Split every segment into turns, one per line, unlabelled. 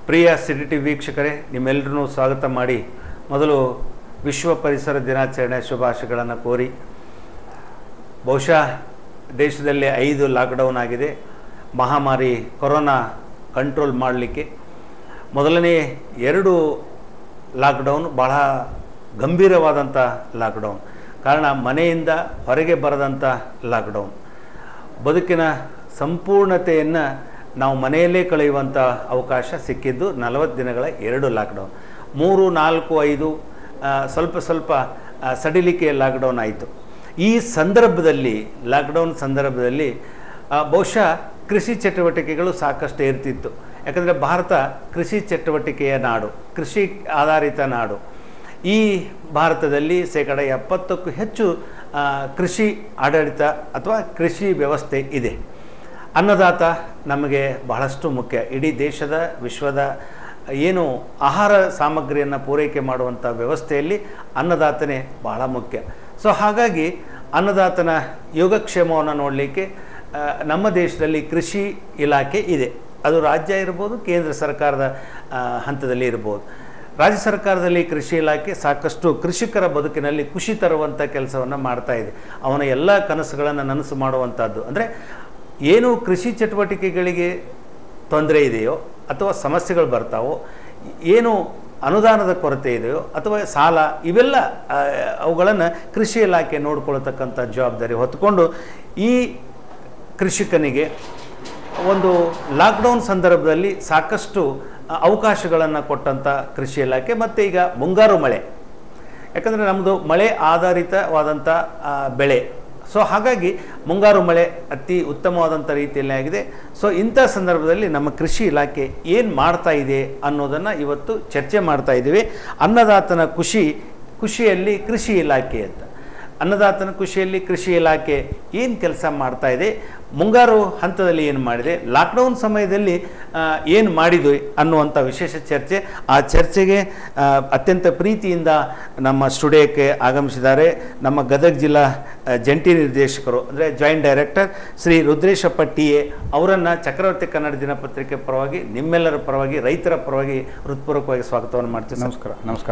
ಪ್ರಿಯ city T ವೀಕ್ಷಕರೇ ನಿಮ್ಮೆಲ್ಲರನ್ನೂ ಸ್ವಾಗತ ಮಾಡಿ ಮೊದಲು ವಿಶ್ವ ಪರಿಸರ ದಿನಾಚರಣೆ ಶುಭಾಶಯಗಳನ್ನು ಕೋರಿ ಬಹುಶಃ ದೇಶದಲ್ಲಿ ಐದು ಲಾಕ್ಡೌನ್ ಆಗಿದೆ ಮಹಾಮಾರಿ ಕೊರೋನಾ ಕಂಟ್ರೋಲ್ ಮಾಡಲಿಕ್ಕೆ ಮೊದಲನೇ ಎರಡು ಲಾಕ್ಡೌನ್ ಬಹಳ ಗಂಭೀರವಾದಂಥ ಲಾಕ್ಡೌನ್ ಕಾರಣ ಮನೆಯಿಂದ ಹೊರಗೆ ಬರದಂಥ ಲಾಕ್ಡೌನ್ ಬದುಕಿನ ಸಂಪೂರ್ಣತೆಯನ್ನು ನಾವು ಮನೆಯಲ್ಲೇ ಕಳೆಯುವಂಥ ಅವಕಾಶ ಸಿಕ್ಕಿದ್ದು ನಲವತ್ತು ದಿನಗಳ ಎರಡು ಲಾಕ್ಡೌನ್ ಮೂರು ನಾಲ್ಕು ಐದು ಆ, ಸ್ವಲ್ಪ ಸ್ವಲ್ಪ ಆ, ಸಡಿಲಿಕೆ ಲಾಕ್ಡೌನ್ ಆಯಿತು ಈ ಸಂದರ್ಭದಲ್ಲಿ ಲಾಕ್ಡೌನ್ ಸಂದರ್ಭದಲ್ಲಿ ಆ, ಬಹುಶಃ ಕೃಷಿ ಚಟುವಟಿಕೆಗಳು ಸಾಕಷ್ಟು ಇರ್ತಿತ್ತು ಯಾಕಂದರೆ ಭಾರತ ಕೃಷಿ ಚಟುವಟಿಕೆಯ ನಾಡು ಕೃಷಿ ಆಧಾರಿತ ನಾಡು ಈ ಭಾರತದಲ್ಲಿ ಶೇಕಡ ಎಪ್ಪತ್ತಕ್ಕೂ ಹೆಚ್ಚು ಆ, ಕೃಷಿ ಆಡಳಿತ ಅಥವಾ ಕೃಷಿ ವ್ಯವಸ್ಥೆ ಇದೆ ಅನ್ನದಾತ ನಮಗೆ ಬಹಳಷ್ಟು ಮುಖ್ಯ ಇಡೀ ದೇಶದ ವಿಶ್ವದ ಏನು ಆಹಾರ ಸಾಮಗ್ರಿಯನ್ನು ಪೂರೈಕೆ ಮಾಡುವಂಥ ವ್ಯವಸ್ಥೆಯಲ್ಲಿ ಅನ್ನದಾತನೇ ಬಹಳ ಮುಖ್ಯ ಸೊ ಹಾಗಾಗಿ ಅನ್ನದಾತನ ಯೋಗಕ್ಷೇಮವನ್ನು ನೋಡಲಿಕ್ಕೆ ಆ, ನಮ್ಮ ದೇಶದಲ್ಲಿ ಕೃಷಿ ಇಲಾಖೆ ಇದೆ ಅದು ರಾಜ್ಯ ಇರ್ಬೋದು ಕೇಂದ್ರ ಸರ್ಕಾರದ ಆ, ಹಂತದಲ್ಲಿ ಇರ್ಬೋದು ರಾಜ್ಯ ಸರ್ಕಾರದಲ್ಲಿ ಕೃಷಿ ಇಲಾಖೆ ಸಾಕಷ್ಟು ಕೃಷಿಕರ ಬದುಕಿನಲ್ಲಿ ಖುಷಿ ತರುವಂಥ ಕೆಲಸವನ್ನು ಮಾಡ್ತಾ ಇದೆ ಅವನ ಎಲ್ಲ ಕನಸುಗಳನ್ನು ನನಸು ಮಾಡುವಂಥದ್ದು ಅಂದರೆ ಏನು ಕೃಷಿ ಚಟುವಟಿಕೆಗಳಿಗೆ ತೊಂದರೆ ಇದೆಯೋ ಅಥವಾ ಸಮಸ್ಯೆಗಳು ಬರ್ತಾವೋ ಏನು ಅನುದಾನದ ಕೊರತೆ ಇದೆಯೋ ಅಥವಾ ಸಾಲ ಇವೆಲ್ಲ ಅವುಗಳನ್ನು ಕೃಷಿ ಇಲಾಖೆ ನೋಡ್ಕೊಳ್ತಕ್ಕಂಥ ಜವಾಬ್ದಾರಿ ಹೊತ್ಕೊಂಡು ಈ ಕೃಷಿಕನಿಗೆ ಒಂದು ಲಾಕ್ಡೌನ್ ಸಂದರ್ಭದಲ್ಲಿ ಸಾಕಷ್ಟು ಅವಕಾಶಗಳನ್ನು ಕೊಟ್ಟಂಥ ಕೃಷಿ ಇಲಾಖೆ ಮತ್ತು ಈಗ ಮುಂಗಾರು ಮಳೆ ಯಾಕಂದರೆ ನಮ್ಮದು ಮಳೆ ಆಧಾರಿತವಾದಂಥ ಆ, ಬೆಳೆ ಸೊ ಹಾಗಾಗಿ ಮುಂಗಾರು ಮಳೆ ಅತಿ ಉತ್ತಮವಾದಂಥ ರೀತಿಯಲ್ಲಿ ಆಗಿದೆ ಸೊ ಇಂಥ ಸಂದರ್ಭದಲ್ಲಿ ನಮ್ಮ ಕೃಷಿ ಇಲಾಖೆ ಏನು ಮಾಡ್ತಾ ಇದೆ ಅನ್ನೋದನ್ನು ಇವತ್ತು ಚರ್ಚೆ ಮಾಡ್ತಾ ಇದ್ದೀವಿ ಅನ್ನದಾತನ ಖುಷಿ ಖುಷಿಯಲ್ಲಿ ಕೃಷಿ ಇಲಾಖೆ ಅಂತ ಅನ್ನದಾತನ ಖುಷಿಯಲ್ಲಿ ಕೃಷಿ ಇಲಾಖೆ ಏನು ಕೆಲಸ ಮಾಡ್ತಾ ಇದೆ ಮುಂಗಾರು ಹಂತದಲ್ಲಿ ಏನು ಮಾಡಿದೆ ಲಾಕ್ಡೌನ್ ಸಮಯದಲ್ಲಿ ಏನು ಮಾಡಿದ್ವಿ ಅನ್ನುವಂಥ ವಿಶೇಷ ಚರ್ಚೆ ಆ ಚರ್ಚೆಗೆ ಆ, ಅತ್ಯಂತ ಪ್ರೀತಿಯಿಂದ ನಮ್ಮ ಸ್ಟುಡಿಯೋಕ್ಕೆ ಆಗಮಿಸಿದ್ದಾರೆ ನಮ್ಮ ಗದಗ ಜಿಲ್ಲಾ ಆ, ಜಂಟಿ ನಿರ್ದೇಶಕರು ಅಂದರೆ joint director Shri Rudreshappa T A ಅವರನ್ನು ಚಕ್ರವರ್ತಿ ಕನ್ನಡ ದಿನಪತ್ರಿಕೆ ಪರವಾಗಿ ನಿಮ್ಮೆಲ್ಲರ ಪರವಾಗಿ ರೈತರ ಪರವಾಗಿ ಹೃತ್ಪೂರ್ವಕವಾಗಿ ಸ್ವಾಗತವನ್ನು ಮಾಡ್ತೀವಿ ಸರ್.
ನಮಸ್ಕಾರ ನಮಸ್ಕಾರ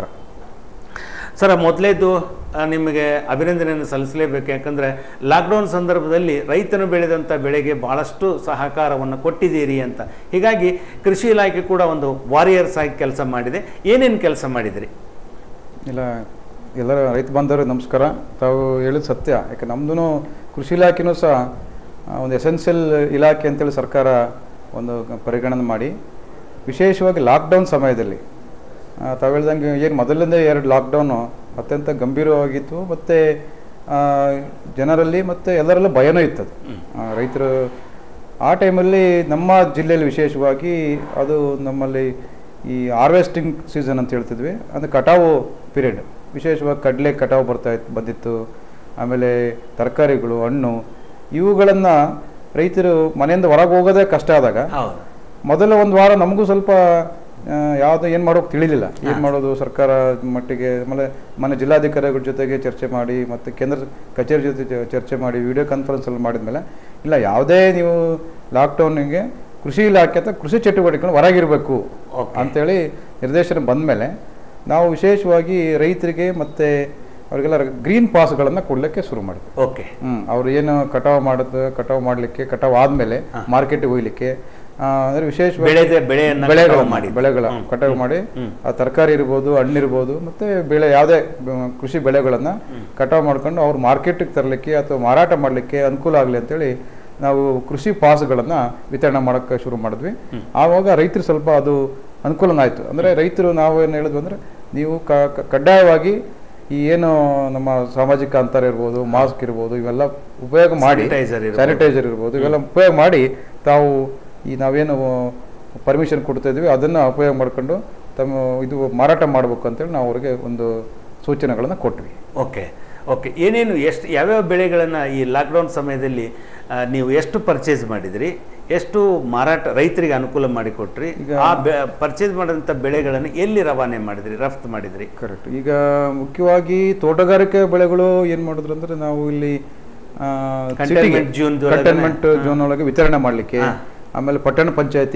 ಸರ್ ಮೊದಲೇದು ನಿಮಗೆ ಅಭಿನಂದನೆಯನ್ನು ಸಲ್ಲಿಸಲೇಬೇಕು ಯಾಕಂದರೆ ಲಾಕ್ಡೌನ್ ಸಂದರ್ಭದಲ್ಲಿ ರೈತನು ಬೆಳೆದಂಥ ಬೆಳೆಗೆ ಭಾಳಷ್ಟು ಸಹಕಾರವನ್ನು ಕೊಟ್ಟಿದ್ದೀರಿ ಅಂತ ಹೀಗಾಗಿ ಕೃಷಿ ಇಲಾಖೆ ಕೂಡ ಒಂದು ವಾರಿಯರ್ಸ್ ಆಗಿ ಕೆಲಸ ಮಾಡಿದೆ ಏನೇನು ಕೆಲಸ ಮಾಡಿದಿರಿ
ಇಲ್ಲ ಎಲ್ಲರ ರೈತ ಬಾಂಧವರು ನಮಸ್ಕಾರ ತಾವು ಹೇಳಿದ ಸತ್ಯ ಯಾಕೆ ನಮ್ಮದು ಕೃಷಿ ಇಲಾಖೆನೂ ಸಹ ಆ, ಒಂದು ಎಸೆನ್ಷಿಯಲ್ ಇಲಾಖೆ ಅಂತೇಳಿ ಸರ್ಕಾರ ಒಂದು ಪರಿಗಣನೆ ಮಾಡಿ ವಿಶೇಷವಾಗಿ ಲಾಕ್ಡೌನ್ ಸಮಯದಲ್ಲಿ ಆ, ತಾವು ಹೇಳ್ದಂಗೆ ಏನು ಮೊದಲಿಂದ ಎರಡು ಲಾಕ್ಡೌನು ಅತ್ಯಂತ ಗಂಭೀರವಾಗಿತ್ತು ಮತ್ತು ಜನರಲ್ಲಿ ಮತ್ತು ಎಲ್ಲರಲ್ಲೂ ಭಯನೂ ಇತ್ತದು ಆ, ರೈತರು ಆ ಟೈಮಲ್ಲಿ ನಮ್ಮ ಜಿಲ್ಲೆಯಲ್ಲಿ ವಿಶೇಷವಾಗಿ ಅದು ನಮ್ಮಲ್ಲಿ ಈ ಹಾರ್ವೆಸ್ಟಿಂಗ್ ಸೀಸನ್ ಅಂತ ಹೇಳ್ತಿದ್ವಿ ಅಂದರೆ ಕಟಾವು ಪೀರಿಯಡ್ ವಿಶೇಷವಾಗಿ ಕಡಲೆ ಕಟಾವು ಬರ್ತಾ ಇತ್ತು ಬಂದಿತ್ತು ಆಮೇಲೆ ತರಕಾರಿಗಳು ಹಣ್ಣು ಇವುಗಳನ್ನು ರೈತರು ಮನೆಯಿಂದ ಹೊರಗೆ ಹೋಗೋದೇ ಕಷ್ಟ ಆದಾಗ
ಹೌದು
ಮೊದಲ ಒಂದು ವಾರ ನಮಗೂ ಸ್ವಲ್ಪ ಆ, ಯಾವುದು ಏನು ಮಾಡೋಕೆ ತಿಳಿಲಿಲ್ಲ ಏನು ಮಾಡೋದು ಸರ್ಕಾರ ಮಟ್ಟಿಗೆ ಆಮೇಲೆ ಮನೆ ಜಿಲ್ಲಾಧಿಕಾರಿಗಳ ಜೊತೆಗೆ ಚರ್ಚೆ ಮಾಡಿ ಮತ್ತು ಕೇಂದ್ರ ಕಚೇರಿ ಜೊತೆ ಚ- ಚರ್ಚೆ ಮಾಡಿ ವಿಡಿಯೋ ಕಾನ್ಫರೆನ್ಸಲ್ಲಿ ಮಾಡಿದ್ಮೇಲೆ ಇಲ್ಲ ಯಾವುದೇ ನೀವು ಲಾಕ್ಡೌನಿಗೆ ಕೃಷಿ ಇಲಾಖೆ ಅಥವಾ ಕೃಷಿ ಚಟುವಟಿಕೆಗಳು ಹೊರಗಿರಬೇಕು
Okay.
ಅಂತೇಳಿ ನಿರ್ದೇಶನ ಬಂದಮೇಲೆ ನಾವು ವಿಶೇಷವಾಗಿ ರೈತರಿಗೆ ಮತ್ತು ಅವರಿಗೆಲ್ಲ ಗ್ರೀನ್ ಪಾಸ್ಗಳನ್ನು ಕೊಡಲಿಕ್ಕೆ ಶುರು ಮಾಡಿದ್ವಿ
ಓಕೆ
ಹ್ಮ್ ಅವ್ರು ಏನು ಕಟಾವು ಮಾಡೋದು ಕಟಾವು ಮಾಡಲಿಕ್ಕೆ ಕಟಾವು ಆದ್ಮೇಲೆ ಮಾರ್ಕೆಟ್ಗೆ ಒಯ್ಲಿಕ್ಕೆ ಆ, ಅಂದ್ರೆ ವಿಶೇಷವಾಗಿ
ಬೆಳೆದ ಬೆಳೆಯನ್ನು
ಬೆಳೆಗಳ
ಕಟಾವು ಮಾಡಿ.
ಬೆಳೆಗಳ
ಹ್ಮ್.
ಕಟಾವು ಮಾಡಿ
ಹ್ಮ್.
ಆ ತರಕಾರಿ ಇರ್ಬೋದು ಹಣ್ಣಿರ್ಬೋದು ಮತ್ತೆ ಬೆಳೆ ಯಾವುದೇ ಬ- ಕೃಷಿ ಬೆಳೆಗಳನ್ನ ಕಟಾವು ಮಾಡ್ಕೊಂಡು ಅವ್ರು ಮಾರ್ಕೆಟ್ಗೆ ತರಲಿಕ್ಕೆ ಅಥವಾ ಮಾರಾಟ ಮಾಡಲಿಕ್ಕೆ ಅನುಕೂಲ ಆಗಲಿ ಅಂತೇಳಿ ನಾವು ಕೃಷಿ ಪಾಸ್ಗಳನ್ನ ವಿತರಣೆ ಮಾಡೋಕ್ಕೆ ಶುರು ಮಾಡಿದ್ವಿ ಆವಾಗ ರೈತರು ಸ್ವಲ್ಪ ಅದು ಅನುಕೂಲನ ಆಯ್ತು ಅಂದ್ರೆ ರೈತರು ನಾವು ಏನು ಹೇಳಿದ್ವಿ ಅಂದ್ರೆ ನೀವು ಕ- ಕ- ಕಡ್ಡಾಯವಾಗಿ ಈ ಏನು ನಮ್ಮ ಸಾಮಾಜಿಕ ಅಂತರ ಇರ್ಬೋದು ಮಾಸ್ಕ್ ಇರ್ಬೋದು ಇವೆಲ್ಲ ಉಪಯೋಗ ಮಾಡಿ
Sanitizer ಇರ್ಬೋದು.
ಸ್ಯಾನಿಟೈಸರ್ ಇರ್ಬೋದು ಇವೆಲ್ಲ ಉಪಯೋಗ ಮಾಡಿ ತಾವು ಈ ನಾವೇನು ಪರ್ಮಿಷನ್ ಕೊಡ್ತಾ ಇದೀವಿ ಅದನ್ನು ಉಪಯೋಗ ಮಾಡ್ಕೊಂಡು ತಮ್ಮ ಇದು ಮಾರಾಟ ಮಾಡಬೇಕು ಅಂತೇಳಿ ನಾವು ಅವ್ರಿಗೆ ಒಂದು ಸೂಚನೆಗಳನ್ನು ಕೊಟ್ವಿ
ಓಕೆ ಓಕೆ ಏನೇನು ಎಷ್ಟು ಯಾವ್ಯಾವ ಬೆಳೆಗಳನ್ನು ಈ ಲಾಕ್ಡೌನ್ ಸಮಯದಲ್ಲಿ ಆ, ನೀವು ಎಷ್ಟು ಪರ್ಚೇಸ್ ಮಾಡಿದ್ರಿ ಎಷ್ಟು ಮಾರಾಟ ರೈತರಿಗೆ ಅನುಕೂಲ ಮಾಡಿಕೊಟ್ರಿ
ಈಗ-
ಆ ಪರ್ಚೇಸ್ ಮಾಡಿದಂಥ ಬೆಳೆಗಳನ್ನು ಎಲ್ಲಿ ರವಾನೆ ಮಾಡಿದ್ರಿ ರಫ್ತು ಮಾಡಿದ್ರಿ
ಕರೆಕ್ಟ್ ಈಗ ಮುಖ್ಯವಾಗಿ ತೋಟಗಾರಿಕೆ ಬೆಳೆಗಳು ಏನು ಮಾಡಿದ್ರು ಅಂದ್ರೆ ನಾವು ಇಲ್ಲಿ
Containment zone ಒಳಗನೆ-
ಕಂಟೈನ್ಮೆಂಟ್ ಝೋನ್ ಒಳಗೆ ವಿತರಣೆ ಮಾಡಲಿಕ್ಕೆ
ಹಾ.
ಆಮೇಲೆ ಪಟ್ಟಣ ಪಂಚಾಯತಿ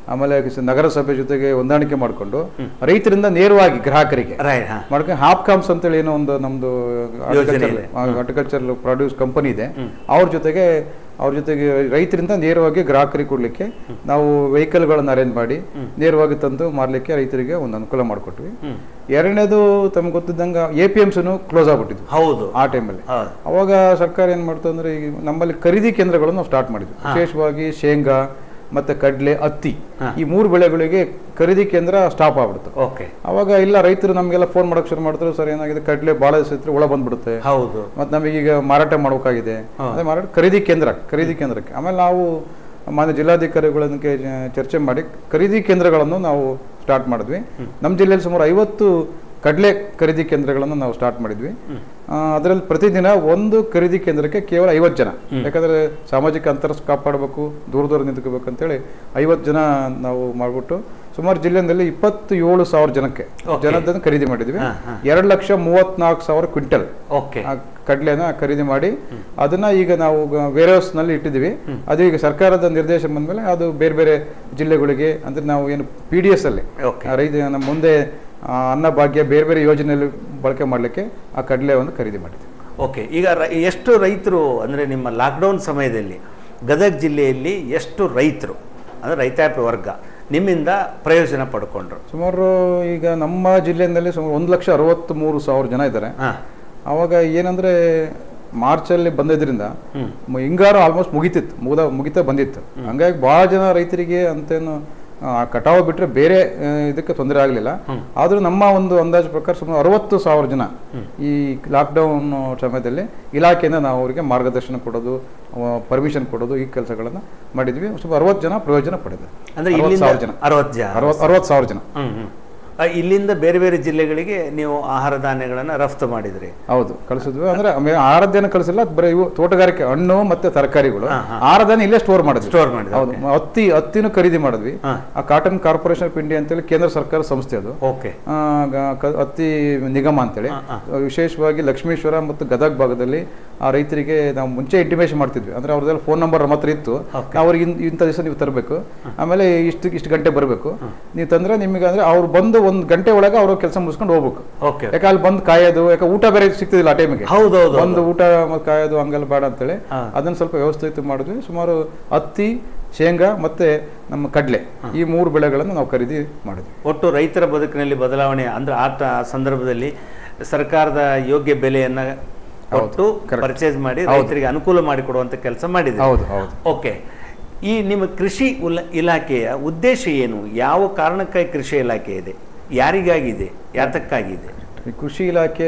ಆಮೇಲೆ ಕಿಸ- ನಗರಸಭೆ ಜೊತೆಗೆ ಹೊಂದಾಣಿಕೆ ಮಾಡಿಕೊಂಡು ರೈತರಿಂದ ನೇರವಾಗಿ ಗ್ರಾಹಕರಿಗೆ
ರೈಟ್ ಹಾ
ಮಾಡ್ಕೊಂಡು ಹಾಪ್ಕಾಮ್ಸ್ ಅಂತೇಳಿ ಏನೋ ಒಂದು ನಮ್ದು
ಯೋಜನೆ ಇದೆ.
ಹಾರ್ಟಿಕಲ್ಚರ್ ಪ್ರೊಡ್ಯೂಸ್ ಕಂಪನಿ ಇದೆ ಅವ್ರ ಜೊತೆಗೆ ಅವ್ರ ಜೊತೆಗೆ ರೈತರಿಂದ ನೇರವಾಗಿ ಗ್ರಾಹಕರಿಗೆ ಕೊಡ್ಲಿಕ್ಕೆ ನಾವು ವೆಹಿಕಲ್ಗಳನ್ನು ಅರೇಂಜ್ ಮಾಡಿ ನೇರವಾಗಿ ತಂದು ಮಾರ್ಲಿಕ್ಕೆ ರೈತರಿಗೆ ಒಂದು ಅನುಕೂಲ ಮಾಡಿಕೊಟ್ವಿ
ಹ್ಮ್.
ಎರಡನೇದು ತಮ್ಗೆ ಗೊತ್ತಿದ್ದಂಗ ಎ ಪಿ ಎಮ್ಸ್ನು ಕ್ಲೋಸ್ ಆಗ್ಬಿಟ್ಟಿದ್ವು
ಹೌದು
ಆ ಟೈಮಲ್ಲಿ
ಹೌದು
ಅವಾಗ ಸರ್ಕಾರ ಏನ್ ಮಾಡ್ತು ಅಂದ್ರೆ ಈಗ ನಮ್ಮಲ್ಲಿ ಖರೀದಿ ಕೇಂದ್ರಗಳನ್ನು ನಾವು ಸ್ಟಾರ್ಟ್ ಮಾಡಿದ್ವಿ ವಿಶೇಷವಾಗಿ ಶೇಂಗಾ ಮತ್ತೆ ಕಡ್ಲೆ ಹತ್ತಿ
ಹಾ.
ಈ ಮೂರು ಬೆಳೆಗಳಿಗೆ ಖರೀದಿ ಕೇಂದ್ರ ಸ್ಟಾಪ್ ಆಗ್ಬಿಡ್ತು
ಓಕೆ
ಅವಾಗ ಇಲ್ಲ ರೈತರು ನಮಗೆಲ್ಲ ಫೋನ್ ಮಾಡಕ್ ಶುರು ಮಾಡಿದ್ರು ಸರ್ ಏನಾಗಿದೆ ಕಡ್ಲೆ ಭಾಳ ದಿವಸ ಇದ್ರೆ ಹುಳ ಬಂದ್ಬಿಡುತ್ತೆ
ಹೌದು
ಮತ್ತೆ ನಮಗೀಗ ಮಾರಾಟ ಮಾಡಬೇಕಾಗಿದೆ
ಹಾ.
ಅದೇ ಮಾರಾಟ ಖರೀದಿ ಕೇಂದ್ರ ಖರೀದಿ ಕೇಂದ್ರಕ್ಕೆ ಆಮೇಲೆ ನಾವು ಮಾನ್ಯ ಜಿಲ್ಲಾಧಿಕಾರಿಗಳೊಂದಿಗೆ ಚರ್ಚೆ ಮಾಡಿ ಖರೀದಿ ಕೇಂದ್ರಗಳನ್ನು ನಾವು ಸ್ಟಾರ್ಟ್ ಮಾಡಿದ್ವಿ ನಮ್ಮ ಜಿಲ್ಲೆಯಲ್ಲಿ ಸುಮಾರು ಐವತ್ತು ಕಡಲೆ ಖರೀದಿ ಕೇಂದ್ರಗಳನ್ನು ನಾವು ಸ್ಟಾರ್ಟ್ ಮಾಡಿದ್ವಿ ಅದರಲ್ಲಿ ಪ್ರತಿದಿನ ಒಂದು ಖರೀದಿ ಕೇಂದ್ರಕ್ಕೆ ಕೇವಲ ಐವತ್ತು ಜನ ಯಾಕಂದ್ರೆ ಸಾಮಾಜಿಕ ಅಂತರ ಕಾಪಾಡಬೇಕು ದೂರ ದೂರ ನಿಂತ್ಕೋಬೇಕು ಅಂತೇಳಿ ಐವತ್ತು ಜನ ನಾವು ಮಾಡ್ಬಿಟ್ಟು ಸುಮಾರು ಜಿಲ್ಲೆಯಲ್ಲಿ ಇಪ್ಪತ್ತು ಏಳು ಸಾವಿರ ಜನಕ್ಕೆ
Okay.
ಜನದನ್ನು ಖರೀದಿ ಮಾಡಿದ್ವಿ
ಹಾ, ಹಾ.
ಎರಡು ಲಕ್ಷ ಮೂವತ್ನಾಲ್ಕು ಸಾವಿರ ಕ್ವಿಂಟಲ್
ಓಕೆ
ಆ ಕಡ್ಲೆನ ಖರೀದಿ ಮಾಡಿ ಅದನ್ನ ಈಗ ನಾವು ವೇರ್ ನಲ್ಲಿ ಇಟ್ಟಿದ್ದೀವಿ ಅದು ಈಗ ಸರ್ಕಾರದ ನಿರ್ದೇಶನ ಬಂದ್ಮೇಲೆ ಅದು ಬೇರೆ ಬೇರೆ ಜಿಲ್ಲೆಗಳಿಗೆ ಅಂದ್ರೆ ನಾವು ಏನು ಪಿ ಡಿ ಎಸ್ ಅಲ್ಲಿ
ಓಕೆ
ಆ ರೈತ ನಮ್ಮ ಮುಂದೆ ಆ, ಅನ್ನ ಭಾಗ್ಯ ಬೇರೆ ಬೇರೆ ಯೋಜನೆಯಲ್ಲಿ ಬಳಕೆ ಮಾಡಲಿಕ್ಕೆ ಆ ಕಡಲೆ ಒಂದು ಖರೀದಿ ಮಾಡಿದ್ವಿ
ಓಕೆ ಈಗ ರ- ಎಷ್ಟು ರೈತರು ಅಂದರೆ ನಿಮ್ಮ ಲಾಕ್ಡೌನ್ ಸಮಯದಲ್ಲಿ ಗದಗ ಜಿಲ್ಲೆಯಲ್ಲಿ ಎಷ್ಟು ರೈತರು ಅಂದರೆ ರೈತಾಪಿ ವರ್ಗ ನಿಮ್ಮಿಂದ ಪ್ರಯೋಜನ ಪಡ್ಕೊಂಡ್ರು
ಸುಮಾರು ಈಗ ನಮ್ಮ ಜಿಲ್ಲೆಯಲ್ಲಿ ಸುಮಾರು ಒಂದು ಲಕ್ಷ ಅರವತ್ತ್ ಮೂರು ಸಾವಿರ ಜನ ಇದ್ದಾರೆ
ಹಾಂ
ಅವಾಗ ಏನಂದ್ರೆ ಮಾರ್ಚಲ್ಲಿ ಬಂದಿದ್ರಿಂದ
ಹ್ಮ್.
ಮ- ಹಿಂಗಾರು ಆಲ್ಮೋಸ್ಟ್ ಮುಗಿತಿತ್ತು ಮುಗಿದ ಮುಗಿತಾ ಬಂದಿತ್ತು ಹಂಗಾಗಿ ಬಹಳ ಜನ ರೈತರಿಗೆ ಅಂತೇನು ಆ, ಕಟಾವು ಬಿಟ್ರೆ ಬೇರೆ ಆ, ಇದಕ್ಕೆ ತೊಂದರೆ ಆಗಲಿಲ್ಲ ಆದ್ರೂ ನಮ್ಮ ಒಂದು ಅಂದಾಜು ಪ್ರಕಾರ ಸುಮಾರು ಅರವತ್ತು ಸಾವಿರ ಜನ ಈ ಲಾಕ್ಡೌನ್ ಸಮಯದಲ್ಲಿ ಇಲಾಖೆಯಿಂದ ನಾವು ಅವರಿಗೆ ಮಾರ್ಗದರ್ಶನ ಕೊಡೋದು ಪರ್ಮಿಷನ್ ಕೊಡೋದು ಈ ಕೆಲಸಗಳನ್ನ ಮಾಡಿದ್ವಿ ಸುಮಾರು ಅರವತ್ತು ಜನ ಪ್ರಯೋಜನ ಪಡೆದ
ಅಂದರೆ
ಅರವತ್ತು
ಇಲ್ಲಿಂದ
ಸಾವಿರ ಜನ
ಅರವತ್ತು ಜನ
ಅರವತ್ತು ಅರವತ್ತು ಸಾವಿರ ಜನ
ಹ್ಮ್ ಹ್ಮ್. ಆ, ಇಲ್ಲಿಂದ ಬೇರೆ ಬೇರೆ ಜಿಲ್ಲೆಗಳಿಗೆ ನೀವು ಆಹಾರ ಧಾನ್ಯಗಳನ್ನು ರಫ್ತು ಮಾಡಿದ್ರಿ
ಹೌದು ಕಳಿಸಿದ್ವಿ ಅಂದ್ರೆ ಆಮೇಲೆ ಆರಾಧ್ಯನ ಕಳಿಸಿಲ್ಲ ಬರೀ ಇವು ತೋಟಗಾರಿಕೆ ಹಣ್ಣು ಮತ್ತೆ ತರಕಾರಿಗಳು
ಹಾ, ಹಾ.
ಆರಾಧನೆ ಇಲ್ಲೇ ಸ್ಟೋರ್ ಮಾಡಿದ್ವಿ
Store ಮಾಡಿದ್ವಿ,
ಹೌದು ಹತ್ತಿ ಹತ್ತಿನೂ ಖರೀದಿ ಮಾಡಿದ್ವಿ
ಹಾ.
ಆ ಕಾಟನ್ ಕಾರ್ಪೊರೇಷನ್ ಆಫ್ ಇಂಡಿಯಾ ಅಂತೇಳಿ ಕೇಂದ್ರ ಸರ್ಕಾರ ಸಂಸ್ಥೆ ಅದು
ಓಕೆ
ಆ, ಗ- ಕ- ಹತ್ತಿ ನಿಗಮ ಅಂತೇಳಿ
ಹಾ, ಹಾ.
ವಿಶೇಷವಾಗಿ ಲಕ್ಷ್ಮೀಶ್ವರ ಮತ್ತು ಗದಗ ಭಾಗದಲ್ಲಿ ಆ ರೈತರಿಗೆ ನಾವು ಮುಂಚೆ ಇಂಟಿಮೇಷನ್ ಮಾಡ್ತಿದ್ವಿ ಅಂದ್ರೆ ಅವ್ರದ್ದೆಲ್ಲ ಫೋನ್ ನಂಬರ್ ನಮ್ಮ ಹತ್ರ ಇತ್ತು
Okay.
ನಾವು ಅವ್ರಿಗೆ ಇನ್- ಇಂಥ ದಿವಸ ನೀವು ತರಬೇಕು ಆಮೇಲೆ ಇಷ್ಟು ಇಷ್ಟು ಗಂಟೆ ಬರಬೇಕು ನೀವು ತಂದ್ರೆ ನಿಮಗೆ ಅಂದ್ರೆ ಅವ್ರು ಬಂದು ಒಂದು ಗಂಟೆ ಒಳಗೆ ಅವರು ಕೆಲಸ ಮುಗಿಸ್ಕೊಂಡು ಹೋಗ್ಬೇಕು
ಓಕೆ
ಯಾಕೆ ಅಲ್ಲಿ ಬಂದು ಕಾಯೋದು ಯಾಕೆ ಊಟ ಬೇರೆ ಸಿಗ್ತಿದಿಲ್ಲ ಆ ಟೈಮಿಗೆ
ಹೌದೌದು
ಒಂದು ಊಟ ಮತ್ತೆ ಕಾಯೋದು ಹಂಗೆಲ್ಲ ಬೇಡ ಅಂತೇಳಿ
ಹಾ.
ಅದನ್ನ ಸ್ವಲ್ಪ ವ್ಯವಸ್ಥಿತ ಮಾಡಿದ್ವಿ ಸುಮಾರು ಹತ್ತಿ ಶೇಂಗಾ ಮತ್ತೆ ನಮ್ಮ ಕಡಲೆ ಈ ಮೂರು ಬೆಳೆಗಳನ್ನು ನಾವು ಖರೀದಿ ಮಾಡಿದ್ವಿ
ಒಟ್ಟು ರೈತರ ಬದುಕಿನಲ್ಲಿ ಬದಲಾವಣೆ ಅಂದ್ರೆ ಆ ಟ- ಸಂದರ್ಭದಲ್ಲಿ ಸರ್ಕಾರದ ಯೋಗ್ಯ ಬೆಲೆಯನ್ನ ಕೊಟ್ಟು
correct.
ಪರ್ಚೇಸ್ ಮಾಡಿ ರೈತರಿಗೆ ಅನುಕೂಲ ಮಾಡಿಕೊಡುವಂತ ಕೆಲಸ ಮಾಡಿದೆ
ಹೌದು ಹೌದು
ಓಕೆ ಈ ನಿಮ್ಮ ಕೃಷಿ ಉಲ- ಇಲಾಖೆಯ ಉದ್ದೇಶ ಏನು ಯಾವ ಕಾರಣಕ್ಕಾಗಿ ಕೃಷಿ ಇಲಾಖೆ ಇದೆ ಯಾರಿಗಾಗಿದೆ ಯಾತಕ್ಕಾಗಿದೆ
ಈ ಕೃಷಿ ಇಲಾಖೆ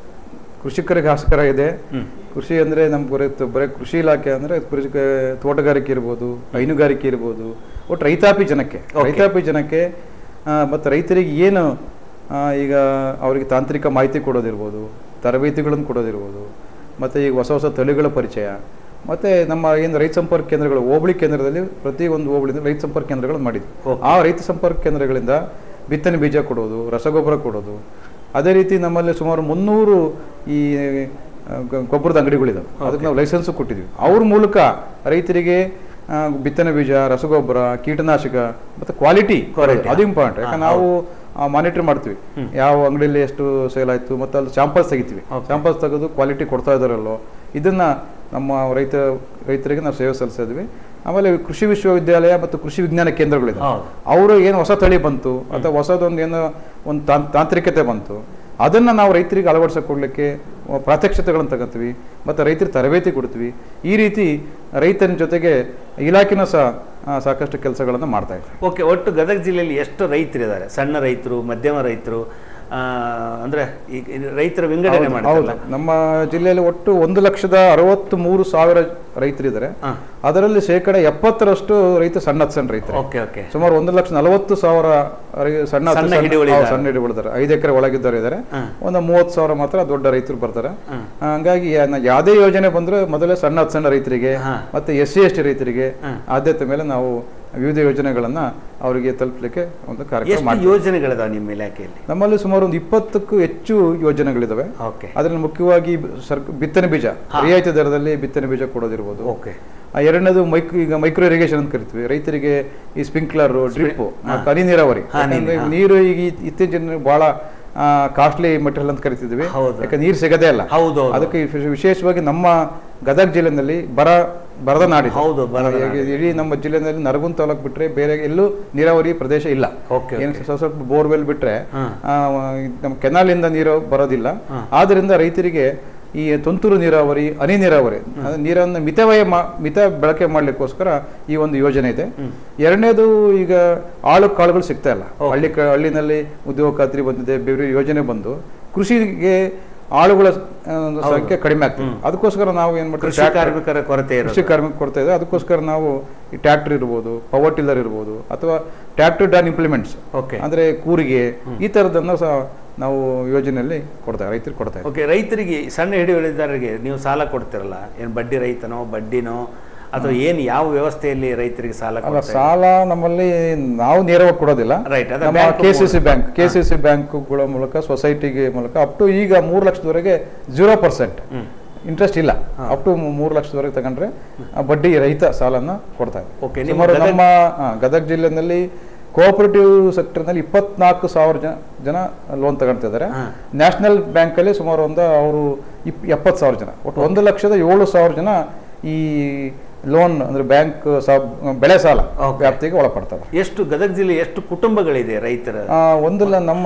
ಕೃಷಿಕರಿಗೋಸ್ಕರ ಇದೆ
ಹ್ಮ್.
ಕೃಷಿ ಅಂದ್ರೆ ನಮ್ಗೆ ಬರೀ ತ- ಬರೀ ಕೃಷಿ ಇಲಾಖೆ ಅಂದ್ರೆ ಕೃಷಿ ತೋಟಗಾರಿಕೆ ಇರ್ಬೋದು ಹೈನುಗಾರಿಕೆ ಇರ್ಬೋದು ಒಟ್ಟು ರೈತಾಪಿ ಜನಕ್ಕೆ
Okay.
ರೈತಾಪಿ ಜನಕ್ಕೆ ಆ, ಮತ್ತು ರೈತರಿಗೆ ಏನು ಆ, ಈಗ ಅವರಿಗೆ ತಾಂತ್ರಿಕ ಮಾಹಿತಿ ಕೊಡೋದಿರ್ಬೋದು ತರಬೇತಿಗಳನ್ನು ಕೊಡೋದಿರ್ಬೋದು ಮತ್ತು ಈಗ ಹೊಸ ಹೊಸ ತಳಿಗಳ ಪರಿಚಯ ಮತ್ತು ನಮ್ಮ ಏನು ರೈತ ಸಂಪರ್ಕ ಕೇಂದ್ರಗಳು ಹೋಬಳಿ ಕೇಂದ್ರದಲ್ಲಿ ಪ್ರತಿ ಒಂದು ಹೋಬಳಿಯಿಂದ ರೈತ ಸಂಪರ್ಕ ಕೇಂದ್ರಗಳು ಮಾಡಿದ್ವಿ
Okay.
ಆ ರೈತ ಸಂಪರ್ಕ ಕೇಂದ್ರಗಳಿಂದ ಬಿತ್ತನೆ ಬೀಜ ಕೊಡೋದು ರಸಗೊಬ್ಬರ ಕೊಡೋದು ಅದೇ ರೀತಿ ನಮ್ಮಲ್ಲಿ ಸುಮಾರು ಮುನ್ನೂರು ಈ ಆ, ಗ- ಗೊಬ್ಬರದ ಅಂಗಡಿಗಳಿದಾವೆ ಅದಕ್ಕೆ ನಾವು ಲೈಸೆನ್ಸು ಕೊಟ್ಟಿದ್ವಿ ಅವ್ರ ಮೂಲಕ ರೈತರಿಗೆ ಆ, ಬಿತ್ತನೆ ಬೀಜ ರಸಗೊಬ್ಬರ ಕೀಟನಾಶಕ ಮತ್ತು ಕ್ವಾಲಿಟಿ
Quality.
ಅದು ಇಂಪಾರ್ಟೆಂಟ್ ಯಾಕಂದ್ರೆ ನಾವು ಮಾನಿಟರ್ ಮಾಡ್ತೀವಿ ಯಾವ ಅಂಗಡಿಯಲ್ಲಿ ಎಷ್ಟು ಸೇಲ್ ಆಯ್ತು ಮತ್ತೆ ಅಲ್ಲಿ ಸ್ಯಾಂಪಲ್ಸ್ ತೆಗಿತೀವಿ
Okay.
ಸ್ಯಾಂಪಲ್ಸ್ ತೆಗೆದು ಕ್ವಾಲಿಟಿ ಕೊಡ್ತಾ ಇದಾರಲ್ಲೋ ಇದನ್ನ ನಮ್ಮ ರೈತ ರೈತರಿಗೆ ನಾವು ಸೇವೆ ಸಲ್ಲಿಸ್ತಾ ಇದ್ವಿ ಆಮೇಲೆ ಕೃಷಿ ವಿಶ್ವವಿದ್ಯಾಲಯ ಮತ್ತು ಕೃಷಿ ವಿಜ್ಞಾನ ಕೇಂದ್ರಗಳಿದೆ
ಹೌದು.
ಅವರು ಏನು ಹೊಸ ತಳಿ ಬಂತು ಅಥವಾ ಹೊಸದೊಂದು ಏನೋ ಒಂದು ತಾಂ- ತಾಂತ್ರಿಕತೆ ಬಂತು ಅದನ್ನ ನಾವು ರೈತರಿಗೆ ಅಳವಡಿಸಿಕೊಡ್ಲಿಕ್ಕೆ ಪ್ರಾತ್ಯಕ್ಷತೆಗಳನ್ನು ತಗೋತೀವಿ ಮತ್ತು ರೈತರಿಗೆ ತರಬೇತಿ ಕೊಡ್ತೀವಿ ಈ ರೀತಿ ರೈತನ ಜೊತೆಗೆ ಇಲಾಖೆನೂ ಸಹ ಆ, ಸಾಕಷ್ಟು ಕೆಲಸಗಳನ್ನು ಮಾಡ್ತಾ ಇದ್ದಾರೆ
ಓಕೆ ಒಟ್ಟು ಗದಗ ಜಿಲ್ಲೆಯಲ್ಲಿ ಎಷ್ಟು ರೈತರಿದ್ದಾರೆ ಸಣ್ಣ ರೈತರು ಮಧ್ಯಮ ರೈತರು ಆ, ಅಂದ್ರೆ ಈಗ ಇದು ರೈತರ ವಿಂಗಡಣೆ
ಹೌದು,
ಮಾಡ್ತಾರಲ್ಲ
ಹೌದು. ನಮ್ಮ ಜಿಲ್ಲೆಯಲ್ಲಿ ಒಟ್ಟು ಒಂದು ಲಕ್ಷದ ಅರವತ್ತ್ ಮೂರು ಸಾವಿರ ರೈತರಿದ್ದಾರೆ
ಹಾ.
ಅದರಲ್ಲಿ ಶೇಕಡ ಎಪ್ಪತ್ತರಷ್ಟು ರೈತ ಸಣ್ಣ ಸಣ್ಣ ರೈತರು
ಓಕೆ ಓಕೆ
ಸುಮಾರು ಒಂದು ಲಕ್ಷ ನಲವತ್ತು ಸಾವಿರ ರೈ- ಸಣ್ಣ
ಸಣ್ಣ
ಸಣ್ಣ-
ಹಿಡುವಳಿ
ಹೌದು,
ಇದ್ದಾರೆ.
ಸಣ್ಣ ಹಿಡುವಳಿದಾರೆ ಐದು ಎಕರೆ ಒಳಗಿದ್ದವರು ಇದ್ದಾರೆ
ಹಾ.
ಒಂದು ಮೂವತ್ತು ಸಾವಿರ ಮಾತ್ರ ದೊಡ್ಡ ರೈತರು ಬರ್ತಾರೆ
ಹ್ಮ್.
ಹಂಗಾಗಿ ಯಾ- ನಾ- ಯಾವುದೇ ಯೋಜನೆ ಬಂದ್ರೆ ಮೊದಲೇ ಸಣ್ಣ ಸಣ್ಣ ರೈತರಿಗೆ
ಹಾ.
ಮತ್ತೆ ಎಸ್ ಸಿ ಎಸ್ ಟಿ ರೈತರಿಗೆ
ಹಾ.
ಆದ್ಯತೆ ಮೇಲೆ ನಾವು ವಿವಿಧ ಯೋಜನೆಗಳನ್ನ ಅವರಿಗೆ ತಲುಪಲಿಕ್ಕೆ ಒಂದು ಕಾರ್ಯಕ್ರಮ
ಎಷ್ಟು
ಮಾಡ್ತೀವಿ
ಯೋಜನೆಗಳಿದಾವೆ ನಿಮ್ಮ ಇಲಾಖೆಯಲ್ಲಿ
ನಮ್ಮಲ್ಲಿ ಸುಮಾರು ಒಂದು ಇಪ್ಪತ್ತಕ್ಕೂ ಹೆಚ್ಚು ಯೋಜನೆಗಳಿದಾವೆ
ಓಕೆ
ಅದರಲ್ಲಿ ಮುಖ್ಯವಾಗಿ ಸರ್ಕ ಬಿತ್ತನೆ ಬೀಜ ರಿಯಾಯಿತಿ ದರದಲ್ಲಿ ಬಿತ್ತನೆ ಬೀಜ ಕೊಡೋದಿರ್ಬೋದು
ಓಕೆ
ಆ ಎರಡನೇದು ಮೈಕ್ರೋ ಈಗ ಮೈಕ್ರೋ ಇರಿಗೇಷನ್ ಅಂತ ಕರಿತೀವಿ ರೈತರಿಗೆ ಈ ಸ್ಪ್ರಿಂಕ್ಲರ್ ಡ್ರಿಪ್ ಹನಿ ನೀರಾವರಿ
ಹನಿ,
ಯಾಕಂದ್ರೆ
ಹಾ.
ನೀರು ಈಗ ಇತ್- ಇತ್ತೀಚಿನ ಬಹಳ ಕಾಸ್ಟ್ಲಿ ಮೆಟೀರಿಯಲ್ ಅಂತ ಕರಿತಿದ್ವಿ
ಹೌದು.
ಯಾಕಂದ್ರೆ ನೀರು ಸಿಗದೇ ಇಲ್ಲ
ಹೌದು, ಹೌದು.
ಅದಕ್ಕೆ ವಿಶೇಷ- ವಿಶೇಷವಾಗಿ ನಮ್ಮ ಗದಗ ಜಿಲ್ಲೆನಲ್ಲಿ ಬರ ಬರದ ನಾಡಿ
ಹೌದು, ಬರದ ನಾಡು.
ಇಡೀ ನಮ್ಮ ಜಿಲ್ಲೆನಲ್ಲಿ ನರಗುಂದ ತಾಲೂಕು ಬಿಟ್ರೆ ಬೇರೆ ಎಲ್ಲೂ ನೀರಾವರಿ ಪ್ರದೇಶ ಇಲ್ಲ
ಓಕೆ,
ಏನು ಸ್ವಲ್ಪ ಸ್ವಲ್ಪ ಬೋರ್ವೆಲ್ ಬಿಟ್ರೆ
ಹಾ.
ಆ, ನಮ್ಮ ಕೆನಾಲಿಂದ ನೀರು ಬರೋದಿಲ್ಲ ಆದ್ರಿಂದ ರೈತರಿಗೆ ಈ ತುಂತುರು ನೀರಾವರಿ ಹನಿ ನೀರಾವರಿ ಅಂದ್ರೆ ನೀರನ್ನು ಮಿತವ್ಯಯ ಮಾ ಮಿತ ಬಳಕೆ ಮಾಡ್ಲಿಕ್ಕೋಸ್ಕರ ಈ ಒಂದು ಯೋಜನೆ ಇದೆ ಎರಡನೇದು ಈಗ ಆಳು ಕಾಳುಗಳು ಸಿಗ್ತಾ ಇಲ್ಲ ಹಳ್ಳಿ ಕ- ಹಳ್ಳಿನಲ್ಲಿ ಉದ್ಯೋಗ ಖಾತ್ರಿ ಬಂದಿದೆ ಬೇರೆ ಬೇರೆ ಯೋಜನೆ ಬಂದು ಕೃಷಿಗೆ ಆಳುಗಳ ಆ, ಸಂಖ್ಯೆ ಕಡಿಮೆ ಆಗ್ತದೆ ಅದಕ್ಕೋಸ್ಕರ ನಾವು ಏನ್ ಮಾಡ್ತೀವಿ
ಕೃಷಿ ಕಾರ್ಮಿಕರ ಕೊರತೆ
ಕೃಷಿ
ಇರೋದು
ಕಾರ್ಮಿಕ ಕೊಡ್ತಾ ಇದೆ ಅದಕ್ಕೋಸ್ಕರ ನಾವು ಈ ಟ್ರ್ಯಾಕ್ಟರ್ ಇರ್ಬೋದು ಪವರ್ ಟಿಲ್ಲರ್ ಇರ್ಬೋದು ಅಥವಾ ಟ್ರ್ಯಾಕ್ಟರ್ ಡಾನ್ ಇಂಪ್ಲಿಮೆಂಟ್ಸ್
ಓಕೆ
ಅಂದ್ರೆ ಕೂರಿಗೆ ಈ ತರದನ್ನ ಸಹ ನಾವು ಯೋಜನೆಯಲ್ಲಿ ಕೊಡ್ತಾ ರೈತರಿಗೆ ಕೊಡ್ತಾ ಇದ್ದೀವಿ
ಓಕೆ ರೈತರಿಗೆ ಸಣ್ಣ ಹಿಡಿಯುವಳಿದಾರರಿಗೆ ನೀವು ಸಾಲ ಕೊಡ್ತಿರಲ್ಲ ಏನು ಬಡ್ಡಿ ರೈತನೋ ಬಡ್ಡಿನೋ ಅಥವಾ ಏನು ಯಾವ ವ್ಯವಸ್ಥೆಯಲ್ಲಿ ರೈತರಿಗೆ ಸಾಲ
ಅಲ್ಲ
ಕೊಡ್ತಾರೆ
ಸಾಲ ನಮ್ಮಲ್ಲಿ ನಾವು ನೇರವಾಗಿ ಕೊಡೋದಿಲ್ಲ
ರೈಟ್ ಅದ
ನಮ್ಮ K C C bank K C C ಬ್ಯಾಂಕ್ಗಳ ಮೂಲಕ ಸೊಸೈಟಿಗೆ ಮೂಲಕ ಅಪ್ ಟು ಈಗ ಮೂರು ಲಕ್ಷದವರೆಗೆ ಜೀರೋ ಪರ್ಸೆಂಟ್ ಇಂಟ್ರೆಸ್ಟ್ ಇಲ್ಲ ಅಪ್ ಟು ಮೂರು ಲಕ್ಷದವರೆಗೆ ತಗೊಂಡ್ರೆ ಆ ಬಡ್ಡಿ ರಹಿತ ಸಾಲನ ಕೊಡ್ತಾ ಇದೆ
Okay, ನಿಮ್ಮ
ಸುಮಾರು
ಗದಗ-
ನಮ್ಮ ಆ, ಗದಗ ಜಿಲ್ಲೆನಲ್ಲಿ ಕೋಆಪರೇಟಿವ್ ಸೆಕ್ಟರ್ನಲ್ಲಿ ಇಪ್ಪತ್ನಾಲ್ಕು ಸಾವಿರ ಜನ ಜನ ಲೋನ್ ತಗೊಳ್ತಿದ್ದಾರೆ
ಹಾ.
ನ್ಯಾಷನಲ್ ಬ್ಯಾಂಕಲ್ಲಿ ಸುಮಾರು ಒಂದು ಅವರು ಇಪ್ ಎಪ್ಪತ್ತು ಸಾವಿರ ಜನ ಒಟ್ಟು ಒಂದು ಲಕ್ಷದ ಏಳು ಸಾವಿರ ಜನ ಈ ಲೋನ್ ಅಂದ್ರೆ ಬ್ಯಾಂಕ್ ಬೆಳೆ ಸಾಲ
Okay.
ವ್ಯಾಪ್ತಿಗೆ ಒಳಪಡ್ತವೆ
ಎಷ್ಟು ಗದಗ ಜಿಲ್ಲೆ ಎಷ್ಟು ಕುಟುಂಬಗಳಿದೆ ರೈತರ
ಆ, ಒಂದು ಲ- ನಮ್ಮ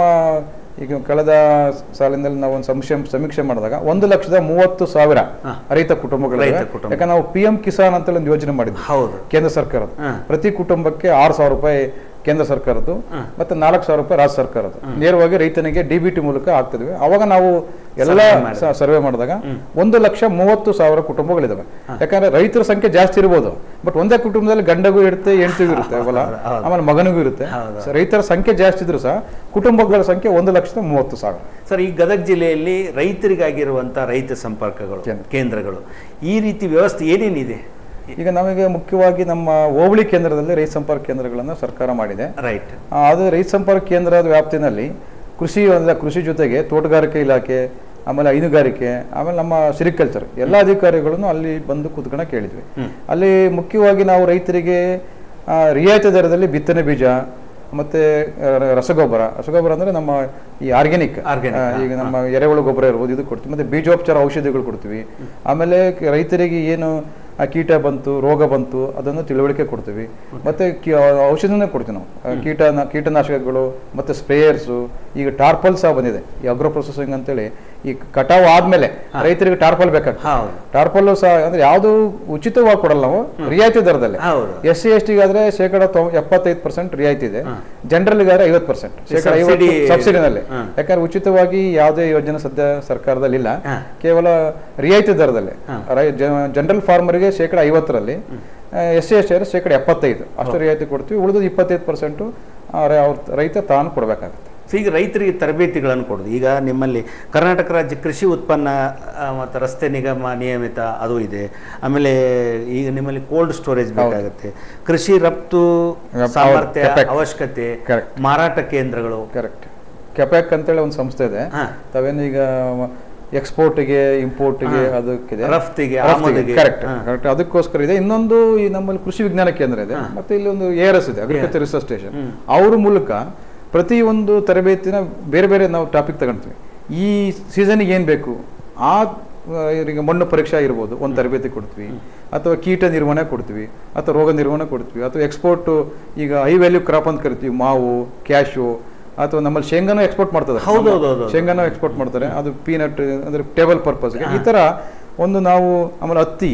ಈಗ ಕಳೆದ ಸಾಲಿನಲ್ಲಿ ನಾವು ಒಂದು ಸಮೀಕ್ಷೆ ಸಮೀಕ್ಷೆ ಮಾಡಿದಾಗ ಒಂದು ಲಕ್ಷದ ಮೂವತ್ತು ಸಾವಿರ
ಹಾ.
ರೈತ ಕುಟುಂಬಗಳು
ರೈತ ಕುಟುಂಬ.
ಯಾಕಂದ್ರೆ ನಾವು ಪಿ ಎಂ ಕಿಸಾನ್ ಅಂತ ಒಂದು ಯೋಜನೆ ಮಾಡಿದ್ವಿ
ಹೌದು
ಕೇಂದ್ರ ಸರ್ಕಾರದ
ಹಾ.
ಪ್ರತಿ ಕುಟುಂಬಕ್ಕೆ ಆರು ಸಾವಿರ ರೂಪಾಯಿ ಕೇಂದ್ರ ಸರ್ಕಾರದ್ದು
ಹಾ.
ಮತ್ತೆ ನಾಲ್ಕು ಸಾವಿರ ರೂಪಾಯಿ ರಾಜ್ಯ ಸರ್ಕಾರದ್ದು ನೇರವಾಗಿ ರೈತನಿಗೆ ಡಿ ಬಿ ಟಿ ಮೂಲಕ ಆಗ್ತಿದ್ವಿ ಅವಾಗ ನಾವು ಎಲ್ಲ
ಸರ್ವೆ ಮಾಡಿದ್ವಿ.
ಸರ್ವೆ ಮಾಡಿದಾಗ ಒಂದು ಲಕ್ಷ ಮೂವತ್ತು ಸಾವಿರ ಕುಟುಂಬಗಳಿದಾವೆ ಯಾಕಂದ್ರೆ ರೈತರ ಸಂಖ್ಯೆ ಜಾಸ್ತಿ ಇರ್ಬೋದು ಬಟ್ ಒಂದೇ ಕುಟುಂಬದಲ್ಲಿ ಗಂಡಗೂ ಇರುತ್ತೆ ಹೆಂಡತಿಗೂ ಇರುತ್ತೆ ಅವಲ್ಲ
ಹೌದು.
ಆಮೇಲೆ ಮಗನಿಗೂ ಇರುತ್ತೆ
ಹೌದು.
ಸೊ ರೈತರ ಸಂಖ್ಯೆ ಜಾಸ್ತಿ ಇದ್ರು ಸಹ ಕುಟುಂಬಗಳ ಸಂಖ್ಯೆ ಒಂದು ಲಕ್ಷದ ಮೂವತ್ತು ಸಾವಿರ
ಸರ್ ಈ ಗದಗ ಜಿಲ್ಲೆಯಲ್ಲಿ ರೈತರಿಗಾಗಿರುವಂಥ ರೈತ ಸಂಪರ್ಕಗಳು
ಕೇಂದ್ರ.
ಕೇಂದ್ರಗಳು ಈ ರೀತಿ ವ್ಯವಸ್ಥೆ ಏನೇನಿದೆ
ಈಗ ನಮಗೆ ಮುಖ್ಯವಾಗಿ ನಮ್ಮ ಹೋಬಳಿ ಕೇಂದ್ರದಲ್ಲಿ ರೈತ ಸಂಪರ್ಕ ಕೇಂದ್ರಗಳನ್ನು ಸರ್ಕಾರ ಮಾಡಿದೆ
ರೈಟ್
ಆ, ಅದು ರೈತ ಸಂಪರ್ಕ ಕೇಂದ್ರದ ವ್ಯಾಪ್ತಿನಲ್ಲಿ ಕೃಷಿ ಅಂದ್ರೆ ಕೃಷಿ ಜೊತೆಗೆ ತೋಟಗಾರಿಕೆ ಇಲಾಖೆ ಆಮೇಲೆ ಹೈನುಗಾರಿಕೆ ಆಮೇಲೆ ನಮ್ಮ ಸಿರಿಕಲ್ಚರ್ ಎಲ್ಲ ಅಧಿಕಾರಿಗಳನ್ನು ಅಲ್ಲಿ ಬಂದು ಕೂತ್ಕೊಂಡು ಕೇಳಿದ್ವಿ ಅಲ್ಲಿ ಮುಖ್ಯವಾಗಿ ನಾವು ರೈತರಿಗೆ ಆ, ರಿಯಾಯಿತಿ ದರದಲ್ಲಿ ಬಿತ್ತನೆ ಬೀಜ ಮತ್ತೆ ಆ, ರಸಗೊಬ್ಬರ ರಸಗೊಬ್ಬರ ಅಂದ್ರೆ ನಮ್ಮ ಈ ಆರ್ಗ್ಯಾನಿಕ್
Organic,
ಈಗ ನಮ್ಮ ಎರೆಹುಳು ಗೊಬ್ಬರ ಇರ್ಬೋದು ಇದು ಕೊಡ್ತೀವಿ ಮತ್ತೆ ಬೀಜೋಪಚಾರ ಔಷಧಿಗಳು ಕೊಡ್ತೀವಿ ಆಮೇಲೆ ಕ- ರೈತರಿಗೆ ಏನು ಆ ಕೀಟ ಬಂತು ರೋಗ ಬಂತು ಅದನ್ನು ತಿಳುವಳಿಕೆ ಕೊಡ್ತೀವಿ ಮತ್ತೆ ಕಿ- ಔಷಧಿನೇ ಕೊಡ್ತೀವಿ ನಾವು ಆ, ಕೀಟ ಕೀಟನಾಶಕಗಳು ಮತ್ತೆ ಸ್ಪ್ರೇಯರ್ಸು ಈಗ ಟಾರ್ಪಲ್ ಸಹ ಬಂದಿದೆ ಈ ಅಗ್ರೋ ಪ್ರೊಸೆಸಿಂಗ್ ಅಂತೇಳಿ ಈ ಕಟಾವು ಆದ್ಮೇಲೆ ರೈತರಿಗೆ ಟಾರ್ಪಲ್ ಬೇಕಾಗ್ತದೆ
ಹೌದು
ಟಾರ್ಪಲ್ ಸಹ ಅಂದ್ರೆ ಯಾವುದು ಉಚಿತವಾಗಿ ಕೊಡಲ್ಲ ನಾವು ರಿಯಾಯಿತಿ ದರದಲ್ಲಿ
ಹೌದು
ಎಸ್ ಸಿ ಎಸ್ ಟಿಗಾದ್ರೆ ಶೇಕಡ ಎಪ್ಪತ್ತೈದು ಪರ್ಸೆಂಟ್ ರಿಯಾಯಿತಿ ಇದೆ ಜನರಲ್ಗಾದ್ರೆ ಐವತ್ತು ಪರ್ಸೆಂಟ್ ಶೇಕಡ ಐವತ್ತು
Subsidy-
ಸಬ್ಸಿಡಿನಲ್ಲಿ
ಹಾ.
ಯಾಕಂದ್ರೆ ಉಚಿತವಾಗಿ ಯಾವುದೇ ಯೋಜನೆ ಸದ್ಯ ಸರ್ಕಾರದಲ್ಲಿ ಇಲ್ಲ
ಹಾ.
ಕೇವಲ ರಿಯಾಯಿತಿ ದರದಲ್ಲಿ
ಹಾ.
ಜನರಲ್ ಫಾರ್ಮರ್ಗೆ ಶೇಕಡ ಐವತ್ತರಲ್ಲಿ ಎಸ್ ಸಿ ಎಸ್ ಟಿ ಶೇಕಡ ಎಪ್ಪತ್ತೈದು ಅಷ್ಟು ರಿಯಾಯಿತಿ ಕೊಡ್ತೀವಿ ಉಳಿದು ಇಪ್ಪತ್ತೈದು ಪರ್ಸೆಂಟು ಅವ್ರ ರೈತ ತಾನು ಕೊಡಬೇಕಾಗುತ್ತೆ
ಸೊ ಈಗ ರೈತರಿಗೆ ತರಬೇತಿಗಳನ್ನು ಕೊಡೋದು ಈಗ ನಿಮ್ಮಲ್ಲಿ ಕರ್ನಾಟಕ ರಾಜ್ಯ ಕೃಷಿ ಉತ್ಪನ್ನ ಆ, ಮತ್ತು ರಸ್ತೆ ನಿಗಮ ನಿಯಮಿತ ಅದು ಇದೆ ಆಮೇಲೆ ಈಗ ನಿಮ್ಮಲ್ಲಿ ಕೋಲ್ಡ್ ಸ್ಟೋರೇಜ್ ಬೇಕಾಗುತ್ತೆ ಕೃಷಿ ರಫ್ತು
ಹೌದು,
ಸಾಮರ್ಥ್ಯ
CAPEX.
ಅವಶ್ಯಕತೆ
Correct.
ಮಾರಾಟ ಕೇಂದ್ರಗಳು
ಕರೆಕ್ಟ್ ಕೆಪ್ಯಾಕ್ ಅಂತೇಳಿ ಒಂದು ಸಂಸ್ಥೆ ಇದೆ
ಹಾ.
ತಾವೇನು ಈಗ ಎಕ್ಸ್ಪೋರ್ಟ್ಗೆ ಇಂಪೋರ್ಟ್ಗೆ
ಹಾ.
ಅದಕ್ಕಿದೆ
ರಫ್ತಿಗೆ, ಆಮದಿಗೆ.
ಕರೆಕ್ಟ್
ಹಾ.
ಕರೆಕ್ಟ್ ಅದಕ್ಕೋಸ್ಕರ ಇದೆ ಇನ್ನೊಂದು ಈ ನಮ್ಮಲ್ಲಿ ಕೃಷಿ ವಿಜ್ಞಾನ ಕೇಂದ್ರ ಇದೆ ಮತ್ತೆ ಇಲ್ಲಿ ಒಂದು ಎ ಆರ್ ಎಸ್ ಇದೆ ಅಗ್ರಿಕಲ್ಚರ್ ರಿಸರ್ಚ್ ಸ್ಟೇಷನ್ ಅವ್ರ ಮೂಲಕ ಪ್ರತಿ ಒಂದು ತರಬೇತಿನ ಬೇರೆ ಬೇರೆ ನಾವು ಟಾಪಿಕ್ ತಗೊಳ್ತೀವಿ ಈ ಸೀಸನ್ಗೆ ಏನು ಬೇಕು ಆ ಆ, ಈಗ ಮಣ್ಣು ಪರೀಕ್ಷಾ ಇರ್ಬೋದು ಒಂದು ತರಬೇತಿ ಕೊಡ್ತೀವಿ ಅಥವಾ ಕೀಟ ನಿರ್ವಹಣೆ ಕೊಡ್ತೀವಿ ಅಥವಾ ರೋಗ ನಿರ್ವಹಣೆ ಕೊಡ್ತೀವಿ ಅಥವಾ ಎಕ್ಸ್ಪೋರ್ಟ್ ಈಗ ಹೈ ವ್ಯಾಲ್ಯೂ ಕ್ರಾಪ್ ಅಂತ ಕರಿತೀವಿ ಮಾವು ಕ್ಯಾಶು ಅಥವಾ ನಮ್ಮಲ್ಲಿ ಶೇಂಗಾನು ಎಕ್ಸ್ಪೋರ್ಟ್ ಮಾಡ್ತಾರೆ
ಹೌದು, ಹೌದು, ಹೌದು.
ಶೇಂಗಾನು ಎಕ್ಸ್ಪೋರ್ಟ್ ಮಾಡ್ತಾರೆ ಅದು ಪೀನಟ್ ಅಂದ್ರೆ ಟೇಬಲ್ ಪರ್ಪಸ್ಗೆ ಈ ತರ ಒಂದು ನಾವು ಆಮೇಲೆ ಹತ್ತಿ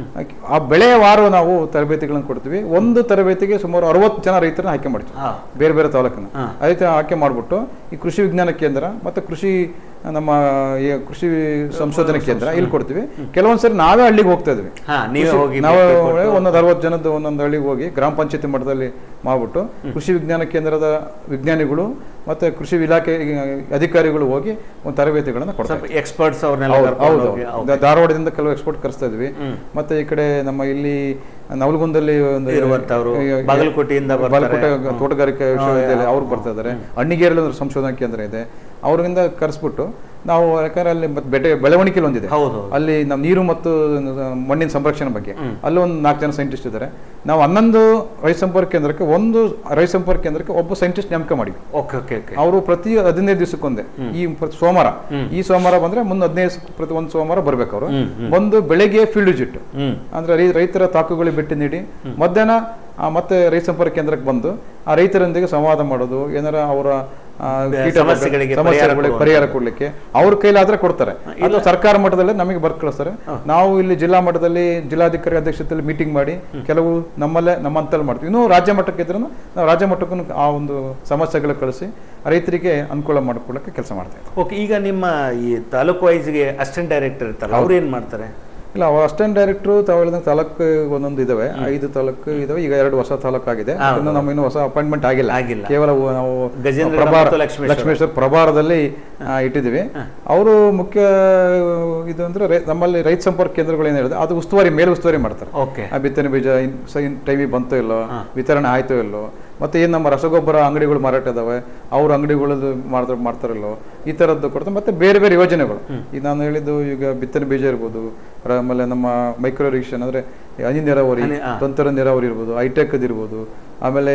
ಆ ಬೆಳೆಯ ವಾರ ನಾವು ತರಬೇತಿಗಳನ್ನು ಕೊಡ್ತೀವಿ ಒಂದು ತರಬೇತಿಗೆ ಸುಮಾರು ಅರವತ್ತು ಜನ ರೈತರನ್ನ ಆಯ್ಕೆ ಮಾಡ್ತೀವಿ
ಹಾ.
ಬೇರೆ ಬೇರೆ ತಾಲೂಕಿನ
ಹಾ.
ಅದಕ್ಕೆ ಆಯ್ಕೆ ಮಾಡಿಬಿಟ್ಟು ಈ ಕೃಷಿ ವಿಜ್ಞಾನ ಕೇಂದ್ರ ಮತ್ತೆ ಕೃಷಿ ನಮ್ಮ ಈ ಕೃಷಿ ಸಂಶೋಧನಾ ಕೇಂದ್ರ ಇಲ್ಲಿ ಕೊಡ್ತೀವಿ ಕೆಲವೊಂದ್ಸರಿ ನಾವೇ ಹಳ್ಳಿಗೆ ಹೋಗ್ತಾ ಇದ್ವಿ
ಹಾ ನೀವೇ
ಕೃಷಿ-
ಹೋಗಿ
ನಾವು
ಭೇಟಿ ಕೊಟ್ಟು-
ಒಂದೊಂದು ಅರವತ್ತು ಜನದ ಒಂದೊಂದು ಹಳ್ಳಿಗೆ ಹೋಗಿ ಗ್ರಾಮ ಪಂಚಾಯತಿ ಮಟ್ಟದಲ್ಲಿ ಮಾಡ್ಬಿಟ್ಟು ಕೃಷಿ ವಿಜ್ಞಾನ ಕೇಂದ್ರದ ವಿಜ್ಞಾನಿಗಳು ಮತ್ತೆ ಕೃಷಿ ಇಲಾಖೆ ಅಧಿಕಾರಿಗಳು ಹೋಗಿ ಒಂದು ತರಬೇತಿಗಳನ್ನ ಕೊಡ್ತಾರೆ
ಸ್ವಲ್ಪ ಎಕ್ಸ್ಪರ್ಟ್ಸ್ ಅವ್ರನ್ನೆಲ್ಲ
ಹೌದು
ಕರ್ಕೊಂಡು
ಹೌದು
ಹೋಗಿ-
ದ- ಧಾರವಾಡದಿಂದ ಕೆಲವು ಎಕ್ಸ್ಪೋರ್ಟ್ ಕರೆಸ್ತಾ ಇದ್ವಿ
ಹ್ಮ್.
ಮತ್ತೆ ಈ ಕಡೆ ನಮ್ಮ ಇಲ್ಲಿ ನವಲಗುಂದಲ್ಲಿ ಒಂದು
ಇರುವಂತವ್ರು, ಬಾಗಲಕೋಟೆಯಿಂದ ಬರ್ತಾರೆ.
ಬಾಗಲಕೋಟೆ
ಹ್ಮ್.
ತೋಟಗಾರಿಕೆ ವಿಶ್ವವಿದ್ಯಾಲಯ ಅವ್ರು ಬರ್ತಾ ಇದ್ದಾರೆ ಅಣ್ಣಿಗೇರಲ್ಲಿ ಒಂದು ಸಂಶೋಧನಾ ಕೇಂದ್ರ ಇದೆ ಅವರಿಂದ ಕರೆಸ್ಬಿಟ್ಟು ನಾವು ಯಾಕಂದ್ರೆ ಅಲ್ಲಿ ಮತ್ತೆ ಬೆಳೆ ಬೆಳವಣಿಗೆ ಒಂದಿದೆ
ಹೌದು
ಅಲ್ಲಿ ನಾವು ನೀರು ಮತ್ತು ಮಣ್ಣಿನ ಸಂರಕ್ಷಣೆ ಬಗ್ಗೆ ಅಲ್ಲಿ ಒಂದು ನಾಲ್ಕು ಜನ ಸೈಂಟಿಸ್ಟ್ ಇದ್ದಾರೆ ನಾವು ಹನ್ನೊಂದು ರೈತ ಸಂಪರ್ಕ ಕೇಂದ್ರಕ್ಕೆ ಒಂದು ರೈತ ಸಂಪರ್ಕ ಕೇಂದ್ರಕ್ಕೆ ಒಬ್ಬ ಸೈಂಟಿಸ್ಟ್ ನೇಮಕ ಮಾಡಿವಿ
ಓಕೆ ಓಕೆ ಓಕೆ
ಅವರು ಪ್ರತಿ ಹದಿನೈದು ದಿವಸಕ್ಕೊಂದೆ ಈ ಪ್ರತಿ ಸೋಮವಾರ ಈ ಸೋಮವಾರ ಬಂದ್ರೆ ಮುಂದೆ ಹದಿನೈದು ದಿವ್ಸಕ್ಕೆ ಪ್ರತಿ ಒಂದು ಸೋಮವಾರ ಬರ್ಬೇಕು ಅವರು
ಹ್ಮ್,
ಬಂದು ಬೆಳಗ್ಗೆ ಫೀಲ್ಡ್ ವಿಸಿಟ್
ಹ್ಮ್
ಅಂದ್ರೆ ರೈ- ರೈತರ ತಾಕುಗಳಿಗೆ ಭೇಟಿ ನೀಡಿ ಮಧ್ಯಾಹ್ನ ಆ, ಮತ್ತೆ ರೈತ ಸಂಪರ್ಕ ಕೇಂದ್ರಕ್ಕೆ ಬಂದು ಆ ರೈತರೊಂದಿಗೆ ಸಂವಾದ ಮಾಡೋದು ಏನಾರ ಅವರ ಆ, ಕೀಟ
ಸಮಸ್ಯೆಗಳಿಗೆ
ಸಮಸ್ಯೆಗಳಿಗೆ
ಪರಿಹಾರ
ಪರಿಹಾರ ಕೊಡ್ಲಿಕ್ಕೆ ಅವ್ರ ಕೈಲಾದ್ರೆ ಕೊಡ್ತಾರೆ ಅದು ಸರ್ಕಾರ ಮಟ್ಟದಲ್ಲಿ ನಮಗೆ ಬರ್ಕ್ ಕಳಿಸ್ತಾರೆ ನಾವು ಇಲ್ಲಿ ಜಿಲ್ಲಾ ಮಟ್ಟದಲ್ಲಿ ಜಿಲ್ಲಾಧಿಕಾರಿ ಅಧ್ಯಕ್ಷತೆಯಲ್ಲಿ ಮೀಟಿಂಗ್ ಮಾಡಿ ಕೆಲವು ನಮ್ಮಲ್ಲೇ ನಮ್ಮ ಹಂತಲ್ಲಿ ಮಾಡ್ತೀವಿ ಇನ್ನು ರಾಜ್ಯ ಮಟ್ಟಕ್ಕೆ ಇದ್ರೂ ನಾವು ರಾಜ್ಯ ಮಟ್ಟಕ್ಕೂ ಆ ಒಂದು ಸಮಸ್ಯೆಗಳು ಕಳಿಸಿ ರೈತರಿಗೆ ಅನುಕೂಲ ಮಾಡಿಕೊಡಕ್ಕೆ ಕೆಲಸ ಮಾಡ್ತಾ ಇದ್ದೀವಿ
ಓಕೆ ಈಗ ನಿಮ್ಮ ಈ ತಾಲೂಕು ವೈಸ್ಗೆ ಅಸಿಸ್ಟೆಂಟ್ ಡೈರೆಕ್ಟರ್ ಇರ್ತಾರಲ್ಲ ಅವ್ರು ಏನ್ ಮಾಡ್ತಾರೆ
ಇಲ್ಲ ಅವ್ರ ಅಸಿಸ್ಟೆಂಟ್ ಡೈರೆಕ್ಟ್ರು ತಾವು ಹೇಳಿದ ತಾಲೂಕು ಒಂದೊಂದು ಇದಾವೆ ಐದು ತಾಲೂಕು ಇದಾವೆ ಈಗ ಎರಡು ಹೊಸ ತಾಲೂಕು ಆಗಿದೆ ಇನ್ನು ನಮ್ಮ ಇನ್ನೂ ಹೊಸ ಅಪಾಯಿಂಟ್ಮೆಂಟ್ ಆಗಿಲ್ಲ
ಆಗಿಲ್ಲ.
ಕೇವಲ ಉ- ನಾವು
ಗಜೇಂದ್ರಗಡ
ಪ್ರಭಾರ
ಮತ್ತು ಲಕ್ಷ್ಮೇಶ್ವರ.
ಲಕ್ಷ್ಮೇಶ್ವರ ಪ್ರಭಾರದಲ್ಲಿ ಆ, ಇಟ್ಟಿದ್ದೀವಿ ಅವರು ಮುಖ್ಯ ಇದು ಅಂದ್ರೆ ರೈ- ನಮ್ಮಲ್ಲಿ ರೈತ ಸಂಪರ್ಕ ಕೇಂದ್ರಗಳು ಏನು ಹೇಳಿದೆ ಅದು ಉಸ್ತುವಾರಿ ಮೇಲೆ ಉಸ್ತುವಾರಿ ಮಾಡ್ತಾರೆ
ಓಕೆ
ಆ ಬಿತ್ತನೆ ಬೀಜ ಟೈಮಿಗೆ ಬಂತೋ ಇಲ್ಲೋ ವಿತರಣೆ ಆಯ್ತೋ ಇಲ್ಲೋ ಮತ್ತೆ ಏನು ನಮ್ಮ ರಸಗೊಬ್ಬರ ಅಂಗಡಿಗಳು ಮಾರಾಟ ಇದಾವೆ ಅವ್ರ ಅಂಗಡಿಗಳದ್ದು ಮಾಡ್ತಾರೆ ಮಾಡ್ತಾರಲ್ಲೋ ಈ ಥರದ್ದು ಕೊಡ್ತಾರೆ ಮತ್ತೆ ಬೇರೆ ಬೇರೆ ಯೋಜನೆಗಳು ಈಗ ನಾನು ಹೇಳಿದ್ದು ಈಗ ಬಿತ್ತನೆ ಬೀಜ ಇರ್ಬೋದು ರ- ಆಮೇಲೆ ನಮ್ಮ ಮೈಕ್ರೋ ಇರಿಗೇಷನ್ ಅಂದ್ರೆ ಈ ಹನಿ ನೀರಾವರಿ
ಹನಿ- ಆ.
ತಂತ್ರ ನೀರಾವರಿ ಇರ್ಬೋದು ಹೈಟೆಕ್ ಇರ್ಬೋದು ಆಮೇಲೆ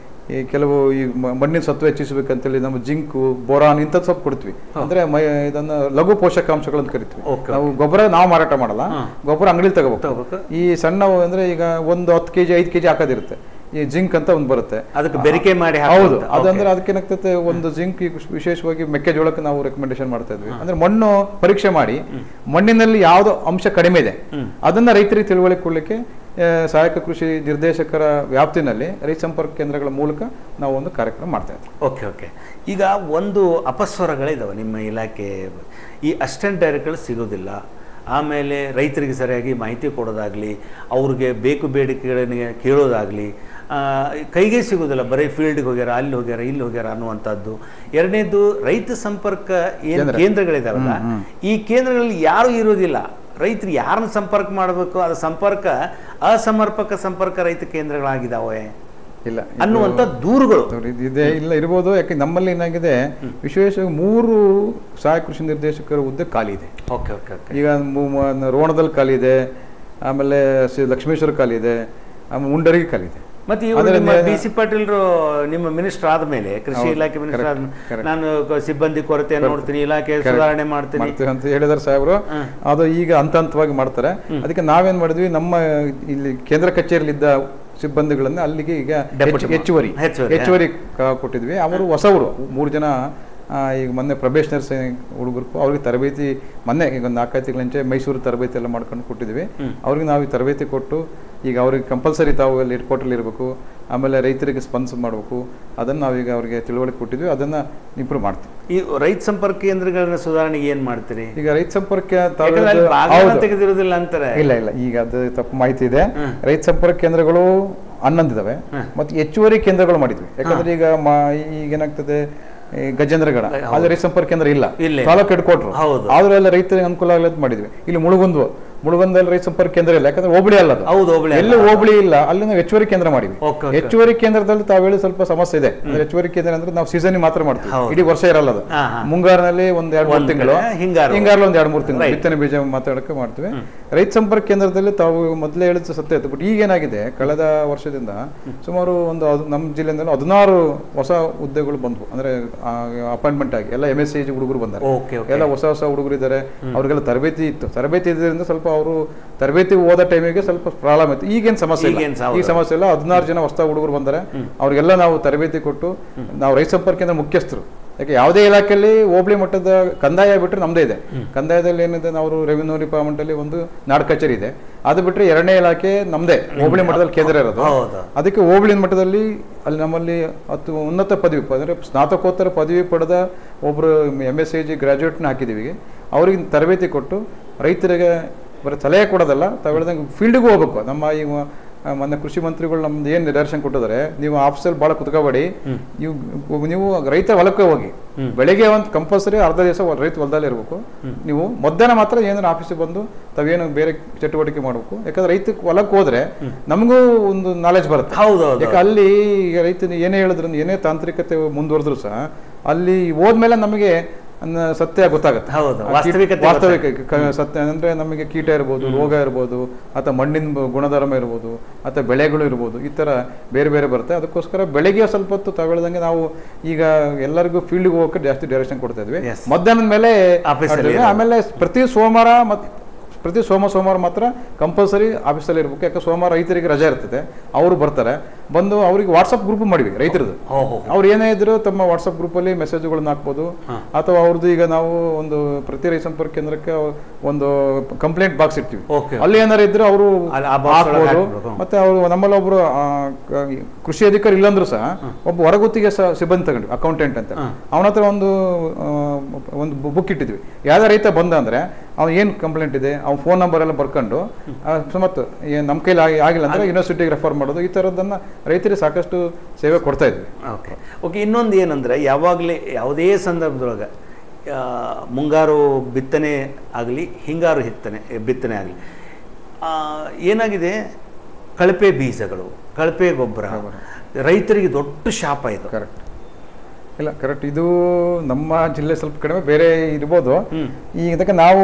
ಈ ಕೆಲವು ಈ ಮ- ಮಣ್ಣಿನ ಸತ್ವ ಹೆಚ್ಚಿಸಬೇಕಂತೇಳಿ ನಮ್ಮ ಜಿಂಕು ಬೋರಾನ್ ಇಂಥದ್ದು ಸ್ವಲ್ಪ ಕೊಡ್ತೀವಿ ಅಂದ್ರೆ ಮೈ ಇದನ್ನ ಲಘು ಪೋಷಕಾಂಶಗಳಂತ ಕರಿತೀವಿ
Okay,
ನಾವು ಗೊಬ್ಬರ ನಾವು ಮಾರಾಟ ಮಾಡಲ್ಲ ಗೊಬ್ಬರ ಅಂಗಡಿಲಿ ತಗೋಬೇಕು
ತಗೋಬೇಕು.
ಈ ಸಣ್ಣ ಅಂದ್ರೆ ಈಗ ಒಂದು ಹತ್ತು ಕೆಜಿ ಐದು ಕೆಜಿ ಹಾಕೋದಿರುತ್ತೆ ಈ ಜಿಂಕ್ ಅಂತ ಒಂದು ಬರುತ್ತೆ
ಅದಕ್ಕೆ ಬೆರಿಕೆ ಮಾಡಿ
ಹೌದು
ಹಾಕುವಂತ.
ಅದಂದ್ರೆ ಅದಕ್ಕೆ ಏನಾಗ್ತದೆ ಒಂದು ಜಿಂಕ್ ಈಗ ವಿಶೇಷವಾಗಿ ಮೆಕ್ಕೆಜೋಳಕ್ಕೆ ನಾವು ರೆಕಮೆಂಡೇಶನ್ ಮಾಡ್ತಾ ಇದ್ವಿ ಅಂದ್ರೆ ಮಣ್ಣು ಪರೀಕ್ಷೆ ಮಾಡಿ ಮಣ್ಣಿನಲ್ಲಿ ಯಾವ್ದು ಅಂಶ ಕಡಿಮೆ ಇದೆ ಅದನ್ನ ರೈತರಿಗೆ ತಿಳುವಳಿಕೆ ಕೊಡ್ಲಿಕ್ಕೆ ಆ, ಸಹಾಯಕ ಕೃಷಿ ನಿರ್ದೇಶಕರ ವ್ಯಾಪ್ತಿನಲ್ಲಿ ರೈತ ಸಂಪರ್ಕ ಕೇಂದ್ರಗಳ ಮೂಲಕ ನಾವು ಒಂದು ಕಾರ್ಯಕ್ರಮ ಮಾಡ್ತಾ ಇದ್ವಿ
ಓಕೆ ಓಕೆ ಈಗ ಒಂದು ಅಪಸ್ವರಗಳಿದಾವೆ ನಿಮ್ಮ ಇಲಾಖೆ ಈ ಅಸಿಸ್ಟೆಂಟ್ ಡೈರೆಕ್ಟರ್ ಸಿಗೋದಿಲ್ಲ ಆಮೇಲೆ ರೈತರಿಗೆ ಸರಿಯಾಗಿ ಮಾಹಿತಿ ಕೊಡೋದಾಗಲಿ ಅವ್ರಿಗೆ ಬೇಕು ಬೇಡಿಕೆಗಳನ್ನ ಕೇಳೋದಾಗಲಿ ಕೈಗೆ ಸಿಗೋದಿಲ್ಲ ಬರೀ ಫೀಲ್ಡ್ಗೆ ಹೋಗ್ಯಾರ ಅಲ್ಲಿ ಹೋಗ್ಯಾರ ಇಲ್ಲಿ ಹೋಗ್ಯಾರ ಅನ್ನುವಂಥದ್ದು ಎರಡನೇದು ರೈತ ಸಂಪರ್ಕ ಏನು
ಕೇಂದ್ರ.
ಕೇಂದ್ರಗಳಿದಾವಲ್ಲ ಈ ಕೇಂದ್ರಗಳಲ್ಲಿ ಯಾರೂ ಇರೋದಿಲ್ಲ ರೈತರು ಯಾರನ್ನ ಸಂಪರ್ಕ ಮಾಡಬೇಕು ಅದು ಸಂಪರ್ಕ ಅಸಮರ್ಪಕ ಸಂಪರ್ಕ ರೈತ ಕೇಂದ್ರಗಳಾಗಿದ್ದಾವೆ
ಇಲ್ಲ
ಅನ್ನುವಂಥ ದೂರುಗಳು
ಇದು- ಇದು ಇದೆ ಇಲ್ಲ ಇರ್ಬೋದು ಯಾಕೆ ನಮ್ಮಲ್ಲಿ ಏನಾಗಿದೆ ವಿಶೇಷವಾಗಿ ಮೂರು ಸಹಾಯಕ ಕೃಷಿ ನಿರ್ದೇಶಕರ ಹುದ್ದೆ ಖಾಲಿ ಇದೆ
ಓಕೆ ಓಕೆ ಓಕೆ
ಈಗ ಮು- ಮ- ರೋಣದಲ್ಲಿ ಖಾಲಿ ಇದೆ ಆಮೇಲೆ ಶ್ರೀ ಲಕ್ಷ್ಮೇಶ್ವರ ಖಾಲಿ ಇದೆ ಆಮೇಲೆ ಮುಂಡರಿಗೆ ಖಾಲಿ ಇದೆ
ಮತ್ತೆ ಇವರು
ಅಂದ್ರೆ
ನಿಮ್ಮ
ನೇ-
ಬಿ ಸಿ ಪಾಟೀಲ್ರು ನಿಮ್ಮ ಮಿನಿಸ್ಟರ್ ಆದ್ಮೇಲೆ ಕೃಷಿ
ಹೌದು,
ಇಲಾಖೆ ಮಿನಿಸ್ಟರ್
correct,
ಆದ್ಮೇಲೆ
correct.
ನಾನು ಕ- ಸಿಬ್ಬಂದಿ ಕೊರತೆ ನೋಡ್ತೀನಿ ಇಲಾಖೆ
Correct.
ಸುಧಾರಣೆ ಮಾಡ್ತೀನಿ
ಮಾಡ್ತೀವಿ ಅಂತ ಹೇಳಿದಾರೆ ಸಾಹೇಬರು ಅದು ಈಗ ಹಂತ ಹಂತವಾಗಿ ಮಾಡ್ತಾರೆ ಅದಕ್ಕೆ ನಾವೇನ್ ಮಾಡಿದ್ವಿ ನಮ್ಮ ಇಲ್ಲಿ ಕೇಂದ್ರ ಕಚೇರಿಲಿದ್ದ ಸಿಬ್ಬಂದಿಗಳನ್ನ ಅಲ್ಲಿಗೆ ಈಗ
Deputy
ಹೆಚ್ಚು- ಹೆಚ್ಚುವರಿ
ಹೆಚ್ಚುವರಿ,
ಹೆಚ್ಚುವರಿ ಕ- ಕೊಟ್ಟಿದ್ವಿ ಅವರು ಹೊಸವರು ಮೂರು ಜನ ಆ, ಈಗ ಮೊನ್ನೆ ಪ್ರೊಬೇಷನರ್ಸ್ ಹುಡುಗರು ಅವ್ರಿಗೆ ತರಬೇತಿ ಮೊನ್ನೆ ಈಗ ಒಂದು ನಾಲ್ಕೈದು ತಿಂಗಳ ಮುಂಚೆ ಮೈಸೂರು ತರಬೇತಿ ಎಲ್ಲ ಮಾಡ್ಕೊಂಡು ಕೊಟ್ಟಿದ್ವಿ ಅವ್ರಿಗೆ ನಾವು ಈ ತರಬೇತಿ ಕೊಟ್ಟು ಈಗ ಅವ್ರಿಗೆ ಕಂಪಲ್ಸರಿ ತಾವು ಅಲ್ಲಿ ಹೆಡ್ಕ್ವಾರ್ಟರ್ಲಿ ಇರಬೇಕು ಆಮೇಲೆ ರೈತರಿಗೆ ಸ್ಪಾನ್ಸರ್ ಮಾಡಬೇಕು ಅದನ್ನು ನಾವೀಗ ಅವರಿಗೆ ತಿಳುವಳಿಕೆ ಕೊಟ್ಟಿದ್ವಿ ಅದನ್ನು ಇಂಪ್ರೂವ್ ಮಾಡ್ತೀವಿ
ಈ ರೈತ ಸಂಪರ್ಕ ಕೇಂದ್ರಗಳನ್ನ ಸುಧಾರಣೆಗೆ ಏನ್ ಮಾಡ್ತೀರಿ
ಈಗ ರೈತ ಸಂಪರ್ಕ ತಾವು
ಯಾಕಂದ್ರೆ ಅಲ್ಲಿ
ಹೇಳಿದ್ದು-
ಭಾಗವನ್ನ
ಹೌದು.
ತೆಗೆದಿರೋದಿಲ್ಲ ಅಂತಾರೆ
ಇಲ್ಲ ಇಲ್ಲ ಈಗ ಅದು ತಪ್ಪು ಮಾಹಿತಿ ಇದೆ ರೈತ ಸಂಪರ್ಕ ಕೇಂದ್ರಗಳು ಹನ್ನೊಂದಿದಾವೆ ಮತ್ತೆ ಹೆಚ್ಚುವರಿ ಕೇಂದ್ರಗಳು ಮಾಡಿದ್ವಿ ಯಾಕಂದ್ರೆ ಈಗ ಮ- ಈಗ ಏನಾಗ್ತದೆ ಈ ಗಜೇಂದ್ರಗಡ ಅಲ್ಲಿ ರೈತ ಸಂಪರ್ಕ ಕೇಂದ್ರ ಇಲ್ಲ
ಇಲ್ಲ.
ತಾಲೂಕು ಹೆಡ್ ಕ್ವಾರ್ಟರ್
ಹೌದು.
ಆದ್ರೂ ಎಲ್ಲ ರೈತರಿಗೆ ಅನುಕೂಲ ಆಗಲಿ ಮಾಡಿದ್ವಿ ಇಲ್ಲಿ ಮುಳುಗುಂದು ಮುಳುಗುಂದಲ್ಲಿ ರೈತ ಸಂಪರ್ಕ ಕೇಂದ್ರ ಇಲ್ಲ ಯಾಕಂದ್ರೆ ಹೋಬಳಿ ಅಲ್ಲ ಅದು.
ಹೌದು ಹೋಬಳಿ
ಎಲ್ಲಿ ಹೋಬಳಿ ಇಲ್ಲ ಅಲ್ಲಿ ನಾವು ಹೆಚ್ಚುವರಿ ಕೇಂದ್ರ ಮಾಡಿವಿ
ಓಕೆ ಓಕೆ
ಹೆಚ್ಚುವರಿ ಕೇಂದ್ರದಲ್ಲಿ ತಾವು ಹೇಳಿ ಸ್ವಲ್ಪ ಸಮಸ್ಯೆ ಇದೆ ಅಂದ್ರೆ ಹೆಚ್ಚುವರಿ ಕೇಂದ್ರ ಅಂದ್ರೆ ನಾವು ಸೀಸನ್ ಮಾತ್ರ ಮಾಡ್ತೀವಿ
ಹೌದು.
ಇಡೀ ವರ್ಷ ಇರಲ್ಲ ಅದು
ಹಾ, ಹಾ.
ಮುಂಗಾರಿನಲ್ಲಿ ಒಂದ್ ಎರಡ್ ಮೂರು
ಒಂದ್
ತಿಂಗಳು
ಕಡೆ, ಹಿಂಗಾರು.
ಹಿಂಗಾರಲ್ಲಿ ಒಂದ್ ಎರಡ್ ಮೂರು ತಿಂಗಳು
Right.
ಬಿತ್ತನೆ ಬೀಜ ಮಾತಾಡಕ್ಕೆ ಮಾಡ್ತೀವಿ ರೈತ ಸಂಪರ್ಕ ಕೇಂದ್ರದಲ್ಲಿ ತಾವು ಮೊದಲೇ ಹೇಳಿದ ಸತ್ಯ ಇತ್ತು ಬಟ್ ಈಗ ಏನಾಗಿದೆ ಕಳೆದ ವರ್ಷದಿಂದ ಸುಮಾರು ಒಂದು ಹದ್- ನಮ್ಮ ಜಿಲ್ಲೆಯಿಂದ ಹದಿನಾರು ಹೊಸ ಹುದ್ದೆಗಳು ಬಂದ್ವು ಅಂದ್ರೆ ಅಪಾಯಿಂಟ್ಮೆಂಟ್ ಆಗಿ ಎಲ್ಲ ಎಂ ಎಸ್ ಸಿ ಹುಡುಗರು ಬಂದಾರೆ
ಓಕೆ ಓಕೆ
ಎಲ್ಲ ಹೊಸ ಹೊಸ ಹುಡುಗರು ಇದ್ದಾರೆ ಅವ್ರಿಗೆಲ್ಲ ತರಬೇತಿ ಇತ್ತು ತರಬೇತಿ ಇದ್ರಿಂದ ಸ್ವಲ್ಪ ಅವರು ತರಬೇತಿ ಓದೋ ಟೈಮಿಗೆ ಸ್ವಲ್ಪ ಪ್ರಾಬ್ಲಮ್ ಇತ್ತು ಈಗೇನು ಸಮಸ್ಯೆ ಇಲ್ಲ
ಈಗೇನ್ ಹೌದು.
ಈಗ ಸಮಸ್ಯೆ ಇಲ್ಲ ಹದಿನಾರು ಜನ ಹೊಸ ಹುಡುಗರು ಬಂದರೆ ಅವ್ರಿಗೆಲ್ಲ ನಾವು ತರಬೇತಿ ಕೊಟ್ಟು ನಾವು ರೈತ ಸಂಪರ್ಕ ಕೇಂದ್ರ ಮುಖ್ಯಸ್ಥರು ಯಾಕೆ ಯಾವುದೇ ಇಲಾಖೆಯಲ್ಲಿ ಹೋಬಳಿ ಮಟ್ಟದ ಕಂದಾಯ ಬಿಟ್ಟರೆ ನಮ್ಮದೇ ಇದೆ ಕಂದಾಯದಲ್ಲಿ ಏನಿದೆ ನಾವು ರೆವಿನ್ಯೂ ಡಿಪಾರ್ಟ್ಮೆಂಟ್ ಅಲ್ಲಿ ಒಂದು ನಾಡ್ ಕಚೇರಿ ಇದೆ ಅದು ಬಿಟ್ಟರೆ ಎರಡನೇ ಇಲಾಖೆ ನಮ್ಮದೇ ಹೋಬಳಿ ಮಟ್ಟದಲ್ಲಿ ಕೇಂದ್ರ ಇರೋದು
ಹೌದು
ಅದಕ್ಕೆ ಹೋಬಳಿ ಮಟ್ಟದಲ್ಲಿ ಅಲ್ಲಿ ನಮ್ಮಲ್ಲಿ ಹತ್ತು ಉನ್ನತ ಪದವಿ ಅಂದರೆ ಸ್ನಾತಕೋತ್ತರ ಪದವಿ ಪಡೆದ ಒಬ್ಬರು ಎಮ್ ಎಸ್ ಸಿ ಜಿ ಗ್ರಾಜ್ಯುಯೇಟ್ನ ಹಾಕಿದ್ದೀವಿ ಅವ್ರಿಗೆ ತರಬೇತಿ ಕೊಟ್ಟು ರೈತರಿಗೆ ಬರೀ ಸಲಹೆ ಕೊಡೋದಲ್ಲ ತಾವು ಹೇಳ್ದಂಗೆ ಫೀಲ್ಡ್ಗೂ ಹೋಗ್ಬೇಕು ನಮ್ಮ ಈ ಮ- ಆ, ಮೊನ್ನೆ ಕೃಷಿ ಮಂತ್ರಿಗಳು ನಮ್ದು ಏನು ಡೈರೆಕ್ಷನ್ ಕೊಟ್ಟಿದ್ದಾರೆ ನೀವು ಆಫೀಸಲ್ಲಿ ಭಾಳ ಕುತ್ಕೋಬೇಡಿ
ಹ್ಮ್.
ನೀವು ನೀವು ರೈತ ಹೊಲಕ್ಕೆ ಹೋಗಿ
ಹ್ಮ್.
ಬೆಳಿಗ್ಗೆ ಒಂದು ಕಂಪಲ್ಸರಿ ಅರ್ಧ ದಿವಸ ರೈತ ಹೊಲದಲ್ಲಿ ಇರಬೇಕು ನೀವು ಮಧ್ಯಾಹ್ನ ಮಾತ್ರ ಏನಾದ್ರು ಆಫೀಸಿಗೆ ಬಂದು ತಾವೇನು ಬೇರೆ ಚಟುವಟಿಕೆ ಮಾಡಬೇಕು ಯಾಕಂದ್ರೆ ರೈತ ಹೊಲಕ್ಕೆ ಹೋದ್ರೆ ನಮಗೂ ಒಂದು ನಾಲೆಜ್ ಬರುತ್ತೆ
ಹೌದು ಹೌದು
ಯಾಕೆ ಅಲ್ಲಿ ಈಗ ರೈತನ ಏನೇ ಹೇಳಿದ್ರು ಏನೇ ತಾಂತ್ರಿಕತೆ ಮುಂದುವರೆದ್ರು ಸಹ ಅಲ್ಲಿ ಹೋದ್ಮೇಲೆ ನಮಗೆ ಅನ್ನ ಸತ್ಯ ಗೊತ್ತಾಗುತ್ತೆ
ಹೌದು,
ಆ ಕೀಟ-
ವಾಸ್ತವಿಕತೆ
ವಾಸ್ತವಿಕ ಕ- ಸತ್ಯ ಅಂದ್ರೆ ನಮಗೆ ಕೀಟ ಇರ್ಬೋದು ರೋಗ ಇರ್ಬೋದು ಅಥವಾ ಮಣ್ಣಿನ ಬ- ಗುಣಧರ್ಮ ಇರ್ಬೋದು ಅಥವಾ ಬೆಳೆಗಳು ಇರ್ಬೋದು ಈ ತರ ಬೇರೆ ಬೇರೆ ಬರುತ್ತೆ ಅದಕ್ಕೋಸ್ಕರ ಬೆಳಗ್ಗೆ ಸ್ವಲ್ಪ ಹೊತ್ತು ತಗೊಳ್ದಂಗೆ ನಾವು ಈಗ ಎಲ್ಲರಿಗೂ ಫೀಲ್ಡ್ಗೆ ಹೋಗಕ್ಕೆ ಜಾಸ್ತಿ ಡೈರೆಕ್ಷನ್ ಕೊಡ್ತಾ ಇದ್ವಿ
Yes.
ಮಧ್ಯಾಹ್ನದ ಮೇಲೆ
Office ಅಲ್ಲಿ
ಮಾಡ್ತೀವಿ.
ಇರೋದು.
ಆಮೇಲೆ ಪ್ರತಿ ಸೋಮವಾರ ಮತ್ತು ಪ್ರತಿ ಸೋಮ ಸೋಮವಾರ ಮಾತ್ರ ಕಂಪಲ್ಸರಿ ಆಫೀಸಲ್ಲಿ ಇರ್ಬೇಕು ಯಾಕೆ ಸೋಮವಾರ ರೈತರಿಗೆ ರಜೆ ಇರ್ತದೆ ಅವರು ಬರ್ತಾರೆ ಬಂದು ಅವ್ರಿಗೆ ವಾಟ್ಸಪ್ ಗ್ರೂಪ್ ಮಾಡಿವಿ ರೈತರದ್ದು
ಹೋ ಹೋ
ಅವ್ರು ಏನೇ ಇದ್ರು ತಮ್ಮ ವಾಟ್ಸಪ್ ಗ್ರೂಪಲ್ಲಿ ಮೆಸೇಜ್ಗಳನ್ನ ಹಾಕ್ಬೋದು
ಹಾ.
ಅಥವಾ ಅವ್ರದ್ದು ಈಗ ನಾವು ಒಂದು ಪ್ರತಿ ರೈತ ಸಂಪರ್ಕ ಕೇಂದ್ರಕ್ಕೆ ಒಂದು ಕಂಪ್ಲೇಂಟ್ ಬಾಕ್ಸ್ ಇರ್ತೀವಿ
ಓಕೆ
ಅಲ್ಲಿ ಏನಾರು ಇದ್ರೆ ಅವರು
ಅಲ್ಲಿ ಆ box ಒಳಗೆ
ಹಾಕ್ಬೋದು
ಹಾಕ್ಬೇಕು.
ಮತ್ತೆ ಅವರು ನಮ್ಮಲ್ಲಿ ಒಬ್ರು ಆ, ಕ- ಕೃಷಿ ಅಧಿಕಾರಿ ಇಲ್ಲಾಂದ್ರೂ ಸಹ ಒಬ್ಬ ಹೊರಗುತ್ತಿಗೆ ಸ- ಸಿಬ್ಬಂದಿ ತಗೊಂಡ್ವಿ ಅಕೌಂಟೆಂಟ್ ಅಂತ
ಹಾ.
ಅವನ ಹತ್ರ ಒಂದು ಆ, ಒಂದು ಬುಕ್ ಇಟ್ಟಿದ್ವಿ ಯಾವ್ದೇ ರೈತ ಬಂದ ಅಂದ್ರೆ ಅವ್ನು ಏನು ಕಂಪ್ಲೇಂಟ್ ಇದೆ ಅವ್ನ ಫೋನ್ ನಂಬರ್ ಎಲ್ಲ ಬರ್ಕೊಂಡು ಆ, ಮತ್ತು ಏನ್ ನಮ್ಮ ಕೈಲಿ ಆಗಿ- ಆಗಿಲ್ಲ ಅಂದ್ರೆ ಯೂನಿವರ್ಸಿಟಿಗೆ ರೆಫರ್ ಮಾಡೋದು ಈ ಥರದ್ದನ್ನ ರೈತರಿಗೆ ಸಾಕಷ್ಟು ಸೇವೆ ಕೊಡ್ತಾ ಇದ್ವಿ
ಓಕೆ ಓಕೆ ಇನ್ನೊಂದು ಏನಂದ್ರೆ ಯಾವಾಗಲೇ ಯಾವುದೇ ಸಂದರ್ಭದೊಳಗೆ ಆ, ಮುಂಗಾರು ಬಿತ್ತನೆ ಆಗಲಿ ಹಿಂಗಾರು ಹಿತ್ತನೆ ಬಿತ್ತನೆ ಆಗಲಿ ಏನಾಗಿದೆ ಕಳಪೆ ಬೀಜಗಳು ಕಳಪೆ ಗೊಬ್ಬರ ರೈತರಿಗೆ ದೊಡ್ಡ ಶಾಪ ಇದು
ಕರೆಕ್ಟ್ ಇಲ್ಲ ಕರೆಕ್ಟ್ ಇದು ನಮ್ಮ ಜಿಲ್ಲೆ ಸ್ವಲ್ಪ ಕಡಿಮೆ ಬೇರೆ ಇರ್ಬೋದು
ಹ್ಮ್.
ಈ ಇದಕ್ಕೆ ನಾವು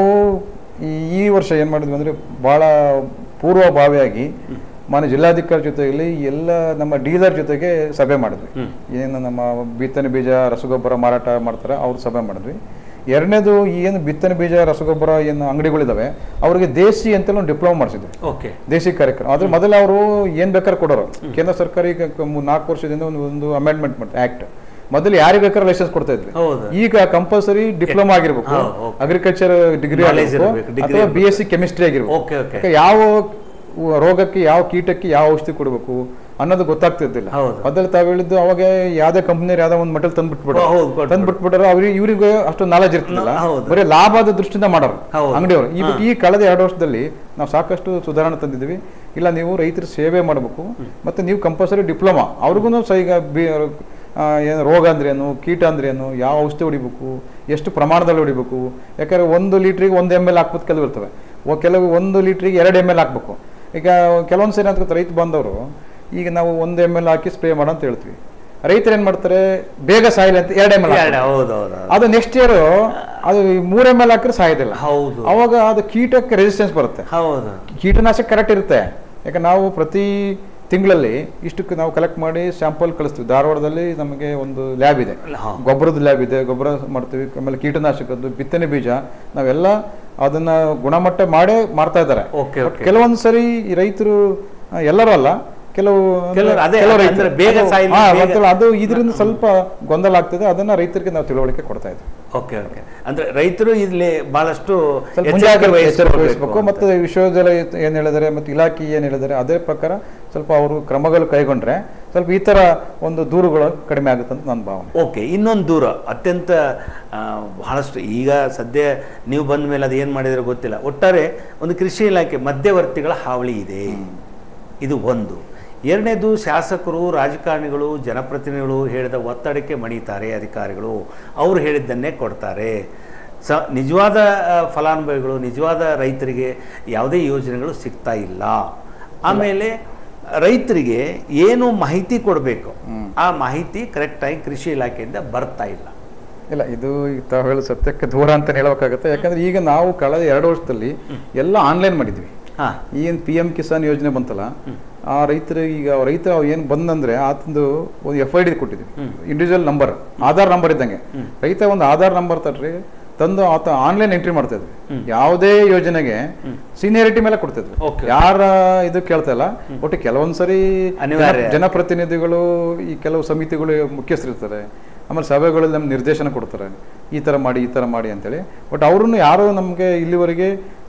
ಈ- ಈ ವರ್ಷ ಏನು ಮಾಡಿದ್ವಿ ಅಂದರೆ ಭಾಳ ಪೂರ್ವಭಾವಿಯಾಗಿ ಮಾನ್ಯ ಜಿಲ್ಲಾಧಿಕಾರಿ ಜೊತೆಯಲ್ಲಿ ಎಲ್ಲ ನಮ್ಮ ಡೀಲರ್ ಜೊತೆಗೆ ಸಭೆ ಮಾಡಿದ್ವಿ
ಹ್ಮ್.
ಏನು ನಮ್ಮ ಬಿತ್ತನೆ ಬೀಜ ರಸಗೊಬ್ಬರ ಮಾರಾಟ ಮಾಡ್ತಾರೆ ಅವ್ರ ಸಭೆ ಮಾಡಿದ್ವಿ ಎರಡನೇದು ಈ ಏನು ಬಿತ್ತನೆ ಬೀಜ ರಸಗೊಬ್ಬರ ಏನು ಅಂಗಡಿಗಳಿದಾವೆ ಅವರಿಗೆ ದೇಸಿ ಅಂತೆಲ್ಲ ಒಂದು ಡಿಪ್ಲೊಮಾ ಮಾಡಿಸಿದ್ವಿ
ಓಕೆ
ದೇಸಿ ಕಾರ್ಯಕ್ರಮ ಅದ್ರ ಮೊದಲು ಅವರು ಏನ್ ಬೇಕಾದ್ರೆ ಕೊಡೋರು ಕೇಂದ್ರ ಸರ್ಕಾರ ಈಗ ಕ- ಮೂ- ನಾಲ್ಕು ವರ್ಷದಿಂದ ಒಂದು ಒಂದು ಅಮೆಂಡ್ಮೆಂಟ್ ಮಾಡ್ತಾರೆ ಆಕ್ಟ್ ಮೊದಲು ಯಾರಿಗೆ ಬೇಕಾದ್ರೆ ಲೈಸೆನ್ಸ್ ಕೊಡ್ತಾ ಇದ್ವಿ
ಹೌದು
ಈಗ ಕಂಪಲ್ಸರಿ ಡಿಪ್ಲೊಮಾ ಆಗಿರ್ಬೇಕು
ಹೌದು, ಹೌದು.
ಅಗ್ರಿಕಲ್ಚರ್ ಡಿಗ್ರಿ
Knowledge ಇರ್ಬೇಕು, degree
ಅಥವಾ ಬಿ ಎಸ್ ಸಿ ಕೆಮಿಸ್ಟ್ರಿ ಆಗಿರ್ಬೇಕು
ಓಕೆ ಓಕೆ
ಯಾಕೆ ಯಾವ ಉ- ರೋಗಕ್ಕೆ ಯಾವ ಕೀಟಕ್ಕೆ ಯಾವ ಔಷಧಿ ಕೊಡಬೇಕು ಅನ್ನೋದು ಗೊತ್ತಾಗ್ತಿರ್ಲಿಲ್ಲ
ಹೌದು.
ಮೊದಲು ತಾವು ಹೇಳಿದ್ದು ಅವಾಗ ಯಾವ್ದೇ ಕಂಪ್ನಿ ಯಾವ್ದೋ ಒಂದು ಮಟಲ್ ತಂದ್ಬಿಟ್ಬಿಡೋ
ಹೌದು, ಕೊಟ್ಬಿಡು.
ತಂದ್ಬಿಟ್ಬಿಟ್ರೆ ಅವ್ರಿಗೆ ಇವರಿಗೆ ಅಷ್ಟು ನಾಲೆಜ್ ಇರ್ತಿಲ್ಲ
ಹೌದು.
ಬರೀ ಲಾಭದ ದೃಷ್ಟಿಯಿಂದ ಮಾಡೋರು
ಹೌದು.
ಅಂಗಡಿಯವರು ಈ
ಹಾ.
ಈ ಕಳೆದ ಎರಡು ವರ್ಷದಲ್ಲಿ ನಾವು ಸಾಕಷ್ಟು ಸುಧಾರಣೆ ತಂದಿದ್ದೀವಿ ಇಲ್ಲ ನೀವು ರೈತರ ಸೇವೆ ಮಾಡಬೇಕು ಮತ್ತೆ ನೀವು ಕಂಪಲ್ಸರಿ ಡಿಪ್ಲೊಮಾ ಅವ್ರಿಗೂ ಸಹ ಈಗ ಬಿ ಆ, ಏನು ರೋಗ ಅಂದ್ರೇನು ಕೀಟ ಅಂದ್ರೇನು ಯಾವ ಔಷಧಿ ಹೊಡಿಬೇಕು ಎಷ್ಟು ಪ್ರಮಾಣದಲ್ಲಿ ಹೊಡಿಬೇಕು ಯಾಕಂದ್ರೆ ಒಂದು ಲೀಟ್ರಿಗೆ ಒಂದು ಎಮ್ ಎಲ್ ಹಾಕ್ಬೋದು ಕೆಲವು ಇರ್ತವೆ ಒ- ಕೆಲವು ಒಂದು ಲೀಟ್ರಿಗೆ ಎರಡು ಎಮ್ ಎಲ್ ಹಾಕ್ಬೇಕು ಈಗ ಕೆಲವೊಂದು ಸರಿ ಅಂತ ರೈತ ಬಂದವರು ಈಗ ನಾವು ಒಂದು ಎಮ್ ಎಲ್ ಹಾಕಿ ಸ್ಪ್ರೇ ಮಾಡೋ ಅಂತ ಹೇಳ್ತೀವಿ ರೈತರು ಏನು ಮಾಡ್ತಾರೆ ಬೇಗ ಸಾಯಿಲ್ಲ ಅಂತ ಎರಡು ಎಮ್ ಎಲ್
ಎರಡು ಹೌದು ಹೌದು ಹೌದು.
ಅದು ನೆಕ್ಸ್ಟ್ ಇಯರ್ ಅದು ಮೂರ್ ಎಮ್ ಎಲ್ ಹಾಕಿದ್ರೆ ಸಾಯೋದಿಲ್ಲ
ಹೌದು
ಅವಾಗ ಅದು ಕೀಟಕ್ಕೆ ರೆಸಿಸ್ಟೆನ್ಸ್ ಬರುತ್ತೆ
ಹೌದು
ಕೀಟನಾಶಕ ಕರೆಕ್ಟ್ ಇರುತ್ತೆ ಯಾಕೆ ನಾವು ಪ್ರತಿ ತಿಂಗಳಲ್ಲಿ ಇಷ್ಟಕ್ಕೆ ನಾವು ಕಲೆಕ್ಟ್ ಮಾಡಿ ಸ್ಯಾಂಪಲ್ ಕಳಿಸ್ತೀವಿ ಧಾರವಾಡದಲ್ಲಿ ನಮಗೆ ಒಂದು ಲ್ಯಾಬ್ ಇದೆ
ಹಾ.
ಗೊಬ್ಬರದ ಲ್ಯಾಬ್ ಇದೆ ಗೊಬ್ಬರ ಮಾಡ್ತೀವಿ ಆಮೇಲೆ ಕೀಟನಾಶಕದ್ದು ಬಿತ್ತನೆ ಬೀಜ ನಾವೆಲ್ಲ ಅದನ್ನ ಗುಣಮಟ್ಟ ಮಾಡೇ ಮಾಡ್ತಾ ಇದ್ದಾರೆ
ಓಕೆ ಓಕೆ
ಕೆಲವೊಂದು ಸರಿ ಈ ರೈತರು ಆ, ಎಲ್ಲರೂ ಅಲ್ಲ ಕೆಲವು
ಕೆಲವರು ಅದೇ,
ಕೆಲವು
ಅಂದ್ರೆ
ರೈತರು
ಬೇಗ
ಅದು-
ಸಾಯ್ಲಿ,
ಹಾ,
ಬೇಗ-
ಗೊತ್ತಿಲ್ಲ. ಅದು ಇದರಿಂದ ಸ್ವಲ್ಪ ಗೊಂದಲ ಆಗ್ತದೆ ಅದನ್ನ ರೈತರಿಗೆ ನಾವು ತಿಳುವಳಿಕೆ ಕೊಡ್ತಾ ಇದ್ದೀವಿ
ಓಕೆ ಓಕೆ ಅಂದ್ರೆ ರೈತರು ಇಲ್ಲಿ ಬಹಳಷ್ಟು
ಸ್ವಲ್ಪ
ಎಚ್ಚರಿಕೆ
ಮುಂಜಾಗ್ರತೆ
ವಹಿಸ್ಕೊಳ್ಬೇಕು
ಎಚ್ಚರಿಕೆ ವಹಿಸಬೇಕು
ಅಂತ.
ಮತ್ತೆ ವಿಶ್ವವಿದ್ಯಾಲಯ ಏನ್ ಹೇಳಿದರೆ ಮತ್ತೆ ಇಲಾಖೆ ಏನ್ ಹೇಳಿದರೆ ಅದೇ ಪ್ರಕಾರ ಸ್ವಲ್ಪ ಅವರು ಕ್ರಮಗಳು ಕೈಗೊಂಡ್ರೆ ಸ್ವಲ್ಪ ಈ ತರ ಒಂದು ದೂರುಗಳು ಕಡಿಮೆ ಆಗುತ್ತೆ ಅಂತ ನನ್ನ ಭಾವನೆ
ಓಕೆ ಇನ್ನೊಂದು ದೂರ ಅತ್ಯಂತ ಆ, ಬಹಳಷ್ಟು ಈಗ ಸದ್ಯ ನೀವು ಬಂದ ಮೇಲೆ ಅದು ಏನು ಮಾಡಿದ್ರೆ ಗೊತ್ತಿಲ್ಲ ಒಟ್ಟಾರೆ ಒಂದು ಕೃಷಿ ಇಲಾಖೆ ಮಧ್ಯವರ್ತಿಗಳ ಹಾವಳಿ ಇದೆ ಇದು ಒಂದು ಎರಡನೇದು ಶಾಸಕರು ರಾಜಕಾರಣಿಗಳು ಜನಪ್ರತಿನಿಧಿಗಳು ಹೇಳಿದ ಒತ್ತಡಕ್ಕೆ ಮಣಿತಾರೆ ಅಧಿಕಾರಿಗಳು ಅವರು ಹೇಳಿದ್ದನ್ನೇ ಕೊಡ್ತಾರೆ ಸ ನಿಜವಾದ ಆ, ಫಲಾನುಭವಿಗಳು ನಿಜವಾದ ರೈತರಿಗೆ ಯಾವುದೇ ಯೋಜನೆಗಳು ಸಿಗ್ತಾ ಇಲ್ಲ ಆಮೇಲೆ ರೈತರಿಗೆ ಏನು ಮಾಹಿತಿ ಕೊಡಬೇಕು
ಹ್ಮ್.
ಆ ಮಾಹಿತಿ ಕರೆಕ್ಟಾಗಿ ಕೃಷಿ ಇಲಾಖೆಯಿಂದ ಬರ್ತಾ ಇಲ್ಲ
ಇಲ್ಲ ಇದು ಈಗ ತಾವು ಹೇಳೋ ಸತ್ಯಕ್ಕೆ ದೂರ ಅಂತ ಹೇಳಬೇಕಾಗತ್ತೆ ಯಾಕಂದ್ರೆ ಈಗ ನಾವು ಕಳೆದ ಎರಡು ವರ್ಷದಲ್ಲಿ ಎಲ್ಲ ಆನ್ಲೈನ್ ಮಾಡಿದ್ವಿ
ಹಾ
ಏನು ಪಿ ಎಂ ಕಿಸಾನ್ ಯೋಜನೆ ಬಂತಲ್ಲ ಆ ರೈತರು ಈಗ ರೈತ ಏನು ಬಂದಂದ್ರೆ ಆತಂದು ಒಂದು ಎಫ್ ಐ ಡಿ ಕೊಟ್ಟಿದ್ವಿ ಇಂಡಿವಿಜುವಲ್ ನಂಬರ್ ಆಧಾರ್ ನಂಬರ್ ಇದ್ದಂಗೆ ರೈತ ಒಂದು ಆಧಾರ್ ನಂಬರ್ ತಟ್ರಿ ತಂದು ಆತ ಆನ್ಲೈನ್ ಎಂಟ್ರಿ ಮಾಡ್ತಾ ಇದ್ವಿ ಯಾವುದೇ ಯೋಜನೆಗೆ ಸೀನಿಯರಿಟಿ ಮೇಲೆ ಕೊಡ್ತಿದ್ವಿ
Okay.
ಯಾರ ಇದು ಕೇಳ್ತಾ ಇಲ್ಲ ಒಟ್ಟು ಕೆಲವೊಂದ್ ಸರಿ
ಅನಿವಾರ್ಯ.
ಜನ- ಜನಪ್ರತಿನಿಧಿಗಳು ಈ ಕೆಲವು ಸಮಿತಿಗಳು ಮುಖ್ಯಸ್ಥರಿರ್ತಾರೆ ಆಮೇಲೆ ಸಭೆಗಳಲ್ಲಿ ನಮ್ಗೆ ನಿರ್ದೇಶನ ಕೊಡ್ತಾರೆ ಈ ಥರ ಮಾಡಿ ಈ ಥರ ಮಾಡಿ ಅಂತೇಳಿ ಬಟ್ ಅವ್ರನ್ನು ಯಾರು ನಮಗೆ ಇಲ್ಲಿವರೆಗೆ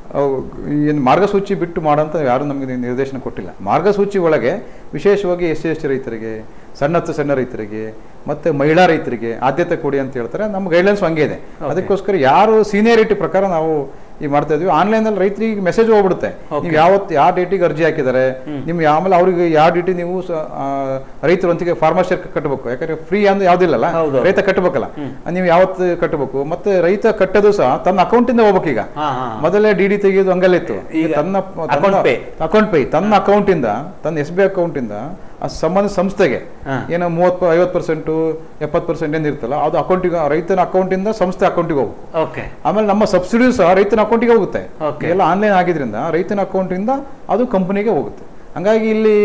ಏನು ಮಾರ್ಗಸೂಚಿ ಬಿಟ್ಟು ಮಾಡೋಂಥ ಯಾರು ನಮಗೆ ನಿರ್ದೇಶನ ಕೊಟ್ಟಿಲ್ಲ ಮಾರ್ಗಸೂಚಿ ಒಳಗೆ ವಿಶೇಷವಾಗಿ ಎಸ್ ಸಿ ಎಸ್ ಟಿ ರೈತರಿಗೆ ಸಣ್ಣ ಹತ್ತು ಸಣ್ಣ ರೈತರಿಗೆ ಮತ್ತೆ ಮಹಿಳಾ ರೈತರಿಗೆ ಆದ್ಯತೆ ಕೊಡಿ ಅಂತ ಹೇಳ್ತಾರೆ ನಮ್ಮ ಗೈಡ್ಲೈನ್ಸ್ ಹಂಗೆ ಇದೆ ಅದಕ್ಕೋಸ್ಕರ ಯಾರು ಸೀನಿಯರಿಟಿ ಪ್ರಕಾರ ನಾವು ಈಗ ಮಾಡ್ತಾ ಇದ್ವಿ ಆನ್ಲೈನಲ್ಲಿ ರೈತರಿಗೆ ಮೆಸೇಜ್ ಹೋಗ್ಬಿಡುತ್ತೆ
Okay.
ನೀವು ಯಾವತ್ತು ಯಾವ ಡೇಟಿಗೆ ಅರ್ಜಿ ಹಾಕಿದ್ದಾರೆ ನಿಮ್ಗೆ ಆಮೇಲೆ ಅವ್ರಿಗೆ ಯಾವ ಡೇಟಿ ನೀವು ಸ- ಆ, ರೈತರೊಂದಿಗೆ ಫಾರ್ಮರ್ ಶೇರ್ ಕಟ್ಟಬೇಕು ಯಾಕಂದ್ರೆ ಫ್ರೀ ಅಂದ್ರೆ ಯಾವ್ದಿಲ್ಲಲ್ಲ
ಹೌದು.
ರೈತ ಕಟ್ಟಬೇಕಲ್ಲ ನೀವು ಯಾವತ್ತು ಕಟ್ಟಬೇಕು ಮತ್ತೆ ರೈತ ಕಟ್ಟೋದು ಸಹ ತನ್ನ ಅಕೌಂಟಿಂದ ಹೋಗ್ಬೇಕು ಈಗ
ಹಾ ಹಾ
ಮೊದಲೇ ಡಿ ಡಿ ತೆಗೆಯೋದು ಹಂಗಲ್ಲ ಇತ್ತು ಈಗ
ಈಗ
ತನ್ನ
account pay.
ಅಕೌಂಟ್ ಪೇ ತನ್ನ ಅಕೌಂಟಿಂದ ತನ್ನ ಎಸ್ ಬಿ ಅಕೌಂಟಿಂದ ಆ ಸಂಬಂಧ ಸಂಸ್ಥೆಗೆ
ಹಾ.
ಏನೋ ಮೂವತ್ತು ಐವತ್ತು ಪರ್ಸೆಂಟು ಎಪ್ಪತ್ತು ಪರ್ಸೆಂಟ್ ಏನು ಇರ್ತಲ್ಲ ಅದು ಅಕೌಂಟಿಗೆ ರೈತನ ಅಕೌಂಟಿಂದ ಸಂಸ್ಥೆ ಅಕೌಂಟಿಗೆ ಹೋಗ್ಬೇಕು
ಓಕೆ
ಆಮೇಲೆ ನಮ್ಮ ಸಬ್ಸಿಡಿ ಸಹ ರೈತನ ಅಕೌಂಟಿಗೆ ಹೋಗುತ್ತೆ
Okay.
ಎಲ್ಲ ಆನ್ಲೈನ್ ಆಗಿದ್ರಿಂದ ರೈತನ ಅಕೌಂಟಿಂದ ಅದು ಕಂಪನಿಗೆ ಹೋಗುತ್ತೆ ಹಂಗಾಗಿ ಇಲ್ಲಿ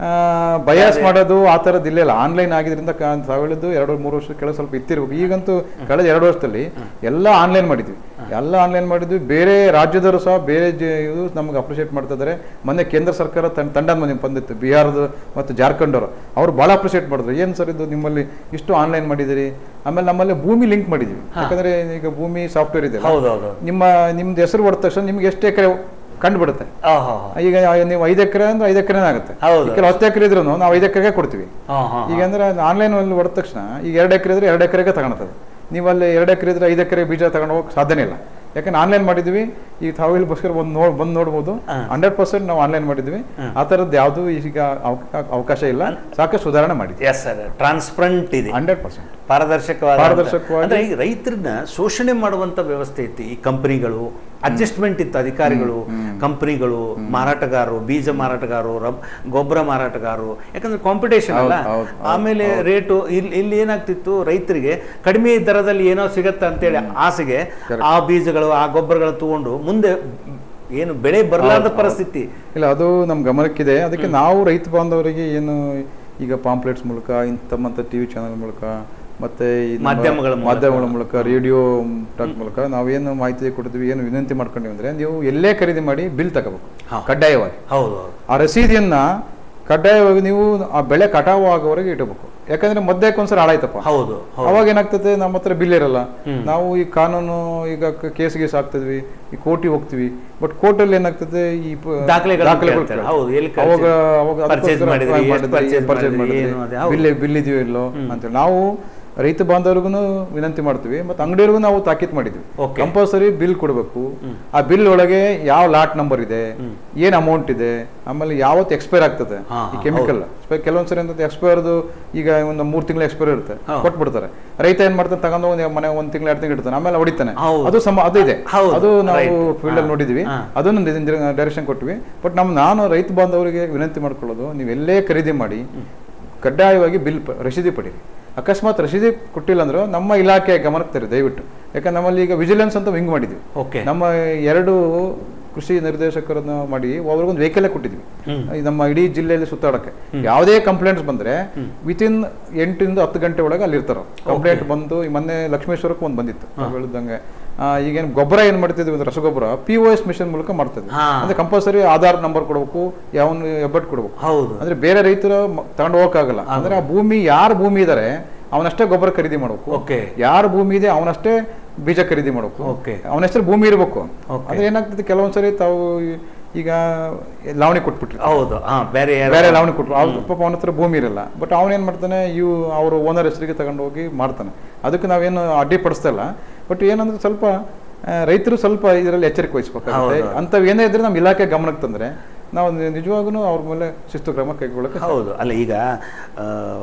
ಬಯಾಸ್ ಮಾಡೋದು ಆ ಥರದ್ದು ಇಲ್ಲ ಆನ್ಲೈನ್ ಆಗಿದ್ರಿಂದ ಕ- ತಾವು ಹೇಳಿದ್ದು ಎರಡು ಮೂರು ವರ್ಷ ಕೆಳಗೆ ಸ್ವಲ್ಪ ಇತ್ತಿರ್ಬೇಕು ಈಗಂತೂ ಕಳೆದ ಎರಡು ವರ್ಷದಲ್ಲಿ ಎಲ್ಲ ಆನ್ಲೈನ್ ಮಾಡಿದ್ವಿ ಎಲ್ಲ ಆನ್ಲೈನ್ ಮಾಡಿದ್ವಿ ಬೇರೆ ರಾಜ್ಯದವರು ಸಹ ಬೇರೆ ಜ- ಇದು ನಮಗೆ ಅಪ್ರಿಷಿಯೇಟ್ ಮಾಡ್ತಾ ಇದ್ದಾರೆ ಮೊನ್ನೆ ಕೇಂದ್ರ ಸರ್ಕಾರ ತನ್ನ ತಂಡ ಮನೆ ಬಂದಿತ್ತು ಬಿಹಾರದ ಮತ್ತು ಜಾರ್ಖಂಡ್ ಅವರು ಅವ್ರು ಭಾಳ ಅಪ್ರಿಷಿಯೇಟ್ ಮಾಡಿದ್ರು ಏನು ಸರ್ ಇದು ನಿಮ್ಮಲ್ಲಿ ಇಷ್ಟು ಆನ್ಲೈನ್ ಮಾಡಿದಿರಿ ಆಮೇಲೆ ನಮ್ಮಲ್ಲಿ ಭೂಮಿ ಲಿಂಕ್ ಮಾಡಿದ್ವಿ ಯಾಕಂದ್ರೆ ಈಗ ಭೂಮಿ ಸಾಫ್ಟ್ವೇರ್ ಇದೆ
ಹೌದೌದು
ನಿಮ್ಮ ನಿಮ್ದು ಹೆಸರು ಹೊಡೆದ ತಕ್ಷಣ ನಿಮ್ಗೆ ಎಷ್ಟು ಎಕರೆ ಕಂಡುಬಿಡುತ್ತೆ
ಓಹೋ
ಈಗ ನೀವು ಐದು ಎಕರೆ ಅಂದ್ರೆ ಐದು ಎಕರೆ ಆಗುತ್ತೆ
ಹೌದು.
ಈ ಕೆಲವು ಹತ್ತು ಎಕರೆ ಇದ್ರು ನಾವು ಐದು ಎಕರೆಗೆ ಕೊಡ್ತೀವಿ
ಹಾ ಹಾ
ಈಗ ಅಂದ್ರೆ ಆನ್ಲೈನ್ ಅಲ್ಲಿ ಹೊಡೆದ ತಕ್ಷಣ ಈಗ ಎರಡು ಎಕರೆ ಇದ್ರೆ ಎರಡು ಎಕರೆಗೆ ತಗೊಳ್ತದೆ ನೀವು ಅಲ್ಲಿ ಎರಡು ಎಕರೆ ಇದ್ರೆ ಐದು ಎಕರೆ ಬೀಜ ತಗೊಂಡು ಹೋಗಕ್ಕೆ ಸಾಧ್ಯನೇ ಇಲ್ಲ ಯಾಕಂದ್ರೆ ಆನ್ಲೈನ್ ಮಾಡಿದ್ವಿ ಈಗ ತಾವು ಇಲ್ಲಿ ಬಸ್ಕರ್ ಒಂದು ನೋಡ್ ಬಂದು ನೋಡ್ಬೋದು
ಹಾ.
ಹಂಡ್ರೆಡ್ ಪರ್ಸೆಂಟ್ ನಾವು ಆನ್ಲೈನ್ ಮಾಡಿದ್ವಿ ಆ ಥರದ್ದು ಯಾವುದು ಈಗ ಅವಕ- ಅವಕಾಶ ಇಲ್ಲ ಸಾಕಷ್ಟು ಸುಧಾರಣೆ ಮಾಡಿದ್ವಿ
ಎಸ್ ಸರ್ ಟ್ರಾನ್ಸ್ಪರೆಂಟ್ ಇದೆ
ಹಂಡ್ರೆಡ್ ಪರ್ಸೆಂಟ್
ಪಾರದರ್ಶಕವಾದ
ಪಾರದರ್ಶಕವಾಗಿ-
ಅಂದ್ರೆ ಈ ರೈತರನ್ನ ಶೋಷಣೆ ಮಾಡುವಂತ ವ್ಯವಸ್ಥೆ ಇತ್ತು ಈ ಕಂಪನಿಗಳು ಅಡ್ಜಸ್ಟ್ಮೆಂಟ್ ಇತ್ತು ಅಧಿಕಾರಿಗಳು ಕಂಪನಿಗಳು ಮಾರಾಟಗಾರರು ಬೀಜ ಮಾರಾಟಗಾರರು ರಬ್ ಗೊಬ್ಬರ ಮಾರಾಟಗಾರರು ಯಾಕಂದ್ರೆ ಕಾಂಪಿಟೇಷನ್ ಅಲ್ಲ
ಹೌದು, ಹೌದು, ಹೌದು,
ಆಮೇಲೆ ರೇಟು ಇಲ್ಲಿ ಇಲ್ಲಿ ಏನಾಗ್ತಿತ್ತು ರೈತರಿಗೆ ಕಡಿಮೆ ದರದಲ್ಲಿ ಏನೋ ಸಿಗತ್ತೆ ಅಂತೇಳಿ ಆಸೆಗೆ ಆ ಬೀಜಗಳು ಆ ಗೊಬ್ಬರಗಳು ತಗೊಂಡು ಮುಂದೆ ಏನು ಬೆಳೆ ಬರಲಾರದ ಪರಿಸ್ಥಿತಿ
ಇಲ್ಲ ಅದು ನಮ್ಮ ಗಮನಕ್ಕಿದೆ ಅದಕ್ಕೆ ನಾವು ರೈತ ಬಾಂಧವರಿಗೆ ಏನು ಈಗ ಪಾಂಪ್ಲೆಟ್ಸ್ ಮೂಲಕ ಇಂಥಮ್ಮಂಥ ಟಿ ವಿ ಚಾನಲ್ ಮೂಲಕ ಮತ್ತೆ ಈ ನಮ್ಮ
ಮಾಧ್ಯಮಗಳ ಮೂಲಕ.
ಮಾಧ್ಯಮಗಳ ಮೂಲಕ ರೇಡಿಯೋ ಟಾಕ್ ಮೂಲಕ ನಾವೇನು ಮಾಹಿತಿ ಕೊಡ್ತೀವಿ ಏನು ವಿನಂತಿ ಮಾಡ್ಕೊಂಡಿವಿ ಅಂದ್ರೆ ನೀವು ಎಲ್ಲೇ ಖರೀದಿ ಮಾಡಿ ಬಿಲ್ ತಗೋಬೇಕು
ಹಾ.
ಕಡ್ಡಾಯವಾಗಿ
ಹೌದು
ಆ ರಸೀದಿಯನ್ನ ಕಡ್ಡಾಯವಾಗಿ ನೀವು ಆ ಬೆಳೆ ಕಟಾವು ಆಗೋವರೆಗೆ ಇಡಬೇಕು ಯಾಕಂದ್ರೆ ಮಧ್ಯಕ್ಕೆ ಒಂದ್ಸಲ ಹಾಳಾಯ್ತಪ್ಪ
ಹೌದು ಹೌದು
ಅವಾಗ ಏನಾಗ್ತದೆ ನಮ್ಮ ಹತ್ರ ಬಿಲ್ ಇರಲ್ಲ ನಾವು ಈ ಕಾನೂನು ಈಗ ಕೇಸ್ ಗೀಸ್ ಆಗ್ತಿದ್ವಿ ಈ ಕೋರ್ಟಿಗೆ ಹೋಗ್ತೀವಿ ಬಟ್ ಕೋರ್ಟಲ್ಲಿ ಏನಾಗ್ತದೆ ಈ ಪ-
ದಾಖಲೆಗಳನ್ನ
ದಾಖಲೆಗಳು
ಕೇಳ್ತಾರೆ.
ಕೇಳ್ತಾರೆ.
ಹೌದು, ಎಲ್ಲಿ
ಅವಾಗ
purchase-
ಅವಾಗ
purchase
ಅದಕ್ಕೋಸ್ಕರ
ಮಾಡಿದ್ರಿ,
apply
ಎಷ್ಟು
ಮಾಡಿದ್ರಿ,
purchase
purchase
ಮಾಡಿದ್ರಿ,
ಮಾಡಿದ್ರಿ,
ಏನು ಅದೇ, ಹೌದು.
ಬಿಲ್ ಬಿಲ್ ಇದೆಯೋ ಇಲ್ಲೋ ಅಂತೇಳಿ ನಾವು ರೈತ ಬಾಂಧವರಿಗೂ ವಿನಂತಿ ಮಾಡ್ತೀವಿ ಮತ್ತೆ ಅಂಗಡಿಯವ್ರಿಗೂ ನಾವು ತಾಕೀತ್ ಮಾಡಿದ್ವಿ
Okay.
ಕಂಪಲ್ಸರಿ ಬಿಲ್ ಕೊಡಬೇಕು ಆ ಬಿಲ್ ಒಳಗೆ ಯಾವ ಲಾಟ್ ನಂಬರ್ ಇದೆ ಏನ್ ಅಮೌಂಟ್ ಇದೆ ಆಮೇಲೆ ಯಾವತ್ತು ಎಕ್ಸ್ಪೈರ್ ಆಗ್ತದೆ
ಹಾ,
ಈ
ಹಾ,
ಕೆಮಿಕಲ್ ಕೆಲವೊಂದ್ಸರಿ ಅಂತ ಎಕ್ಸ್ಪೈರ್ದು ಈಗ ಒಂದು ಮೂರ್ ತಿಂಗಳ ಎಕ್ಸ್ಪೈರ್ ಇರುತ್ತೆ
ಹೌದು.
ಕೊಟ್ಬಿಡ್ತಾರೆ ರೈತ ಏನ್ ಮಾಡ್ತಾನೆ ತಗೊಂಡು ಒಂದು ಮನೆ ಒಂದ್ ತಿಂಗಳು ಎರಡು ತಿಂಗಳು ಇಡ್ತಾನೆ ಆಮೇಲೆ ಹೊಡಿತಾನೆ
ಹೌದು.
ಅದು ಸಮ ಅದು ಇದೆ
ಹೌದು,
ಅದು ನಾವು
right.
ಫೀಲ್ಡ್ ಅಲ್ಲಿ
ಹಾ,
ನೋಡಿದ್ವಿ
ಹಾ.
ಅದನ್ನು ಡೈರೆಕ್ಷನ್ ಕೊಟ್ವಿ ಬಟ್ ನಮ್ ನಾನು ರೈತ ಬಾಂಧವರಿಗೆ ವಿನಂತಿ ಮಾಡ್ಕೊಳ್ಳೋದು ನೀವು ಎಲ್ಲೇ ಖರೀದಿ ಮಾಡಿ ಕಡ್ಡಾಯವಾಗಿ ಬಿಲ್ ಪ- ರಸೀದಿ ಪಡೀರಿ ಅಕಸ್ಮಾತ್ ರಸೀದಿ ಕೊಟ್ಟಿಲ್ಲ ಅಂದ್ರೆ ನಮ್ಮ ಇಲಾಖೆ ಗಮನಕ್ಕೆ ತರಿ ದಯವಿಟ್ಟು ಯಾಕಂದ್ರೆ ನಮ್ಮಲ್ಲಿ ಈಗ ವಿಜಿಲೆನ್ಸ್ ಅಂತ ಹಿಂಗ್ ಮಾಡಿದ್ವಿ
ಓಕೆ
ನಮ್ಮ ಎರಡು ಕೃಷಿ ನಿರ್ದೇಶಕರನ್ನ ಮಾಡಿ ಅವ್ರಿಗೊಂದು ವೆಹಿಕಲ್ ಕೊಟ್ಟಿದ್ವಿ
ಹ್ಮ್.
ಈ ನಮ್ಮ ಇಡೀ ಜಿಲ್ಲೆಯಲ್ಲಿ ಸುತ್ತಾಡಕ್ಕೆ ಯಾವುದೇ ಕಂಪ್ಲೇಂಟ್ಸ್ ಬಂದ್ರೆ ವಿತಿನ್ ಎಂಟರಿಂದ ಹತ್ತು ಗಂಟೆ ಒಳಗೆ ಅಲ್ಲಿ ಇರ್ತಾರ ಕಂಪ್ಲೇಂಟ್ ಬಂದು ಈ ಮೊನ್ನೆ ಲಕ್ಷ್ಮೇಶ್ವರಕ್ಕೆ ಒಂದು ಬಂದಿತ್ತು ನಾವು ಹೇಳಿದಂಗೆ ಆ, ಈಗೇನು ಗೊಬ್ಬರ ಏನ್ ಮಾಡ್ತಿದ್ವಿ ಅಂದ್ರೆ ರಸಗೊಬ್ಬರ ಪಿ ಒ ಎಸ್ ಮಿಷನ್ ಮೂಲಕ ಮಾಡ್ತಿದ್ವಿ
ಹಾ.
ಅಂದ್ರೆ ಕಂಪಲ್ಸರಿ ಆಧಾರ್ ನಂಬರ್ ಕೊಡಬೇಕು ಯಾವನ್ ಹೆಬ್ಬಟ್ ಕೊಡಬೇಕು
ಹೌದು
ಅಂದ್ರೆ ಬೇರೆ ರೈತರು ಮ- ತಗೊಂಡು ಹೋಗಕ್ಕಾಗಲ್ಲ ಅಂದ್ರೆ ಆ ಭೂಮಿ ಯಾರ ಭೂಮಿ ಇದಾರೆ ಅವನಷ್ಟೇ ಗೊಬ್ಬರ ಖರೀದಿ ಮಾಡಬೇಕು
ಓಕೆ
ಯಾರ ಭೂಮಿ ಇದೆ ಅವನಷ್ಟೇ ಬೀಜ ಖರೀದಿ ಮಾಡಬೇಕು
ಓಕೆ
ಅವನ ಹೆಸರು ಭೂಮಿ ಇರಬೇಕು
Okay.
ಅಂದ್ರೆ ಏನಾಗ್ತದೆ ಕೆಲವೊಂದ್ಸರಿ ತಾವು ಈಗ ಲಾವಣಿ ಕೊಟ್ಬಿಟ್ರಿ
ಹೌದು ಹಾ ಬೇರೆ ಯಾರು-
ಬೇರೆ ಲಾವಣಿ ಕೊಟ್ರು ಅವ್ರ ಪಾಪ ಅವನ ಹತ್ರ ಭೂಮಿ ಇರಲ್ಲ ಬಟ್ ಅವನೇನ್ ಮಾಡ್ತಾನೆ ಇವು ಅವ್ರ ಓನರ್ ಹೆಸರಿಗೆ ತಗೊಂಡು ಹೋಗಿ ಮಾಡ್ತಾನೆ ಅದಕ್ಕೆ ನಾವೇನು ಅಡ್ಡಿಪಡಿಸ್ತಾ ಇಲ್ಲ ಬಟ್ ಏನಂದ್ರೆ ಸ್ವಲ್ಪ ಆ, ರೈತರು ಸ್ವಲ್ಪ ಇದರಲ್ಲಿ ಎಚ್ಚರಿಕೆ ವಹಿಸ್ಬೇಕಾಗುತ್ತೆ
ಹೌದು.
ಅಂಥವು ಏನೇ ಇದ್ರೆ ನಮ್ಮ ಇಲಾಖೆ ಗಮನಕ್ಕೆ ತಂದ್ರೆ ನಾವು ನಿಜವಾಗೂ ಅವ್ರ ಮೇಲೆ ಶಿಸ್ತು ಕ್ರಮ ಕೈಗೊಳ್ಳಕ್ಕೆ
ಹೌದು ಅಲ್ಲ ಈಗ ಆ,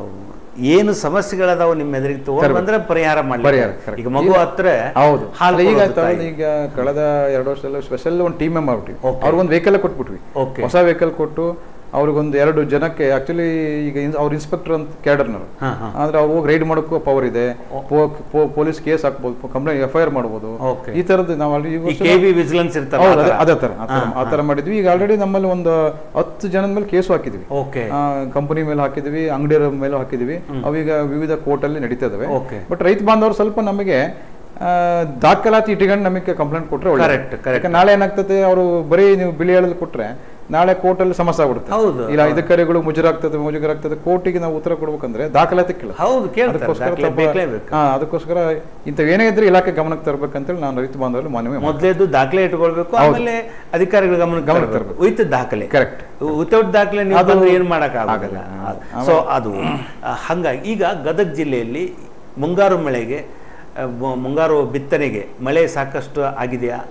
ಏನು ಸಮಸ್ಯೆಗಳದಾವ ನಿಮ್ಮ ಎದುರಿಗೆ ತಗೊಂಡು ಬಂದ್ರೆ ಪರಿಹಾರ ಮಾಡಿ
ಪರಿಹಾರ, correct.
ಈಗ ಮಗು ಹತ್ರ
ಹೌದು
ಹಾಲು
ಅಲ್ಲ, ಈಗ
ಕೊಡೋದು
ತಾವು
ತಾಯಿ.
ಈಗ ಕಳೆದ ಎರಡು ವರ್ಷದಲ್ಲಿ ಸ್ಪೆಷಲ್ ಒಂದು ಟೀಮ್ ಮಾಡ್ಬಿಟ್ವಿ
Okay.
ಅವ್ರಿಗೊಂದು ವೆಹಿಕಲ್ ಕೊಟ್ಬಿಟ್ವಿ
ಓಕೆ
ಹೊಸ ವೆಹಿಕಲ್ ಕೊಟ್ಟು ಅವ್ರಿಗೊಂದು ಎರಡು ಜನಕ್ಕೆ ಆಕ್ಚುಲಿ ಈಗ ಇನ್- ಅವ್ರ ಇನ್ಸ್ಪೆಕ್ಟರ್ ಅಂತ ಕ್ಯಾಡರ್ನರು
ಹಾ ಹಾ
ಅಂದ್ರೆ ಅವ್ರು ಹೋಗಿ ರೈಡ್ ಮಾಡೋಕ್ಕೂ ಪವರ್ ಇದೆ ಪೊಲೀಸ್ ಕೇಸ್ ಹಾಕ್ಬೋದು ಕಂಪ್ಲೇಂಟ್ ಎಫ್ ಐ ಆರ್ ಮಾಡ್ಬೋದು
ಓಕೆ
ಈ ತರದ್ದು ನಾವು already ಈ
ಈ
ವರ್ಷ
ಕೆ ವಿ ವಿಜಿಲೆನ್ಸ್ ಇರ್ತಾರೆ
ಹೌದು ಅದೇ- ಅದೇ ತರ ಆ ತರ- ಆ ತರ ಮಾಡಿದ್ವಿ ಈಗ ಆಲ್ರೆಡಿ ನಮ್ಮಲ್ಲಿ ಒಂದು ಹತ್ತು ಜನದ ಮೇಲೆ ಕೇಸು ಹಾಕಿದ್ವಿ
ಓಕೆ
ಕಂಪನಿ ಮೇಲೆ ಹಾಕಿದ್ವಿ ಅಂಗಡಿಯವರ ಮೇಲೆ ಹಾಕಿದ್ವಿ ಅವೀಗ ವಿವಿಧ ಕೋರ್ಟ್ ಅಲ್ಲಿ ನಡೀತಾ ಇದಾವೆ
ಓಕೆ
ಬಟ್ ರೈತ ಬಾಂಧವರು ಸ್ವಲ್ಪ ನಮಗೆ ಆ, ದಾಖಲಾತಿ ಇಟ್ಕೊಂಡು ನಮಗೆ ಕಂಪ್ಲೇಂಟ್ ಕೊಟ್ರೆ ಒಳ್ಳೆ
ಕರೆಕ್ಟ್ ಕರೆಕ್ಟ್
ಯಾಕಂದ್ರೆ ನಾಳೆ ಏನಾಗ್ತದೆ ಅವರು ಬರೀ ನೀವು ಬಿಳಿ ಹೇಳಲು ಕೊಟ್ರೆ ನಾಳೆ ಕೋರ್ಟಲ್ಲಿ ಸಮಸ್ಯೆ ಆಗ್ಬಿಡುತ್ತೆ
ಹೌದು
ಇಲ್ಲ ಇದಕ್ಕರಿಗಳು ಮುಜುರಾಗ್ತದೆ ಮುಜುಗರಾಗ್ತದೆ ಕೋರ್ಟಿಗೆ ನಾವು ಉತ್ತರ ಕೊಡ್ಬೇಕಂದ್ರೆ ದಾಖಲಾತಿ ಕೇಳ
ಹೌದು ಕೇಳ್ತಾರೆ
ಅದಕ್ಕೋಸ್ಕರ
ದಾಖಲೆ
ಸ್ವಲ್ಪ-
ಬೇಕೇಬೇಕು
ಹಾ ಅದಕ್ಕೋಸ್ಕರ ಇಂಥವೇನೇ ಇದ್ರೆ ಇಲಾಖೆ ಗಮನಕ್ಕೆ ತರಬೇಕಂತೇಳಿ ನಾನು ರೈತ ಬಾಂಧವರಲ್ಲಿ ಮನವಿ ಮಾಡ್ತೀನಿ.
ಮೊದಲೇದು ದಾಖಲೆ ಇಟ್ಕೊಳ್ಬೇಕು ಆಮೇಲೆ ಅಧಿಕಾರಿಗಳ ಗಮನ
ಗಮನಕ್ಕೆ
ತರಬೇಕು ವಿತ್ ದಾಖಲೆ
ಕರೆಕ್ಟ್
ವಿತೌಟ್ ದಾಖಲೆ ನೀವು
ಅದು
ತಂದ್ರೆ ಏನ್ ಮಾಡಕ್ ಆಗಲ್ಲ
ಆಗಲ್ಲ.
ಸೊ ಅದು ಆ, ಹಂಗಾಗಿ ಈಗ ಗದಗ ಜಿಲ್ಲೆಯಲ್ಲಿ ಮುಂಗಾರು ಮಳೆಗೆ ಆ, ಮು- ಮುಂಗಾರು ಬಿತ್ತನೆಗೆ ಮಳೆ ಸಾಕಷ್ಟು ಆಗಿದೆಯಾ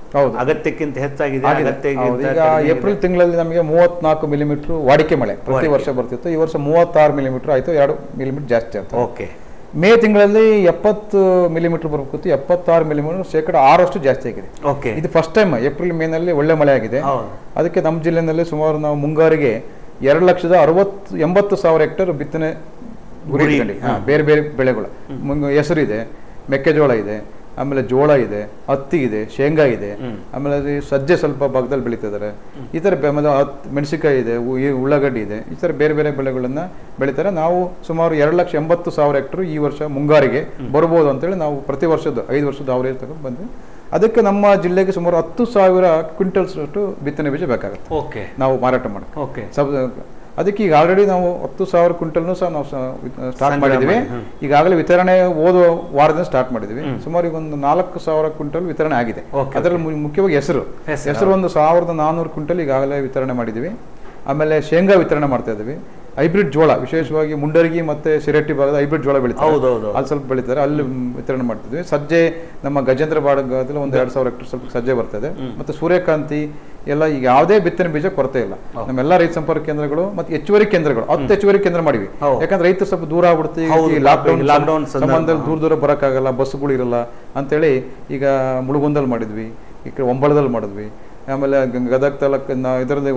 ಹೌದು.
ಅಗತ್ಯಕ್ಕಿಂತ ಹೆಚ್ಚಾಗಿದೆ
ಆಗಿದೆ.
ಅಗತ್ಯಕ್ಕಿಂತ
ಹೌದು. ಈಗ
ಕಡಿಮೆ ಇದೆ.
ಏಪ್ರಿಲ್ ತಿಂಗಳಲ್ಲಿ ನಮಗೆ ಮೂವತ್ನಾಲ್ಕು ಮಿಲಿಮೀಟರ್ ವಾಡಿಕೆ ಮಳೆ ಪ್ರತಿ
ವಾಡಿಕೆ.
ವರ್ಷ ಬರ್ತಿತ್ತು ಈ ವರ್ಷ ಮೂವತ್ತಾರು ಮಿಲಿಮೀಟರ್ ಆಯ್ತು ಎರಡು ಮಿಲಿಮೀಟರ್ ಜಾಸ್ತಿ ಆಯ್ತು
ಓಕೆ
ಮೇ ತಿಂಗಳಲ್ಲಿ ಎಪ್ಪತ್ತು ಮಿಲಿಮೀಟರ್ ಬರ್ಬೇಕಿತ್ತು ಎಪ್ಪತ್ತಾರು ಮಿಲಿಮೀಟರ್ ಶೇಕಡ ಆರಷ್ಟು ಜಾಸ್ತಿ ಆಗಿದೆ
ಓಕೆ
ಇದು ಫಸ್ಟ್ ಟೈಮ್ ಏಪ್ರಿಲ್ ಮೇನಲ್ಲಿ ಒಳ್ಳೆ ಮಳೆ ಆಗಿದೆ
ಹೌದು
ಅದಕ್ಕೆ ನಮ್ಮ ಜಿಲ್ಲೆಯಲ್ಲಿ ಸುಮಾರು ನಾವು ಮುಂಗಾರಿಗೆ ಎರಡು ಲಕ್ಷದ ಅರವತ್ತು ಎಂಬತ್ತು ಸಾವಿರ ಹೆಕ್ಟೇರ್ ಬಿತ್ತನೆ ಗುರಿ
ಗುರಿ,
ಇಟ್ಕೊಂಡು, ಹಾ,
ಹಾ.
ಬೇರೆ ಬೇರೆ ಬೆಳೆಗಳು ಮುಂಗ- ಹೆಸರು ಇದೆ ಮೆಕ್ಕೆಜೋಳ ಇದೆ ಆಮೇಲೆ ಜೋಳ ಇದೆ ಹತ್ತಿ ಇದೆ ಶೇಂಗಾ ಇದೆ
ಹ್ಮ್.
ಆಮೇಲೆ ಅದು ಸಜ್ಜೆ ಸ್ವಲ್ಪ ಭಾಗದಲ್ಲಿ ಬೆಳೀತಿದ್ದಾರೆ ಈ ಥರ ಬೆ- ಆಮೇಲೆ ಹತ್- ಮೆಣಸಿನಕಾಯಿ ಇದೆ ಉ- ಈ ಉಳ್ಳಾಗಡ್ಡಿ ಇದೆ ಈ ಥರ ಬೇರೆ ಬೇರೆ ಬೆಳೆಗಳನ್ನ ಬೆಳೀತಾರೆ ನಾವು ಸುಮಾರು ಎರಡು ಲಕ್ಷ ಎಂಬತ್ತು ಸಾವಿರ ಹೆಕ್ಟರ್ ಈ ವರ್ಷ ಮುಂಗಾರಿಗೆ ಬರ್ಬೋದು ಅಂತೇಳಿ ನಾವು ಪ್ರತಿ ವರ್ಷದ ಐದು ವರ್ಷದ ಅವರೇಜ್ ತಗೊಂಡು ಬಂದ್ವಿ ಅದಕ್ಕೆ ನಮ್ಮ ಜಿಲ್ಲೆಗೆ ಸುಮಾರು ಹತ್ತು ಸಾವಿರ ಕ್ವಿಂಟಲ್ಸ್ ಅಷ್ಟು ಬಿತ್ತನೆ ಬೀಜ ಬೇಕಾಗುತ್ತೆ
ಓಕೆ
ನಾವು ಮಾರಾಟ ಮಾಡೋಕ್ಕೆ
ಓಕೆ
ಸಬ್ ಅದಕ್ಕೆ ಈಗ ಆಲ್ರೆಡಿ ನಾವು ಹತ್ತು ಸಾವಿರ ಕ್ವಿಂಟಲ್ನು ಸಹ ನಾವು ಸ್ಟಾರ್ಟ್
ಸಂಗ್ರಹ
ಮಾಡಿದ್ದೀವಿ
ಮಾಡಿ, ಹ್ಮ್.
ಈಗಾಗಲೇ ವಿತರಣೆ ಹೋದ ವಾರದಿಂದ ಸ್ಟಾರ್ಟ್ ಮಾಡಿದ್ದೀವಿ ಸುಮಾರು ಈಗ ಒಂದು ನಾಲ್ಕು ಸಾವಿರ ಕ್ವಿಂಟಲ್ ವಿತರಣೆ ಆಗಿದೆ
Okay,
ಅದರಲ್ಲಿ ಮು- ಮುಖ್ಯವಾಗಿ ಹೆಸರು
ಹೆಸರು,
ಹೆಸರು ಒಂದು ಸಾವಿರದ ನಾನ್ನೂರು ಕ್ವಿಂಟಲ್ ಈಗಾಗಲೇ ವಿತರಣೆ ಮಾಡಿದ್ದೀವಿ ಆಮೇಲೆ ಶೇಂಗಾ ವಿತರಣೆ ಮಾಡ್ತಾ ಇದ್ದೀವಿ ಹೈಬ್ರಿಡ್ ಜೋಳ ವಿಶೇಷವಾಗಿ ಮುಂಡರಗಿ ಮತ್ತೆ ಸಿರೆಟ್ಟಿ ಭಾಗದ ಹೈಬ್ರಿಡ್ ಜೋಳ ಬೆಳೀತಾರೆ
ಹೌದೌದು.
ಅಲ್ಲಿ ಸ್ವಲ್ಪ ಬೆಳೀತಾರೆ ಅಲ್ಲಿ ಮ್, ವಿತರಣೆ ಮಾಡ್ತಿದ್ವಿ ಸಜ್ಜೆ ನಮ್ಮ ಗಜೇಂದ್ರ ಭಾಗದಲ್ಲಿ ಒಂದು ಎರಡು ಸಾವಿರ ಹೆಕ್ಟರ್ ಸ್ವಲ್ಪ ಸಜ್ಜೆ ಬರ್ತದೆ ಮತ್ತೆ ಸೂರ್ಯಕಾಂತಿ ಎಲ್ಲ ಈಗ ಯಾವುದೇ ಬಿತ್ತನೆ ಬೀಜ ಕೊರತೆ ಇಲ್ಲ ನಮ್ಮೆಲ್ಲ ರೈತ ಸಂಪರ್ಕ ಕೇಂದ್ರಗಳು ಮತ್ತೆ ಹೆಚ್ಚುವರಿ ಕೇಂದ್ರಗಳು ಹತ್ತು ಹೆಚ್ಚುವರಿ ಕೇಂದ್ರ ಮಾಡಿವಿ
ಹೌದು.
ಯಾಕಂದ್ರೆ ರೈತರು ಸ್ವಲ್ಪ ದೂರ ಆಗ್ಬಿಡುತ್ತೆ
ಹೌದು,
ಈ ಲಾಕ್ಡೌನ್
ಈ lockdown ಸಂದರ್ಭ.
ಸಂಬಂಧದಲ್ಲಿ ದೂರ ದೂರ ಬರೋಕ್ಕಾಗಲ್ಲ ಬಸ್ಸುಗಳು ಇರಲ್ಲ ಅಂತೇಳಿ ಈಗ ಮುಳುಗುಂದಲ್ಲಿ ಮಾಡಿದ್ವಿ ಈ ಕಡೆ ಒಂಬಳದಲ್ಲಿ ಮಾಡಿದ್ವಿ ಆಮೇಲೆ ಗ- ಗದಗ ತಾಲೂಕು ಇದರಲ್ಲಿ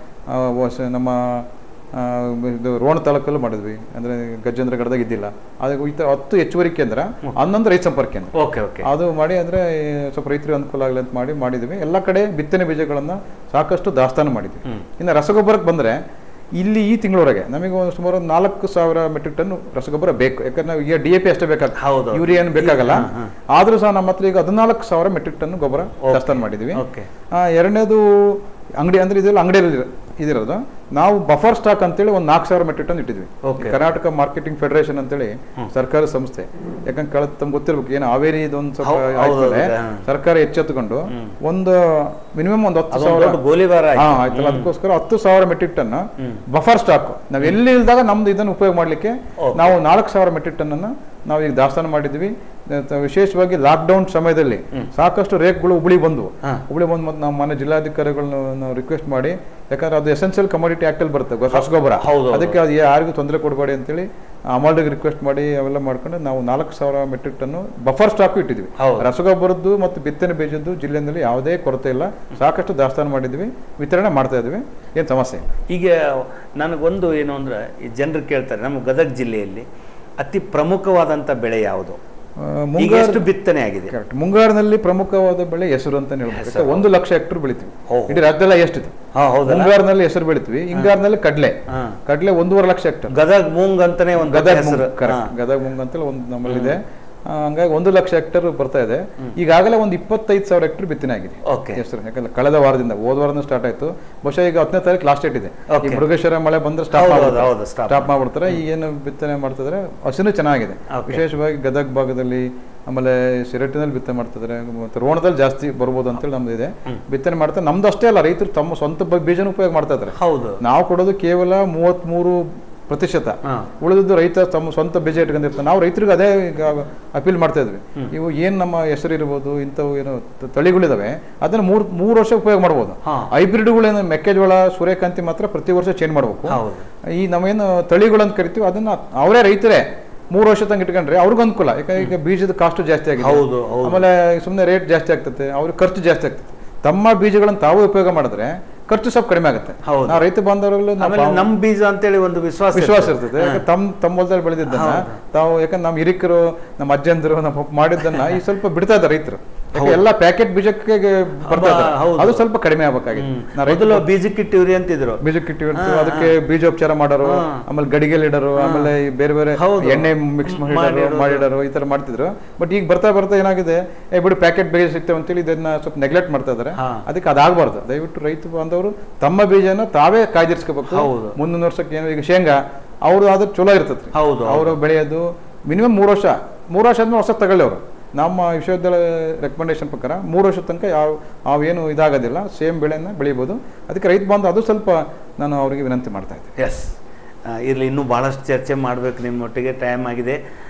ನಮ್ಮ ಆ, ಇದು ರೋಣ ತಾಲೂಕಲ್ಲೂ ಮಾಡಿದ್ವಿ ಅಂದ್ರೆ ಗಜೇಂದ್ರ ಗಡದಾಗ ಇದ್ದಿಲ್ಲ ಅದಕ್ಕೆ ಈ ಥರ ಹತ್ತು ಹೆಚ್ಚುವರಿ ಕೇಂದ್ರ ಹನ್ನೊಂದು ರೈತ ಸಂಪರ್ಕ ಕೇಂದ್ರ
ಓಕೆ ಓಕೆ
ಅದು ಮಾಡಿ ಅಂದ್ರೆ ಸ್ವಲ್ಪ ರೈತರಿಗೆ ಅನುಕೂಲ ಆಗಲಿ ಅಂತ ಮಾಡಿ ಮಾಡಿದ್ವಿ ಎಲ್ಲ ಕಡೆ ಬಿತ್ತನೆ ಬೀಜಗಳನ್ನ ಸಾಕಷ್ಟು ದಾಸ್ತಾನು ಮಾಡಿದ್ವಿ
ಹ್ಮ್.
ಇನ್ನು ರಸಗೊಬ್ಬರಕ್ಕೆ ಬಂದ್ರೆ ಇಲ್ಲಿ ಈ ತಿಂಗಳವರೆಗೆ ನಮಗೆ ಒಂದು ಸುಮಾರು ಒಂದು ನಾಲ್ಕು ಸಾವಿರ ಮೆಟ್ರಿಕ್ ಟನ್ ರಸಗೊಬ್ಬರ ಬೇಕು ಯಾಕಂದ್ರೆ ನಾವು ಈಗ ಡಿ ಎ ಪಿ ಅಷ್ಟೇ ಬೇಕಾಗ್ತದೆ
ಹೌದು.
ಯೂರಿಯಾ ಏನು ಬೇಕಾಗಲ್ಲ
ಹಾ, ಹಾ.
ಆದ್ರೂ ಸಹ ನಮ್ಮ ಹತ್ರ ಈಗ ಹದಿನಾಲ್ಕು ಸಾವಿರ ಮೆಟ್ರಿಕ್ ಟನ್ ಗೊಬ್ಬರ
Okay.
ದಾಸ್ತಾನು ಮಾಡಿದ್ವಿ
ಓಕೆ
ಆ, ಎರಡನೇದು ಅಂಗಡಿ ಅಂದ್ರೆ ಇದೆಲ್ಲ ಅಂಗಡಿಯಲ್ಲಿ ಇದಿರೋದು ನಾವು ಬಫರ್ ಸ್ಟಾಕ್ ಅಂತೇಳಿ ಒಂದು ನಾಲ್ಕು ಸಾವಿರ ಮೆಟ್ರಿಕ್ ಟನ್ ಇಟ್ಟಿದ್ವಿ
Okay.
ಈ ಕರ್ನಾಟಕ ಮಾರ್ಕೆಟಿಂಗ್ ಫೆಡರೇಷನ್ ಅಂತೇಳಿ ಸರ್ಕಾರಿ ಸಂಸ್ಥೆ ಯಾಕಂದ್ರೆ ಕಳೆದ ತಮ್ಗೆ ಗೊತ್ತಿರ್ಬೇಕು ಏನು ಹಾವೇರಿ ಇದೊಂದು ಸ್ವಲ್ಪ
ಹೌದು, ಹೌದು,
ಆಯ್ತದೆ
ಹೌದು, ಹಾ.
ಸರ್ಕಾರ ಎಚ್ಚೆತ್ತುಕೊಂಡು ಒಂದು ಮಿನಿಮಮ್ ಒಂದು ಹತ್ತು
ಅದೊಂದು
ಸಾವಿರ
ದೊಡ್ಡ ಗೋಲಿಬಾರ
ಹಾ
ಆಯ್ತು.
ಆಯ್ತಲ್ಲ ಅದಕ್ಕೋಸ್ಕರ ಹತ್ತು ಸಾವಿರ ಮೆಟ್ರಿಕ್ ಟನ್
ಹ್ಮ್.
ಬಫರ್ ಸ್ಟಾಕ್ ನಾವು ಎಲ್ಲಿ ಇಲ್ದಾಗ ನಮ್ದು ಇದನ್ನು ಉಪಯೋಗ ಮಾಡ್ಲಿಕ್ಕೆ
Okay.
ನಾವು ನಾಲ್ಕು ಸಾವಿರ ಮೆಟ್ರಿಕ್ ಟನ್ ಅನ್ನ ನಾವು ಈಗ ದಾಸ್ತಾನು ಮಾಡಿದ್ವಿ ಅಹ್ ವಿಶೇಷವಾಗಿ ಲಾಕ್ಡೌನ್ ಸಮಯದಲ್ಲಿ ಸಾಕಷ್ಟು ರೇಟ್ಗಳು ಹುಬ್ಳಿ ಬಂದವು
ಹಾ.
ಹುಬ್ಳಿ ಬಂದು ಮತ್ತೆ ನಮ್ಮ ಮನೆ ಜಿಲ್ಲಾಧಿಕಾರಿಗಳನ್ನ ನಾವು ರಿಕ್ವೆಸ್ಟ್ ಮಾಡಿ ಯಾಕಂದ್ರೆ ಅದು ಎಸೆನ್ಷಿಯಲ್ ಕಮೋಡಿಟಿ ಆಕ್ಟಲ್ಲಿ ಬರುತ್ತೆ ಗೊ- ರಸಗೊಬ್ಬರ
ಹೌದು, ಹೌದು.
ಅದಕ್ಕೆ ಅದು ಯಾರಿಗೂ ತೊಂದರೆ ಕೊಡಬೇಡಿ ಅಂತೇಳಿ ಅಮಾಲ್ಡಿಗೆ ರಿಕ್ವೆಸ್ಟ್ ಮಾಡಿ ಅವೆಲ್ಲ ಮಾಡ್ಕೊಂಡು ನಾವು ನಾಲ್ಕು ಸಾವಿರ ಮೆಟ್ರಿಕ್ ಟನ್ ಬಫರ್ ಸ್ಟಾಕು ಇಟ್ಟಿದ್ವಿ
ಹೌದು.
ರಸಗೊಬ್ಬರದ್ದು ಮತ್ತು ಬಿತ್ತನೆ ಬೀಜದ್ದು ಜಿಲ್ಲೆಯಲ್ಲಿ ಯಾವುದೇ ಕೊರತೆ ಇಲ್ಲ ಸಾಕಷ್ಟು ದಾಸ್ತಾನು ಮಾಡಿದ್ವಿ ವಿತರಣೆ ಮಾಡ್ತಾ ಇದ್ವಿ ಏನು ಸಮಸ್ಯೆ ಇಲ್ಲ
ಈಗ ನನಗೊಂದು ಏನು ಅಂದ್ರೆ ಈ ಜನರು ಕೇಳ್ತಾರೆ ನಮ್ಮ ಗದಗ ಜಿಲ್ಲೆಯಲ್ಲಿ ಅತಿ ಪ್ರಮುಖವಾದಂಥ ಬೆಳೆ ಯಾವುದು
ಆ,
ಈಗ
ಮುಂಗಾರು
ಎಷ್ಟು ಬಿತ್ತನೆ ಆಗಿದೆ
Correct. ಮುಂಗಾರಿನಲ್ಲಿ ಪ್ರಮುಖವಾದ ಬೆಳೆ ಹೆಸರು ಅಂತ ಹೇಳ್ಬೇಕು
ಹೆಸರು.
ಯಾಕಂದ್ರೆ ಒಂದು ಲಕ್ಷ ಹೆಕ್ಟರ್ ಬೆಳಿತೀವಿ
ಓಹೋ.
ಇಡೀ ರಾಜ್ಯದಲ್ಲ ಎಷ್ಟಿದೆ
ಹಾ ಹೌದಲ್ಲ
ಮುಂಗಾರಿನಲ್ಲಿ ಹೆಸರು ಬೆಳಿತೀವಿ ಹಿಂಗಾರಿನಲ್ಲಿ ಕಡ್ಲೆ
ಹಾ.
ಕಡ್ಲೆ ಒಂದೂವರೆ ಲಕ್ಷ ಹೆಕ್ಟರ್
ಗದಗ ಮೂಂಗ್ ಅಂತಾನೆ ಒಂದು
ಗದಗ
ಹೆಸರು
ಮುಂಗ್ correct. ಗದಗ ಮುಂಗ್ ಅಂತೇಳಿ ಒಂದು ನಮ್ಮಲ್ಲಿದೆ ಆ, ಹಂಗಾಗಿ ಒಂದು ಲಕ್ಷ ಹೆಕ್ಟರ್ ಬರ್ತಾ ಇದೆ ಈಗಾಗಲೇ ಒಂದು ಇಪ್ಪತ್ತೈದು ಸಾವಿರ ಹೆಕ್ಟರ್ ಬಿತ್ತನೆ ಆಗಿದೆ
ಓಕೆ
ಹೆಸರು ಯಾಕಂದ್ರೆ ಕಳೆದ ವಾರದಿಂದ ಹೋದ ವಾರದಿಂದ ಸ್ಟಾರ್ಟ್ ಆಯ್ತು ಬಹುಶಃ ಈಗ ಹತ್ತನೇ ತಾರೀಕು ಲಾಸ್ಟ್ ಡೇಟ್ ಇದೆ ಈ
Okay.
ಮೃಗೇಶ್ವರ ಮಳೆ ಬಂದ್ರೆ ಸ್ಟಾಪ್
ಹೌದು,
ಮಾಡ್ಬಿಡ್ತಾರೆ
ಹೌದು, stop
ಸ್ಟಾಪ್ ಮಾಡ್ಬಿಡ್ತಾರೆ ಈ ಏನು ಬಿತ್ತನೆ ಮಾಡ್ತಿದ್ರೆ ಹಸಿನು ಚೆನ್ನಾಗಿದೆ
Okay.
ವಿಶೇಷವಾಗಿ ಗದಗ ಭಾಗದಲ್ಲಿ ಆಮೇಲೆ ಸಿರಟ್ಟಿನಲ್ಲಿ ಬಿತ್ತನೆ ಮಾಡ್ತಿದ್ದಾರೆ ಮತ್ತೆ ರೋಣದಲ್ಲಿ ಜಾಸ್ತಿ ಬರ್ಬೋದು ಅಂತೇಳಿ ನಮ್ದು ಇದೆ ಬಿತ್ತನೆ ಮಾಡ್ತಾರೆ ನಮ್ದು ಅಷ್ಟೇ ಅಲ್ಲ ರೈತರು ತಮ್ಮ ಸ್ವಂತ ಬ- ಬೀಜನ ಉಪಯೋಗ ಮಾಡ್ತಾ ಇದ್ದಾರೆ
ಹೌದು
ನಾವು ಕೊಡೋದು ಕೇವಲ ಮೂವತ್ಮೂರು ಪ್ರತಿಶತ
ಹಾ.
ಉಳಿದಿದ್ದು ರೈತ ತಮ್ಮ ಸ್ವಂತ ಬೀಜ ಇಟ್ಕೊಂಡಿರ್ತಾರೆ ನಾವು ರೈತರಿಗೆ ಅದೇ ಈಗ ಅಪೀಲ್ ಮಾಡ್ತಾ ಇದ್ವಿ ಇವು ಏನ್ ನಮ್ಮ ಹೆಸರು ಇರ್ಬೋದು ಇಂಥವು ಏನು ತ- ತಳಿಗಳಿದಾವೆ ಅದನ್ನ ಮೂರ್ ಮೂರು ವರ್ಷ ಉಪಯೋಗ ಮಾಡ್ಬೋದು
ಹಾ.
ಹೈಬ್ರಿಡ್ಗಳೇನು ಮೆಕ್ಕೆಜೋಳ ಸೂರ್ಯಕಾಂತಿ ಮಾತ್ರ ಪ್ರತಿ ವರ್ಷ ಚೇಂಜ್ ಮಾಡ್ಬೇಕು
ಹೌದು
ಈ ನಾವೇನು ತಳಿಗಳು ಅಂತ ಕರಿತೀವಿ ಅದನ್ನ ಅವರೇ ರೈತರೇ ಮೂರು ವರ್ಷ ತಂಗ ಇಟ್ಕೊಂಡ್ರೆ ಅವ್ರಿಗೂ ಅನುಕೂಲ ಯಾಕಂದ್ರೆ ಈಗ ಬೀಜದ ಕಾಸ್ಟ್ ಜಾಸ್ತಿ ಆಗಿದೆ
ಹೌದು, ಹೌದು.
ಆಮೇಲೆ ಸುಮ್ಮನೆ ರೇಟ್ ಜಾಸ್ತಿ ಆಗ್ತದೆ ಅವ್ರಿಗೆ ಖರ್ಚು ಜಾಸ್ತಿ ಆಗ್ತದೆ ತಮ್ಮ ಬೀಜಗಳನ್ನು ತಾವು ಉಪಯೋಗ ಮಾಡಿದ್ರೆ ಖರ್ಚು ಸ್ವಲ್ಪ ಕಡಿಮೆ ಆಗುತ್ತೆ
ಹೌದು.
ನಾವು ರೈತ ಬಾಂಧವರಲ್ಲಿ ನಾವು
ಆಮೇಲೆ ನಮ್ ಬೀಜ ಅಂತೇಳಿ ಒಂದು ವಿಶ್ವಾಸ
ವಿಶ್ವಾಸ
ಇರ್ತದೆ.
ಇರ್ತದೆ ಯಾಕಂದ್ರೆ ತಮ್ಮ ತಮ್ಮ ಹೊಲದಲ್ಲಿ ಬೆಳೆದಿದ್ದನ್ನ ತಾವು ಯಾಕಂದ್ರೆ ನಮ್ಮ ಹಿರಿಕರು ನಮ್ಮ ಅಜ್ಜಂದರು ನಮ್ಮ ಅಪ್ಪ ಮಾಡಿದ್ದನ್ನ ಈ ಸ್ವಲ್ಪ ಬಿಡ್ತಾ ಇದ್ದಾರೆ ರೈತರು ಯಾಕೆ ಎಲ್ಲ ಪ್ಯಾಕೆಟ್ ಬೀಜಕ್ಕೆ ಬರ್ತಾ ಇದ್ದಾರೆ
ಹೌದು.
ಅದು ಸ್ವಲ್ಪ ಕಡಿಮೆ ಆಗ್ಬೇಕಾಗಿದೆ
ಹ್ಮ್.
ನಾ ರೈತ
ಮೊದಲು ಬೀಜಕ್ಕಿಟ್ಟಿವ್ರಿ ಅಂತಿದ್ರು
ಬೀಜಕ್ಕೆ ಇಟ್ಟಿರ್ತೀವಿ ಅದಕ್ಕೆ ಬೀಜೋಪಚಾರ ಮಾಡೋರು ಆಮೇಲೆ ಗಡಿಗೆಲ್ ಇಡೋರು ಆಮೇಲೆ ಈ ಬೇರೆ ಬೇರೆ
ಹೌದು.
ಎಣ್ಣೆ ಮಿಕ್ಸ್ ಮಾಡಿಡೋರು
ಮಾಡಿಡೋರು.
ಮಾಡಿಡೋರು ಈ ತರ ಮಾಡ್ತಿದ್ರು ಬಟ್ ಈಗ ಬರ್ತಾ ಬರ್ತಾ ಏನಾಗಿದೆ ಏ ಬಿಡು ಪ್ಯಾಕೆಟ್ ಬೀಜ ಸಿಗ್ತೇವೆ ಅಂತೇಳಿ ಇದನ್ನ ಸ್ವಲ್ಪ ನೆಗ್ಲೆಕ್ಟ್ ಮಾಡ್ತಾ ಇದಾರೆ
ಹಾ.
ಅದಕ್ಕೆ ಅದಾಗಬಾರ್ದು ದಯವಿಟ್ಟು ರೈತ ಬಾಂಧವರು ತಮ್ಮ ಬೀಜನ ತಾವೇ ಕಾಯ್ದಿರಿಸ್ಕೋಬೇಕು
ಹೌದು.
ಮುಂದಿನ ವರ್ಷಕ್ಕೆ ಏನು ಈಗ ಶೇಂಗಾ ಅವ್ರು ಆದ್ರೆ ಚಲೋ ಇರ್ತೈತ್ರಿ
ಹೌದು,
ಅವರು ಬೆಳೆಯೋದು ಮಿನಿಮಮ್ ಮೂರು ವರ್ಷ ಮೂರು ವರ್ಷ ಆದ್ಮೇಲೆ ಹೊಸ ತಗೊಳ್ಳಿ ಅವರು ನಮ್ಮ ವಿಶ್ವವಿದ್ಯಾಲಯ ರೆಕಮೆಂಡೇಶನ್ ಪ್ರಕಾರ ಮೂರು ವರ್ಷದ ತನಕ ಯಾವ ಅವೇನು ಇದಾಗೋದಿಲ್ಲ ಸೇಮ್ ಬೆಳೆನ ಬೆಳಿಬೋದು ಅದಕ್ಕೆ ರೈತ ಬಾಂಧ ಅದು ಸ್ವಲ್ಪ ನಾನು ಅವರಿಗೆ ವಿನಂತಿ ಮಾಡ್ತಾ ಇದ್ದೆ
ಎಸ್ ಇರಲಿ ಇನ್ನೂ ಭಾಳಷ್ಟು ಚರ್ಚೆ ಮಾಡಬೇಕು ನಿಮ್ಮೊಟ್ಟಿಗೆ ಟೈಮ್ ಆಗಿದೆ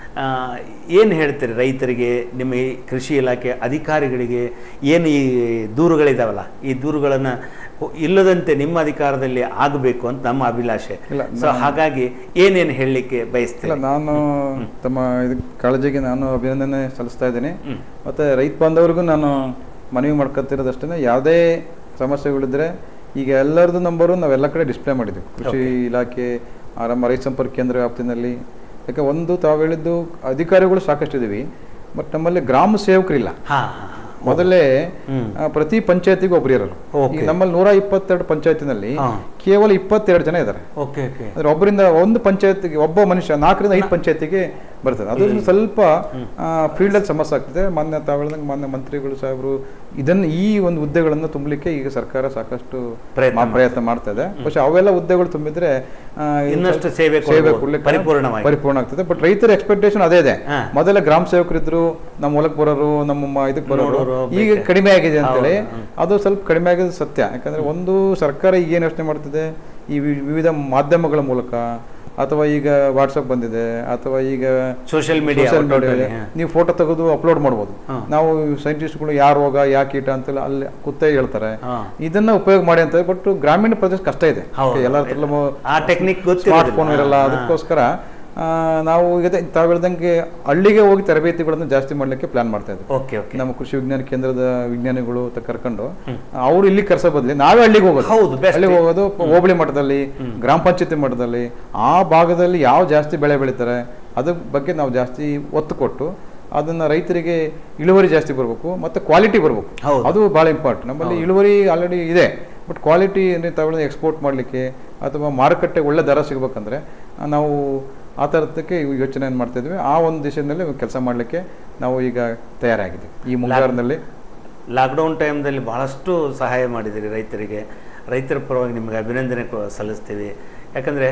ಏನು ಹೇಳ್ತೀರಿ ರೈತರಿಗೆ ನಿಮ್ಮ ಈ ಕೃಷಿ ಇಲಾಖೆ ಅಧಿಕಾರಿಗಳಿಗೆ ಏನು ಈ ದೂರುಗಳಿದಾವಲ್ಲ ಈ ದೂರುಗಳನ್ನು ಇಲ್ಲದಂತೆ ನಿಮ್ಮ ಅಧಿಕಾರದಲ್ಲಿ ಆಗಬೇಕು ಅಂತ ನಮ್ಮ ಅಭಿಲಾಷೆ
ಇಲ್ಲ,
ಸೊ ಹಾಗಾಗಿ ಏನೇನು ಹೇಳಲಿಕ್ಕೆ
ಇಲ್ಲ
ಬಯಸ್ತೀರಿ
ನಾನು ತಮ್ಮ ಇದಕ್ಕೆ ಕಾಳಜಿಗೆ ನಾನು ಅಭಿನಂದನೆ ಸಲ್ಲಿಸ್ತಾ ಇದ್ದೀನಿ
ಹ್ಮ್.
ಮತ್ತು ರೈತ ಬಾಂಧವರಿಗೂ ನಾನು ಮನವಿ ಮಾಡ್ಕೊತಿರೋದಷ್ಟೇ ಯಾವುದೇ ಸಮಸ್ಯೆಗಳಿದ್ರೆ ಈಗ ಎಲ್ಲರದ್ದು ನಂಬರು ನಾವೆಲ್ಲ ಕಡೆ ಡಿಸ್ಪ್ಲೇ ಮಾಡಿದ್ವಿ ಕೃಷಿ ಇಲಾಖೆ ಆ, ನಮ್ಮ ರೈತ ಸಂಪರ್ಕ ಕೇಂದ್ರ ವ್ಯಾಪ್ತಿನಲ್ಲಿ ಯಾಕೆ ಒಂದು ತಾವು ಹೇಳಿದ್ದು ಅಧಿಕಾರಿಗಳು ಸಾಕಷ್ಟು ಇದೀವಿ ಬಟ್ ನಮ್ಮಲ್ಲಿ ಗ್ರಾಮ ಸೇವಕರಿಲ್ಲ
ಹಾಂ ಹಾಂ
ಮೊದಲೇ
ಹ್ಮ್.
ಆ, ಪ್ರತಿ ಪಂಚಾಯತಿಗೂ ಒಬ್ರು ಇರೋರು
Okay.
ಈಗ ನಮ್ಮಲ್ಲಿ ನೂರ ಇಪ್ಪತ್ತೆರಡು ಪಂಚಾಯತಿನಲ್ಲಿ
ಹಾ.
ಕೇವಲ ಇಪ್ಪತ್ತೆರಡು ಜನ ಇದ್ದಾರೆ
ಓಕೆ ಓಕೆ
ಅಂದ್ರೆ ಒಬ್ಬರಿಂದ ಒಂದು ಪಂಚಾಯತ್ಗೆ ಒಬ್ಬ ಮನುಷ್ಯ ನಾಲ್ಕರಿಂದ ಐದು ಪಂಚಾಯತಿಗೆ ಬರ್ತದೆ ಅದು ಸ್ವಲ್ಪ ಫೀಲ್ಡ್ ಅಲ್ಲಿ ಸಮಸ್ಯೆ ಆಗ್ತದೆ ಮಾನ್ಯ ತಾವು ಹೇಳ್ದಂಗೆ ಮಾನ್ಯ ಮಂತ್ರಿಗಳು ಸಾಹೇಬರು ಇದನ್ನ ಈ ಒಂದು ಹುದ್ದೆಗಳನ್ನು ತುಂಬಲಿಕ್ಕೆ ಈಗ ಸರ್ಕಾರ ಸಾಕಷ್ಟು
ಪ್ರಯತ್ನ
ಮಾ- ಪ್ರಯತ್ನ ಮಾಡ್ತಾ ಇದೆ പക്ഷെ ಅವೆಲ್ಲ ಹುದ್ದೆಗಳು ತುಂಬಿದ್ರೆ ಆ, ಇದು
ಇನ್ನಷ್ಟು
ಸ್ವಲ್ಪ
ಸೇವೆ
ಸೇವೆ
ಕೊಡ್ಬೋದು,
ಕೊಡ್ಲಿಕ್ಕೆ
ಪರಿಪೂರ್ಣವಾಗಿ.
ಪರಿಪೂರ್ಣ ಆಗ್ತದೆ ಬಟ್ ರೈತರ ಎಕ್ಸ್ಪೆಕ್ಟೇಷನ್ ಅದೇ ಇದೆ
ಹಾ.
ಮೊದಲ ಗ್ರಾಮ ಸೇವಕರಿದ್ರು ನಮ್ಮ ಹೊಲಕ್ಕೆ ಬರೋರು ನಮ್ಮ ಮ- ಇದಕ್ಕೆ ಬರೋರು
ನೋಡೋರು,
ಈಗ
ಬೇಟೆ.
ಕಡಿಮೆ ಆಗಿದೆ ಅಂತೇಳಿ
ಹೌದು, ಹ್ಮ್.
ಅದು ಸ್ವಲ್ಪ ಕಡಿಮೆ ಆಗೋದು ಸತ್ಯ ಯಾಕಂದ್ರೆ ಒಂದು ಸರ್ಕಾರ ಈಗ ಏನು ಯೋಚನೆ ಮಾಡ್ತಿದೆ ಈ ವಿ- ವಿವಿಧ ಮಾಧ್ಯಮಗಳ ಮೂಲಕ ಅಥವಾ ಈಗ ವಾಟ್ಸಪ್ ಬಂದಿದೆ ಅಥವಾ ಈಗ
ಸೋಷಿಯಲ್ ಮೀಡಿಯಾ
social media ಇದೆ. ನೀವು ಫೋಟೋ ತೆಗೆದು ಅಪ್ಲೋಡ್ ಮಾಡ್ಬೋದು
ಹಾ.
ನಾವು ಸೈಂಟಿಸ್ಟ್ಗಳು ಯಾರು ರೋಗ ಯಾ ಕೀಟ ಅಂತೆಲ್ಲ ಅಲ್ಲಿ ಕುತ್ತೇ ಹೇಳ್ತಾರೆ
ಹಾ.
ಇದನ್ನ ಉಪಯೋಗ ಮಾಡಿ ಅಂತ ಬಟ್ ಗ್ರಾಮೀಣ ಪ್ರದೇಶ ಕಷ್ಟ ಇದೆ
ಹೌದು.
ಎಲ್ಲರ ಹತ್ರಲೂ
ಆ technique ಗೊತ್ತಿರೋದಿಲ್ಲ.
ಸ್ಮಾರ್ಟ್ ಫೋನ್ ಇರಲ್ಲ
ಹಾ.
ಅದಕ್ಕೋಸ್ಕರ ಆ, ನಾವು ಈಗ ತಾವು ಹೇಳ್ದಂಗೆ ಹಳ್ಳಿಗೆ ಹೋಗಿ ತರಬೇತಿಗಳನ್ನು ಜಾಸ್ತಿ ಮಾಡ್ಲಿಕ್ಕೆ ಪ್ಲಾನ್ ಮಾಡ್ತಾ ಇದ್ದೀವಿ
ಓಕೆ ಓಕೆ
ನಮ್ಮ ಕೃಷಿ ವಿಜ್ಞಾನ ಕೇಂದ್ರದ ವಿಜ್ಞಾನಿಗಳು ತ ಕರ್ಕೊಂಡು ಅವ್ರು ಇಲ್ಲಿ ಕರ್ಸೋ ಬದಲಿ ನಾವೇ ಹಳ್ಳಿಗೆ ಹೋಗೋದು
ಹೌದು, best.
ಹಳ್ಳಿಗೆ ಹೋಗೋದು ಪ- ಹೋಬಳಿ ಮಟ್ಟದಲ್ಲಿ ಗ್ರಾಮ ಪಂಚಾಯತಿ ಮಟ್ಟದಲ್ಲಿ ಆ ಭಾಗದಲ್ಲಿ ಯಾವ ಜಾಸ್ತಿ ಬೆಳೆ ಬೆಳೀತಾರೆ ಅದ್ರ ಬಗ್ಗೆ ನಾವು ಜಾಸ್ತಿ ಒತ್ತು ಕೊಟ್ಟು ಅದನ್ನ ರೈತರಿಗೆ ಇಳುವರಿ ಜಾಸ್ತಿ ಬರಬೇಕು ಮತ್ತೆ ಕ್ವಾಲಿಟಿ ಬರಬೇಕು
ಹೌದು.
ಅದು ಭಾಳ ಇಂಪಾರ್ಟೆಂಟ್ ನಮ್ಮಲ್ಲಿ ಇಳುವರಿ ಆಲ್ರೆಡಿ ಇದೆ ಬಟ್ ಕ್ವಾಲಿಟಿ ತಗೊಳ್ಳಿ ಎಕ್ಸ್ಪೋರ್ಟ್ ಮಾಡಲಿಕ್ಕೆ ಅಥವಾ ಮಾರುಕಟ್ಟೆ ಒಳ್ಳೆ ದರ ಸಿಗ್ಬೇಕಂದ್ರೆ ಆ, ನಾವು ಆ ಥರದಕ್ಕೆ ಯೋಚನೆ ಮಾಡ್ತಾ ಇದ್ವಿ ಆ ಒಂದು ದಿಶೆಯಲ್ಲಿ ಕೆಲಸ ಮಾಡಲಿಕ್ಕೆ ನಾವು ಈಗ ತಯಾರಾಗಿದ್ದೀವಿ ಈ ಮುಂಗಾರಿನಲ್ಲಿ
ಲಾಕ್ಡೌನ್ ಟೈಮ್ದಲ್ಲಿ ಬಹಳಷ್ಟು ಸಹಾಯ ಮಾಡಿದ್ದೀರಿ ರೈತರಿಗೆ ರೈತರ ಪರವಾಗಿ ನಿಮಗೆ ಅಭಿನಂದನೆ ಕೊ- ಸಲ್ಲಿಸ್ತೀವಿ ಯಾಕಂದರೆ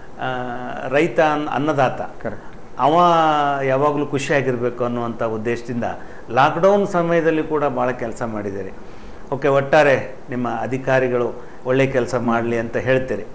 ರೈತ ಅನ್- ಅನ್ನದಾತ
ಕರೆಕ್ಟ್
ಅವ ಯಾವಾಗಲೂ ಖುಷಿಯಾಗಿರಬೇಕು ಅನ್ನುವಂಥ ಉದ್ದೇಶದಿಂದ ಲಾಕ್ಡೌನ್ ಸಮಯದಲ್ಲಿ ಕೂಡ ಭಾಳ ಕೆಲಸ ಮಾಡಿದ್ದೀರಿ ಓಕೆ ಒಟ್ಟಾರೆ ನಿಮ್ಮ ಅಧಿಕಾರಿಗಳು ಒಳ್ಳೆ ಕೆಲಸ ಮಾಡಲಿ ಅಂತ ಹೇಳ್ತೀರಿ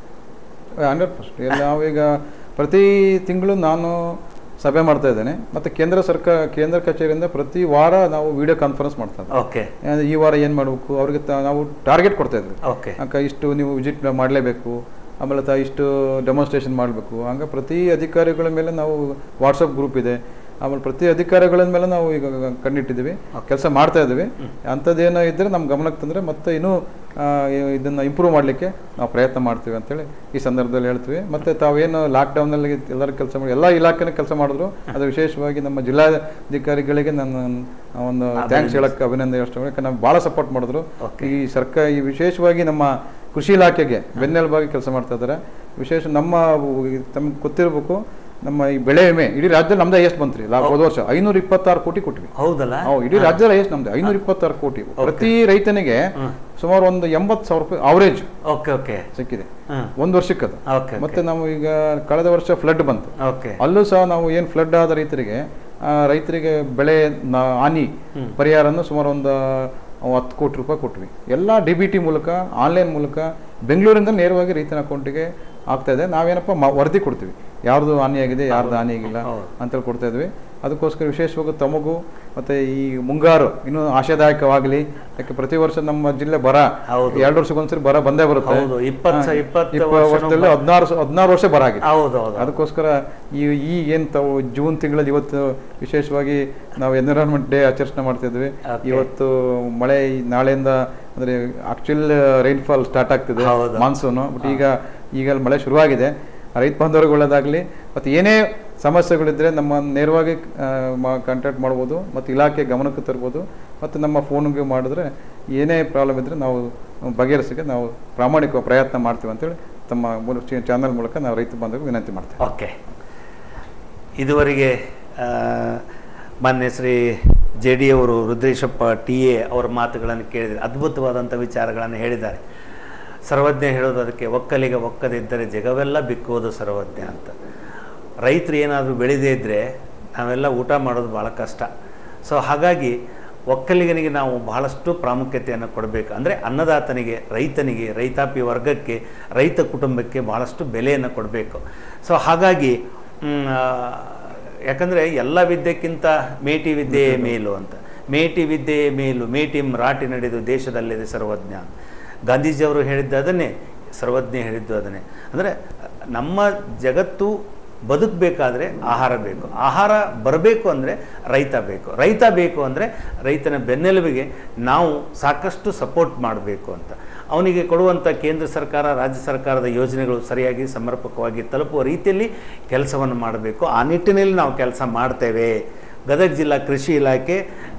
ಹಂಡ್ರೆಡ್ ಪರ್ಸೆಂಟ್ ನಾವೀಗ ಪ್ರತಿ ತಿಂಗಳು ನಾನು ಸಭೆ ಮಾಡ್ತಾ ಇದ್ದೇನೆ ಮತ್ತು ಕೇಂದ್ರ ಸರ್ಕಾರ ಕೇಂದ್ರ ಕಚೇರಿಯಿಂದ ಪ್ರತಿ ವಾರ ನಾವು ವಿಡಿಯೋ ಕಾನ್ಫರೆನ್ಸ್ ಮಾಡ್ತಾ ಇದ್ದೀವಿ
ಓಕೆ
ಅಂದ್ರೆ ಈ ವಾರ ಏನು ಮಾಡಬೇಕು ಅವ್ರಿಗೆ ತ- ನಾವು ಟಾರ್ಗೆಟ್ ಕೊಡ್ತಾ ಇದ್ವಿ
ಓಕೆ
ಅಕ್ಕ ಇಷ್ಟು ನೀವು ವಿಸಿಟ್ ಮಾಡಲೇಬೇಕು ಆಮೇಲೆ ತ ಇಷ್ಟು ಡೆಮಾನ್ಸ್ಟ್ರೇಷನ್ ಮಾಡಬೇಕು ಹಂಗೆ ಪ್ರತಿ ಅಧಿಕಾರಿಗಳ ಮೇಲೆ ನಾವು ವಾಟ್ಸಪ್ ಗ್ರೂಪ್ ಇದೆ ಆಮೇಲೆ ಪ್ರತಿ ಅಧಿಕಾರಿಗಳ ಮೇಲೆ ನಾವು ಈಗ ಕಣ್ಣಿಟ್ಟಿದ್ದೀವಿ ಕೆಲಸ ಮಾಡ್ತಾ ಇದ್ದೀವಿ ಅಂಥದ್ದೇನೋ ಇದ್ದರೆ ನಮ್ಮ ಗಮನಕ್ಕೆ ತಂದರೆ ಮತ್ತೆ ಇನ್ನೂ ಆ, ಇ- ಇದನ್ನ ಇಂಪ್ರೂವ್ ಮಾಡಲಿಕ್ಕೆ ನಾವು ಪ್ರಯತ್ನ ಮಾಡ್ತೀವಿ ಅಂತೇಳಿ ಈ ಸಂದರ್ಭದಲ್ಲಿ ಹೇಳ್ತೀವಿ ಮತ್ತು ತಾವೇನು ಲಾಕ್ಡೌನಲ್ಲಿ ಎಲ್ಲರೂ ಕೆಲಸ ಮಾಡಿ ಎಲ್ಲ ಇಲಾಖೆನ ಕೆಲಸ ಮಾಡಿದ್ರು ಅದು ವಿಶೇಷವಾಗಿ ನಮ್ಮ ಜಿಲ್ಲಾಧಿಕಾರಿಗಳಿಗೆ ನನ್ನ ಒಂದು ಥ್ಯಾಂಕ್ಸ್ ಹೇಳಕ್ಕೆ ಅಭಿನಂದನೆ ಅಷ್ಟು ಯಾಕಂದ್ರೆ ನಮ್ಗೆ ಭಾಳ ಸಪೋರ್ಟ್ ಮಾಡಿದ್ರು
Okay.
ಈ ಸರ್ಕಾರ ಈ ವಿಶೇಷವಾಗಿ ನಮ್ಮ ಕೃಷಿ ಇಲಾಖೆಗೆ ಬೆನ್ನೆಲುಬಾಗಿ ಕೆಲಸ ಮಾಡ್ತಾ ಇದ್ದಾರೆ ವಿಶೇಷ ನಮ್ಮ ತಮ್ಗೆ ಗೊತ್ತಿರಬೇಕು ನಮ್ಮ ಈ ಬೆಳೆ ವಿಮೆ ಇಡೀ ರಾಜ್ಯದಲ್ಲಿ ನಮ್ದು ಎಷ್ಟು ಬಂತ್ರಿ ಲಾ ಹೋದ ವರ್ಷ ಐನೂರ ಇಪ್ಪತ್ತಾರು ಕೋಟಿ ಕೊಟ್ವಿ
ಹೌದಲ್ಲ
ನಾವು ಇಡೀ ರಾಜ್ಯದಲ್ಲಿ ಎಷ್ಟು ನಮ್ದು ಐನೂರ ಇಪ್ಪತ್ತಾರು ಕೋಟಿ ಪ್ರತಿ ರೈತನಿಗೆ ಸುಮಾರು ಒಂದು ಎಂಬತ್ತು ಸಾವಿರ ರೂಪಾಯಿ ಅವರೇಜ್
ಓಕೆ ಓಕೆ
ಸಿಕ್ಕಿದೆ
ಹಾಂ
ಒಂದು ವರ್ಷಕ್ಕೆ ಅದು
ಓಕೆ
ಮತ್ತೆ ನಾವು ಈಗ ಕಳೆದ ವರ್ಷ ಫ್ಲಡ್ ಬಂತು
ಓಕೆ
ಅಲ್ಲೂ ಸಹ ನಾವು ಏನು ಫ್ಲಡ್ ಆದ ರೈತರಿಗೆ ಆ, ರೈತರಿಗೆ ಬೆಳೆ ನ- ಹಾನಿ ಪರಿಹಾರನ ಸುಮಾರು ಒಂದು ಹತ್ತು ಕೋಟಿ ರೂಪಾಯಿ ಕೊಟ್ವಿ ಎಲ್ಲ ಡಿ ಬಿ ಟಿ ಮೂಲಕ ಆನ್ಲೈನ್ ಮೂಲಕ ಬೆಂಗಳೂರಿಂದ ನೇರವಾಗಿ ರೈತನ ಅಕೌಂಟಿಗೆ ಆಗ್ತಾ ಇದೆ ನಾವೇನಪ್ಪ ಮ- ವರದಿ ಕೊಡ್ತೀವಿ ಯಾರ್ದು ಹಾನಿಯಾಗಿದೆ ಯಾರ್ದು ಹಾನಿಯಾಗಿಲ್ಲ
ಹೌದು.
ಅಂತೇಳಿ ಕೊಡ್ತಾ ಇದ್ವಿ ಅದಕ್ಕೋಸ್ಕರ ವಿಶೇಷವಾಗಿ ತಮಗೂ ಮತ್ತೆ ಈ ಮುಂಗಾರು ಇನ್ನೂ ಆಶಾದಾಯಕವಾಗಲಿ ಯಾಕೆ ಪ್ರತಿ ವರ್ಷ ನಮ್ಮ ಜಿಲ್ಲೆ ಬರ
ಹೌದು.
ಎರಡು ವರ್ಷಕ್ಕೊಂದ್ಸರಿ ಬರ ಬಂದೇ ಬರುತ್ತೆ
ಹೌದು, ಇಪ್ಪತ್ತು ಸ-
ಹಾ,
ಇಪ್ಪತ್ತು
ಇಪ್ಪ-
ವರ್ಷನೂ
ವರ್ಷದಲ್ಲಿ
ಬ-
ಹದಿನಾರು ಹದಿನಾರು ವರ್ಷ ಬರ ಆಗಿದೆ
ಹೌದು ಹೌದು
ಅದಕ್ಕೋಸ್ಕರ ಈ ಈ ಏನು ತಾವು ಜೂನ್ ತಿಂಗಳಲ್ಲಿ ಇವತ್ತು ವಿಶೇಷವಾಗಿ ನಾವು ಎನ್ವಿರಾನ್ಮೆಂಟ್ ಡೇ ಆಚರಣೆ ಮಾಡ್ತಾ ಇದ್ವಿ
Okay.
ಇವತ್ತು ಮಳೆ ಈ ನಾಳೆಯಿಂದ ಅಂದ್ರೆ ಆಕ್ಚುಲ್ ರೈನ್ಫಾಲ್ ಸ್ಟಾರ್ಟ್ ಆಗ್ತಿದೆ
ಹೌದು.
ಮಾನ್ಸೂನು ಬಟ್ ಈಗ ಈಗ ಅಲ್ಲಿ ಮಳೆ ಶುರುವಾಗಿದೆ ರೈತ ಬಾಂಧವರಿಗೆ ಒಳ್ಳೇದಾಗಲಿ ಮತ್ತು ಏನೇ ಸಮಸ್ಯೆಗಳಿದ್ದರೆ ನಮ್ಮ ನೇರವಾಗಿ ಕಾಂಟ್ಯಾಕ್ಟ್ ಮಾಡ್ಬೋದು ಮತ್ತು ಇಲಾಖೆ ಗಮನಕ್ಕೆ ತರ್ಬೋದು ಮತ್ತು ನಮ್ಮ ಫೋನ್ಗೆ ಮಾಡಿದ್ರೆ ಏನೇ ಪ್ರಾಬ್ಲಮ್ ಇದ್ದರೆ ನಾವು ಬಗೆಹರಿಸೋಕ್ಕೆ ನಾವು ಪ್ರಾಮಾಣಿಕ ಪ್ರಯತ್ನ ಮಾಡ್ತೀವಿ ಅಂತೇಳಿ ತಮ್ಮ ಮೂಲಕ ಚಾನಲ್ ಮೂಲಕ ನಾವು ರೈತ ಬಾಂಧವರಿಗೆ ವಿನಂತಿ ಮಾಡ್ತೇವೆ
ಓಕೆ ಇದುವರೆಗೆ ಆ, ಮಾನ್ಯ ಶ್ರೀ ಜೆ ಡಿ ಅವರು ರುದ್ರೇಶಪ್ಪ ಟಿ ಎ ಅವರ ಮಾತುಗಳನ್ನು ಕೇಳಿದರೆ ಅದ್ಭುತವಾದಂಥ ವಿಚಾರಗಳನ್ನು ಹೇಳಿದ್ದಾರೆ ಸರ್ವಜ್ಞ ಹೇಳೋದು ಅದಕ್ಕೆ ಒಕ್ಕಲಿಗ ಒಕ್ಕದಿದ್ದರೆ ಜಗವೆಲ್ಲ ಬಿಕ್ಕುವುದು ಸರ್ವಜ್ಞ ಅಂತ ರೈತರು ಏನಾದರೂ ಬೆಳೆದೇ ಇದ್ದರೆ ನಾವೆಲ್ಲ ಊಟ ಮಾಡೋದು ಭಾಳ ಕಷ್ಟ ಸೊ ಹಾಗಾಗಿ ಒಕ್ಕಲಿಗನಿಗೆ ನಾವು ಬಹಳಷ್ಟು ಪ್ರಾಮುಖ್ಯತೆಯನ್ನು ಕೊಡಬೇಕು ಅಂದರೆ ಅನ್ನದಾತನಿಗೆ ರೈತನಿಗೆ ರೈತಾಪಿ ವರ್ಗಕ್ಕೆ ರೈತ ಕುಟುಂಬಕ್ಕೆ ಬಹಳಷ್ಟು ಬೆಲೆಯನ್ನು ಕೊಡಬೇಕು ಸೊ ಹಾಗಾಗಿ ಮ್, ಆ, ಯಾಕಂದರೆ ಎಲ್ಲ ವಿದ್ಯೆಕ್ಕಿಂತ ಮೇಟಿ ವಿದ್ಯೆಯೇ ಮೇಲು ಅಂತ ಮೇಟಿ ವಿದ್ಯೆಯೇ ಮೇಲು ಮೇಟಿ ರಾಟಿ ನಡೆದು ದೇಶದಲ್ಲಿದೆ ಸರ್ವಜ್ಞ ಗಾಂಧೀಜಿಯವರು ಹೇಳಿದ್ದು ಅದನ್ನೇ ಸರ್ವಜ್ಞ ಹೇಳಿದ್ದು ಅದನ್ನೇ ಅಂದರೆ ನಮ್ಮ ಜಗತ್ತು ಬದುಕಬೇಕಾದ್ರೆ ಆಹಾರ ಬೇಕು ಆಹಾರ ಬರಬೇಕು ಅಂದರೆ ರೈತ ಬೇಕು ರೈತ ಬೇಕು ಅಂದರೆ ರೈತನ ಬೆನ್ನೆಲುಬಿಗೆ ನಾವು ಸಾಕಷ್ಟು ಸಪೋರ್ಟ್ ಮಾಡಬೇಕು ಅಂತ ಅವನಿಗೆ ಕೊಡುವಂಥ ಕೇಂದ್ರ ಸರ್ಕಾರ ರಾಜ್ಯ ಸರ್ಕಾರದ ಯೋಜನೆಗಳು ಸರಿಯಾಗಿ ಸಮರ್ಪಕವಾಗಿ ತಲುಪುವ ರೀತಿಯಲ್ಲಿ ಕೆಲಸವನ್ನು ಮಾಡಬೇಕು ಆ ನಿಟ್ಟಿನಲ್ಲಿ ನಾವು ಕೆಲಸ ಮಾಡ್ತೇವೆ ಗದಗ ಜಿಲ್ಲಾ ಕೃಷಿ ಇಲಾಖೆ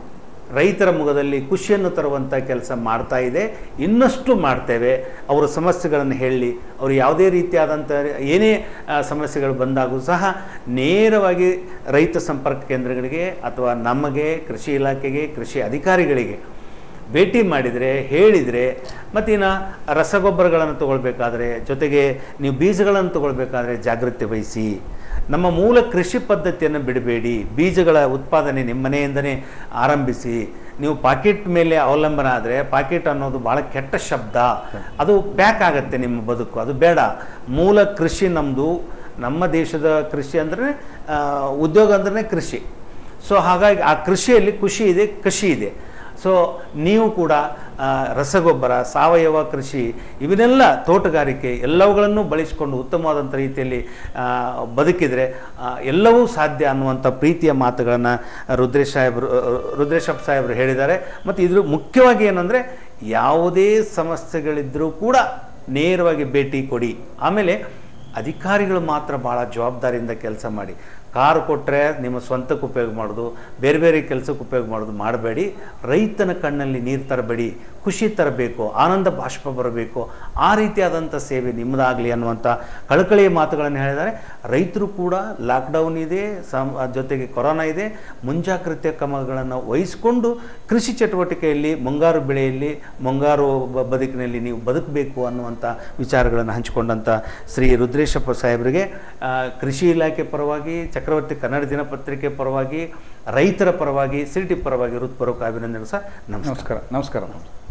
ರೈತರ ಮುಖದಲ್ಲಿ ಖುಷಿಯನ್ನು ತರುವಂಥ ಕೆಲಸ ಮಾಡ್ತಾ ಇದೆ ಇನ್ನಷ್ಟು ಮಾಡ್ತೇವೆ ಅವರ ಸಮಸ್ಯೆಗಳನ್ನು ಹೇಳಿ ಅವರು ಯಾವುದೇ ರೀತಿಯಾದಂಥ ಏನೇ ಆ, ಸಮಸ್ಯೆಗಳು ಬಂದಾಗೂ ಸಹ ನೇರವಾಗಿ ರೈತ ಸಂಪರ್ಕ ಕೇಂದ್ರಗಳಿಗೆ ಅಥವಾ ನಮಗೆ ಕೃಷಿ ಇಲಾಖೆಗೆ ಕೃಷಿ ಅಧಿಕಾರಿಗಳಿಗೆ ಭೇಟಿ ಮಾಡಿದರೆ ಹೇಳಿದರೆ ಮತ್ತಿನ್ನು ರಸಗೊಬ್ಬರಗಳನ್ನು ತಗೊಳ್ಬೇಕಾದ್ರೆ ಜೊತೆಗೆ ನೀವು ಬೀಜಗಳನ್ನು ತಗೊಳ್ಬೇಕಾದ್ರೆ ಜಾಗೃತಿ ವಹಿಸಿ ನಮ್ಮ ಮೂಲ ಕೃಷಿ ಪದ್ಧತಿಯನ್ನು ಬಿಡಬೇಡಿ ಬೀಜಗಳ ಉತ್ಪಾದನೆ ನಿಮ್ಮ ಮನೆಯಿಂದನೇ ಆರಂಭಿಸಿ ನೀವು ಪಾಕೆಟ್ ಮೇಲೆ ಅವಲಂಬನ ಆದರೆ ಪಾಕೆಟ್ ಅನ್ನೋದು ಭಾಳ ಕೆಟ್ಟ ಶಬ್ದ ಅದು ಪ್ಯಾಕ್ ಆಗುತ್ತೆ ನಿಮ್ಮ ಬದುಕು ಅದು ಬೇಡ ಮೂಲ ಕೃಷಿ ನಮ್ಮದು ನಮ್ಮ ದೇಶದ ಕೃಷಿ ಅಂದರೆ ಉದ್ಯೋಗ ಅಂದ್ರೆ ಕೃಷಿ ಸೊ ಹಾಗಾಗಿ ಆ ಕೃಷಿಯಲ್ಲಿ ಖುಷಿ ಇದೆ ಕೃಷಿ ಇದೆ ಸೊ ನೀವು ಕೂಡ ಆ, ರಸಗೊಬ್ಬರ ಸಾವಯವ ಕೃಷಿ ಇವನ್ನೆಲ್ಲ ತೋಟಗಾರಿಕೆ ಎಲ್ಲವುಗಳನ್ನು ಬಳಸಿಕೊಂಡು ಉತ್ತಮವಾದಂಥ ರೀತಿಯಲ್ಲಿ ಆ, ಬದುಕಿದರೆ ಆ, ಎಲ್ಲವೂ ಸಾಧ್ಯ ಅನ್ನುವಂಥ ಪ್ರೀತಿಯ ಮಾತುಗಳನ್ನು ರುದ್ರೇಶ್ ಸಾಹೇಬರು ರುದ್ರೇಶಪ್ಪ ಸಾಹೇಬರು ಹೇಳಿದ್ದಾರೆ ಮತ್ತು ಇದ್ರ ಮುಖ್ಯವಾಗಿ ಏನಂದರೆ ಯಾವುದೇ ಸಮಸ್ಯೆಗಳಿದ್ದರೂ ಕೂಡ ನೇರವಾಗಿ ಭೇಟಿ ಕೊಡಿ ಆಮೇಲೆ ಅಧಿಕಾರಿಗಳು ಮಾತ್ರ ಭಾಳ ಜವಾಬ್ದಾರಿಯಿಂದ ಕೆಲಸ ಮಾಡಿ ಕಾರು ಕೊಟ್ಟರೆ ನಿಮ್ಮ ಸ್ವಂತಕ್ಕೆ ಉಪಯೋಗ ಮಾಡೋದು ಬೇರೆ ಬೇರೆ ಕೆಲಸಕ್ಕೆ ಉಪಯೋಗ ಮಾಡೋದು ಮಾಡಬೇಡಿ ರೈತನ ಕಣ್ಣಲ್ಲಿ ನೀರು ತರಬೇಡಿ ಖುಷಿ ತರಬೇಕು ಆನಂದ ಬಾಷ್ಪ ಬರಬೇಕು ಆ ರೀತಿಯಾದಂಥ ಸೇವೆ ನಿಮ್ಮದಾಗಲಿ ಅನ್ನುವಂಥ ಕಳಕಳಿಯ ಮಾತುಗಳನ್ನು ಹೇಳಿದ್ದಾರೆ ರೈತರು ಕೂಡ ಲಾಕ್ಡೌನ್ ಇದೆ ಸಮ್ ಜೊತೆಗೆ ಕೊರೋನಾ ಇದೆ ಮುಂಜಾಗ್ರತೆ ಕ್ರಮಗಳನ್ನು ವಹಿಸಿಕೊಂಡು ಕೃಷಿ ಚಟುವಟಿಕೆಯಲ್ಲಿ ಮುಂಗಾರು ಬೆಳೆಯಲ್ಲಿ ಮುಂಗಾರು ಬ- ಬದುಕಿನಲ್ಲಿ ನೀವು ಬದುಕಬೇಕು ಅನ್ನುವಂಥ ವಿಚಾರಗಳನ್ನು ಹಂಚಿಕೊಂಡಂಥ ಶ್ರೀ ರುದ್ರೇಶಪ್ಪ ಸಾಹೇಬರಿಗೆ ಆ, ಕೃಷಿ ಇಲಾಖೆ ಪರವಾಗಿ ಚಕ್ರವರ್ತಿ ಕನ್ನಡ ದಿನಪತ್ರಿಕೆ ಪರವಾಗಿ ರೈತರ ಪರವಾಗಿ ಸಿಟಿ ಪರವಾಗಿ ಹೃತ್ಪೂರ್ವಕ ಅಭಿನಂದನೆ ಸಹ ನಮಸ್ಕಾರ
ನಮಸ್ಕಾರ ನಮಸ್ಕಾರ